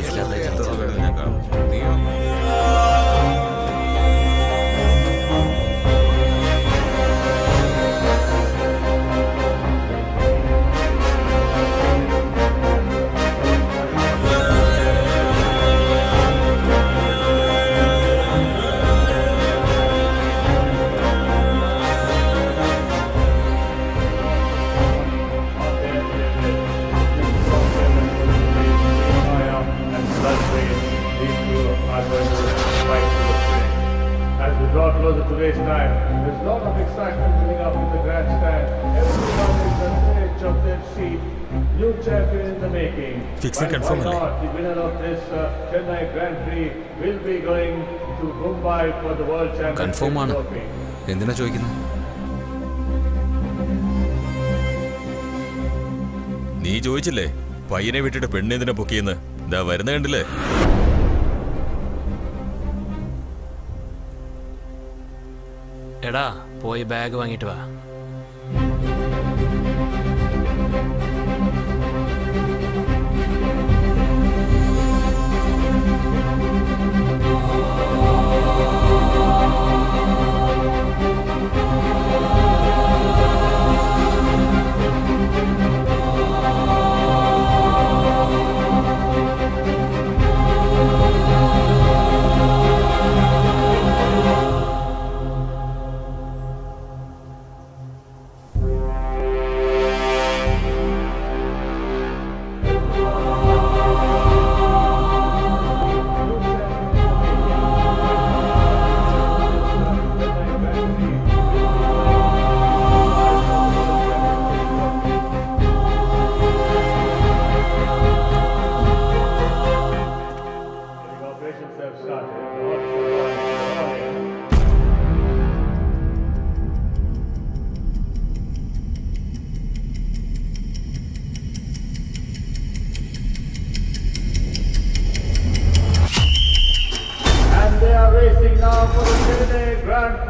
As we draw closer to race time, there's a lot of excitement building up in the grandstand. Everyone is on the edge of their seat. New champion in the making. Fixing Why- confirm why അല്ലേ? not? The winner of this uh, Chennai Grand Prix will be going to Mumbai for the World Championship confirm ആണ് trophy. എന്തിനാ ചോദിക്കുന്നത് നീ ചോദിച്ചില്ലേ പയ്യനെ വിട്ടിട്ട് പെണ്ണെന്തിനാ പൊക്കിയെന്ന് ദാ വരുന്ന കണ്ടില്ലേ എടാ പോയി ബാഗ് വാങ്ങിയിട്ട് വാ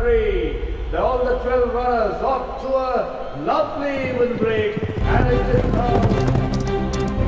three. The- All the 12 runners off to a lovely even break. And it is now.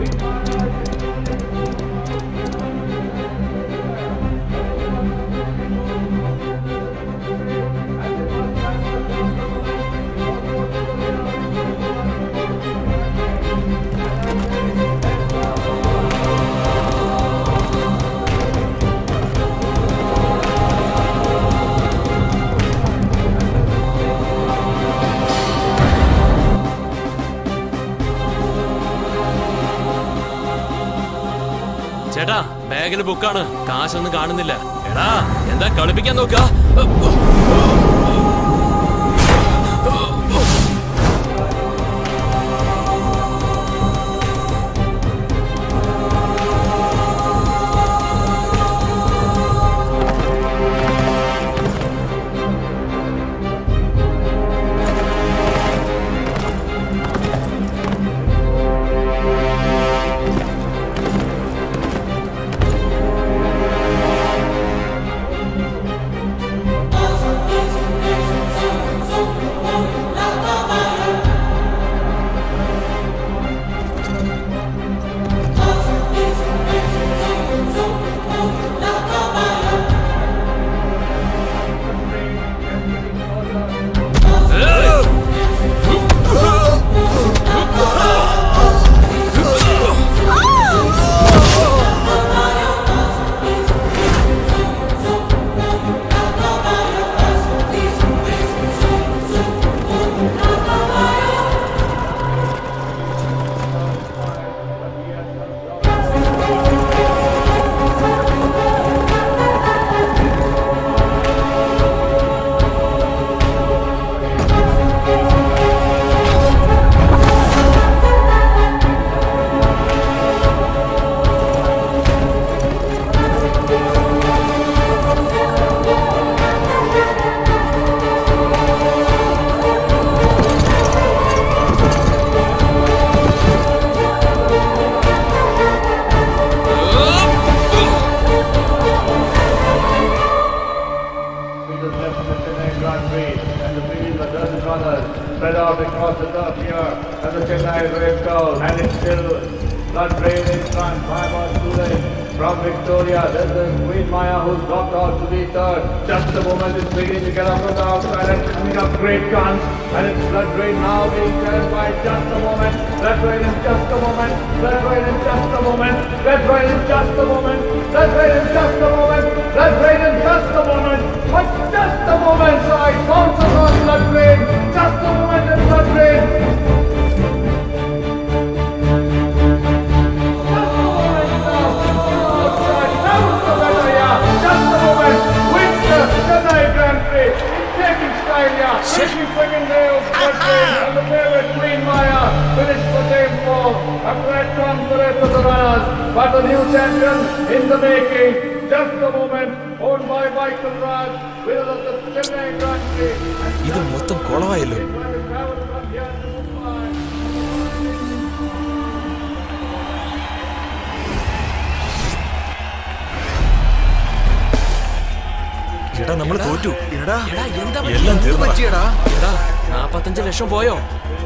ചേട്ടാ ബാഗിൽ ബുക്കാണ് കാശൊന്നും കാണുന്നില്ല എടാ എന്താ കളിപ്പിക്കാൻ നോക്ക We just left the Chennai Grand Prix and the previous a dozen runners spread out across the turf here and the Chennai race goes and it's still blood rain in front, five on two lanes from Victoria. There's the Queen Maya who's dropped out to be third. Just a moment it's beginning to get up on the outside and coming up great guns and it's blood rain now being turned by just a moment. Blood rain in just a moment. Blood rain in just a moment. Blood rain in just a moment. Blood rain in just a moment. Blood rain in just a moment. But just a moment, so I bounces on blood rain. Just a moment in blood rain. Just a moment. Wins the Chennai Grand Prix. Taking style, yeah. Taking friggin' nails, blood rain. And the favorite Queen Maya finished the same four. A great run for the rest of the runners. But the new champion in the making. Just a moment. Owned by Michael Raj. Winner of the Chennai Grand Prix. ഇത് മൊത്തം കുളമായല്ലോ എടാ നമ്മൾ തോറ്റു എടാ എന്താ എല്ലാം തീർന്നടാ. എടാ നാപ്പത്തഞ്ച് ലക്ഷം പോയോ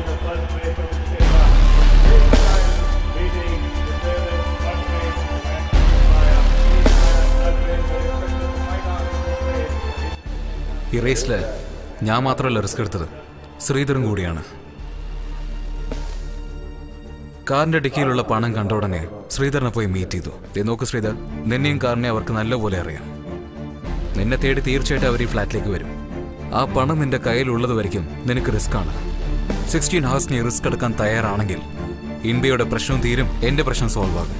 ഈ റേസിൽ ഞാൻ മാത്രമല്ല റിസ്ക് എടുത്തത് ശ്രീധരൻ കൂടിയാണ് കാറിന്റെ ഡിക്കിയിലുള്ള പണം കണ്ട ഉടനെ ശ്രീധരനെ പോയി മീറ്റ് ചെയ്തു ദേ നോക്ക് ശ്രീധർ നിന്നെയും കാറിനെ അവർക്ക് നല്ലപോലെ അറിയാം നിന്നെ തേടി തീർച്ചയായിട്ടും അവർ ഈ ഫ്ലാറ്റിലേക്ക് വരും ആ പണം നിന്റെ കയ്യിലുള്ളത് വരയ്ക്കും നിനക്ക് റിസ്ക് ആണ് സിക്സ്റ്റീൻ ഹവേഴ്സ് നീ റിസ്ക് എടുക്കാൻ തയ്യാറാണെങ്കിൽ ഇന്ത്യയുടെ പ്രശ്നം തീരും എന്റെ പ്രശ്നം സോൾവ് ആകും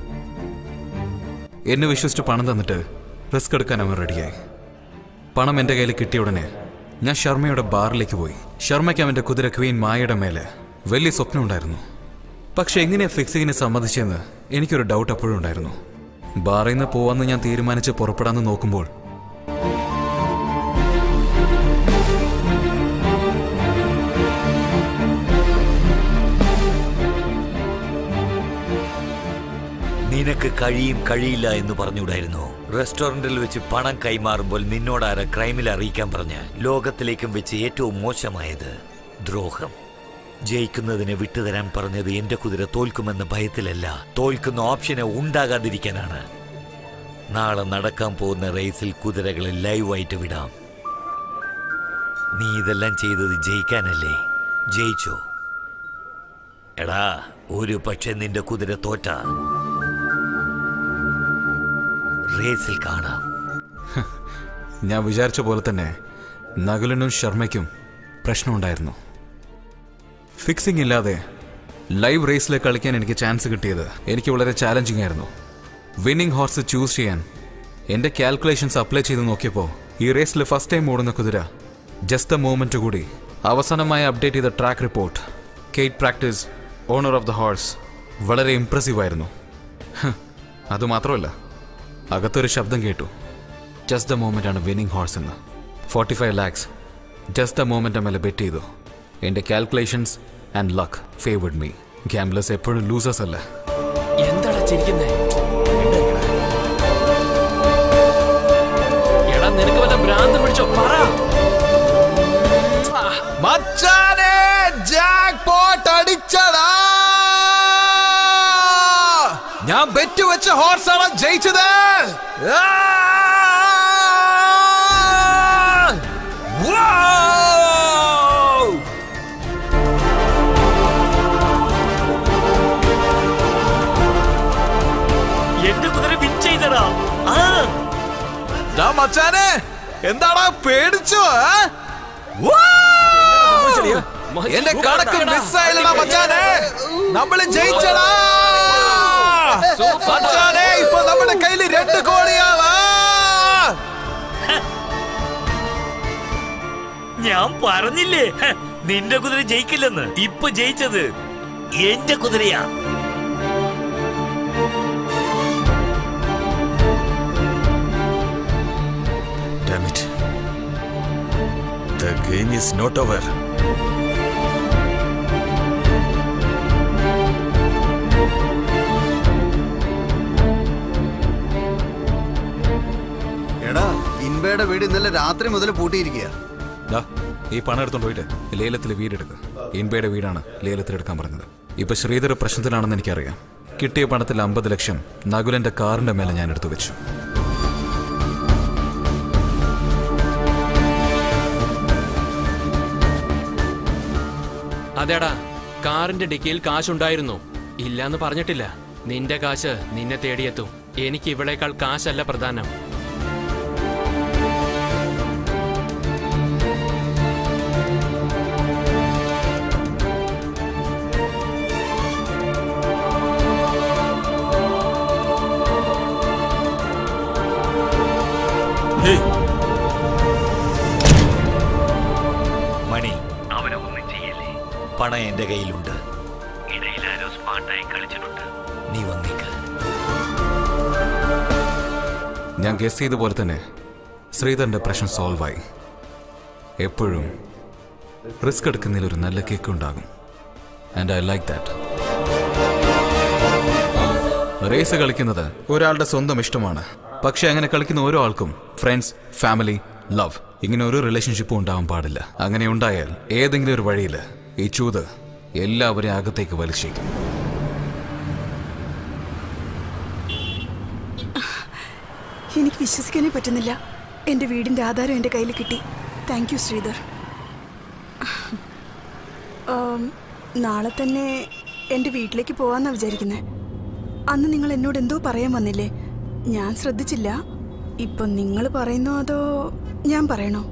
എന്നെ വിശ്വസിച്ച് പണം തന്നിട്ട് റിസ്ക് എടുക്കാൻ അവൻ റെഡിയായി പണം എൻ്റെ കയ്യിൽ കിട്ടിയ ഉടനെ ഞാൻ ശർമ്മയുടെ ബാറിലേക്ക് പോയി ശർമ്മയ്ക്ക് അവൻ്റെ കുതിര ക്വീൻ മായയുടെ മേലെ വലിയ സ്വപ്നം ഉണ്ടായിരുന്നു പക്ഷെ എങ്ങനെയാ ഫിക്സിങ്ങിനെ സമ്മതിച്ചെന്ന് എനിക്കൊരു ഡൗട്ട് അപ്പോഴും ഉണ്ടായിരുന്നു ബാറിൽ നിന്ന് പോവാന്ന് ഞാൻ തീരുമാനിച്ച് പുറപ്പെടാന്ന് നോക്കുമ്പോൾ നിനക്ക് കഴിയും കഴിയില്ല എന്ന് പറഞ്ഞുകൂടായിരുന്നു റെസ്റ്റോറന്റിൽ വെച്ച് പണം കൈമാറുമ്പോൾ നിന്നോടാര ക്രൈമിൽ അറിയിക്കാൻ പറഞ്ഞ് ലോകത്തിലേക്കും വെച്ച് ഏറ്റവും മോശമായത് ദ്രോഹം ജയിക്കുന്നതിനെ വിട്ടുതരാൻ പറഞ്ഞത് എന്റെ കുതിര തോൽക്കുമെന്ന ഭയത്തിലല്ല തോൽക്കുന്ന ഓപ്ഷന് ഉണ്ടാകാതിരിക്കാനാണ് നാളെ നടക്കാൻ പോകുന്ന റേസിൽ കുതിരകളെ ലൈവായിട്ട് വിടാം നീ ഇതെല്ലാം ചെയ്തത് ജയിക്കാനല്ലേ ജയിച്ചോ എടാ ഒരു പക്ഷെ നിന്റെ കുതിര തോറ്റ റേസിൽ കാണാം ഞാൻ വിചാരിച്ച പോലെ തന്നെ നകുലനും ശർമ്മയ്ക്കും പ്രശ്നമുണ്ടായിരുന്നു ഫിക്സിംഗ് ഇല്ലാതെ ലൈവ് റേസിൽ കളിക്കാൻ എനിക്ക് ചാൻസ് കിട്ടിയത് എനിക്ക് വളരെ ചാലഞ്ചിങ് ആയിരുന്നു വിന്നിംഗ് ഹോർസ് ചൂസ് ചെയ്യാൻ എൻ്റെ കാൽക്കുലേഷൻസ് അപ്ലൈ ചെയ്ത് നോക്കിയപ്പോൾ ഈ റേസിൽ ഫസ്റ്റ് ടൈം ഓടുന്ന കുതിര ജസ്റ്റ് എ മൂമെന്റ് കൂടി അവസാനമായി അപ്ഡേറ്റ് ചെയ്ത ട്രാക്ക് റിപ്പോർട്ട് കേറ്റ് practice owner of the horse വളരെ ഇംപ്രസീവ് ആയിരുന്നു ഹ്, അതുമാത്രമല്ല അകത്തൊരു ശബ്ദം കേട്ടു ജസ്റ്റ് ദ മൂമെന്റ് ആണ് വിന്നിംഗ് ഹോഴ്സ് എന്ന് forty five lakhs just the moment മേലെ ബെറ്റ് ചെയ്തു എൻ്റെ calculations and luck favoured me gamblers എപ്പോഴും ലൂസേഴ്സ് അല്ല എന്താടാ ചിരിക്കുന്നേ എടാ നിനക്ക് വല്ല ഭ്രാന്ത് പിടിച്ചോ പറ മച്ചാനെ ജാക്ക് പോട്ട് അടിച്ചടാ ഞാൻ ബെറ്റ് വെച്ച ഹോർസ് ആണ് ജയിച്ചത് ആ! Wow! എന്റെ കുതിര വിൻ ചെയ്തടാ ആ ഡാ മച്ചാനെ എന്താടാ പേടിച്ചോ ആ? Wow! എന്റെ കണക്ക് മിസ്സായില്ലടാ മച്ചാനെ നമ്മള് ജയിച്ചടാ മച്ചാനെ ഇപ്പൊ നമ്മുടെ കയ്യില് രണ്ട് കോടിയാവാ ഞാൻ പറഞ്ഞില്ലേ ഹ, നിന്റെ കുതിര ജയിക്കില്ലെന്ന് ഇപ്പൊ ജയിച്ചത് എന്റെ കുതിരയാ Damn it. The game is not over. എടാ ഇൻബയുടെ വീട് ഇന്നലെ രാത്രി മുതൽ പൂട്ടിയിരിക്കുക ദാ, ഈ പണം എടുത്തോണ്ട് പോയിട്ട് ലേലത്തിൽ വീടെടുക്കുക ഇൻബയുടെ വീടാണ് ലേലത്തിൽ എടുക്കാൻ പറഞ്ഞത് ഇപ്പൊ ശ്രീധർ പ്രശ്നത്തിലാണെന്ന് എനിക്കറിയാം കിട്ടിയ പണത്തിൽ അമ്പത് ലക്ഷം നകുലന്റെ കാറിന്റെ മേലെ ഞാൻ എടുത്തു വെച്ചു അതേടാ കാറിന്റെ ഡിക്കിയിൽ കാശുണ്ടായിരുന്നു ഇല്ലാന്ന് പറഞ്ഞിട്ടില്ല നിന്റെ കാശ് നിന്നെ തേടിയെത്തും എനിക്ക് ഇവളേക്കാൾ കാശല്ല പ്രധാനം മണി അവനെ ഒന്നും ചെയ്യല്ലേ പണം എന്റെ കയ്യിലുണ്ട് ഇടയിൽ ആരോ സ്മാർട്ടായി കളിച്ചിട്ടുണ്ട് നീ വന്നേക്ക് ഞാൻ ഗസ് ചെയ്ത പോലെ തന്നെ ശ്രീധറിന്റെ പ്രശ്നം സോൾവ് ആയി എപ്പോഴും റിസ്ക് എടുക്കുന്നതിൽ ഒരു നല്ല കേക്ക് ഉണ്ടാകും and I like that race കളിക്കുന്നത് ഒരാളുടെ സ്വന്തം ഇഷ്ടമാണ് പക്ഷെ അങ്ങനെ കളിക്കുന്ന ഓരോ ആൾക്കും ഫ്രണ്ട്സ് ഫാമിലി ലവ് ഇങ്ങനെ ഒരു റിലേഷൻഷിപ്പും ഉണ്ടാവാൻ പാടില്ല അങ്ങനെ ഉണ്ടായാൽ ഏതെങ്കിലും ഒരു വഴിയിൽ ഈ ചൂത് എല്ലാവരെയും അകത്തേക്ക് വലിച്ചേക്കും എനിക്ക് വിശ്വസിക്കാനേ പറ്റുന്നില്ല എൻ്റെ വീടിൻ്റെ ആധാരം എൻ്റെ കയ്യിൽ കിട്ടി താങ്ക് യു ശ്രീധർ ആം, നാളെ തന്നെ എൻ്റെ വീട്ടിലേക്ക് പോവാന്നാ വിചാരിക്കുന്നത് അന്ന് നിങ്ങൾ എന്നോട് എന്തോ പറയാൻ വന്നില്ലേ ഞാൻ ശ്രദ്ധിച്ചില്ല ഇപ്പം നിങ്ങൾ പറയുന്നോ അതോ ഞാൻ പറയണോ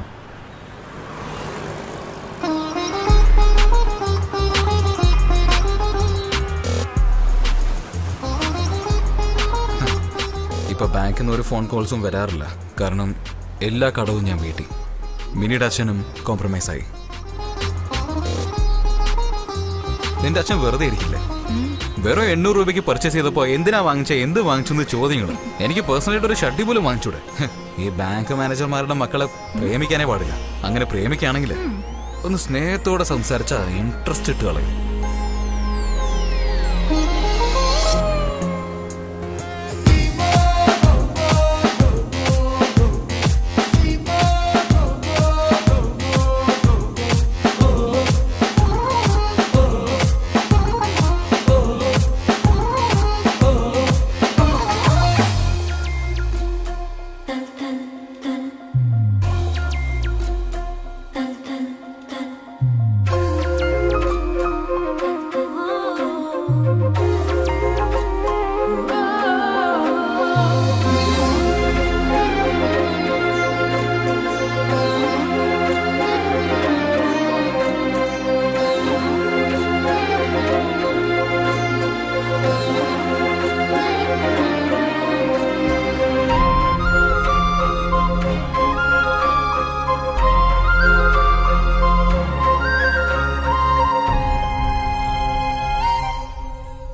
ഇപ്പൊ ബാങ്കിൽ നിന്ന് ഒരു ഫോൺ കോൾസും വരാറില്ല കാരണം എല്ലാ കടവും ഞാൻ വീട്ടി മിനിയുടെ അച്ഛനും കോംപ്രമൈസ് ആയി നിന്റെ അച്ഛൻ വെറുതെ ഇരിക്കില്ലേ വെറും എണ്ണൂറ് രൂപയ്ക്ക് പർച്ചേസ് ചെയ്തപ്പോ എന്തിനാ വാങ്ങിച്ച എന്ത് വാങ്ങിച്ചു എന്ന് ചോദ്യങ്ങൾ എനിക്ക് പേഴ്സണലായിട്ട് ഒരു ഷഡ്ഡി പോലും വാങ്ങിച്ചൂടെ ഹ്, ഈ ബാങ്ക് മാനേജർമാരുടെ മക്കളെ പ്രേമിക്കാനേ പാടില്ല അങ്ങനെ പ്രേമിക്കുകയാണെങ്കിൽ ഒന്ന് സ്നേഹത്തോടെ സംസാരിച്ച ഇൻട്രസ്റ്റ് ഇട്ട് കളയും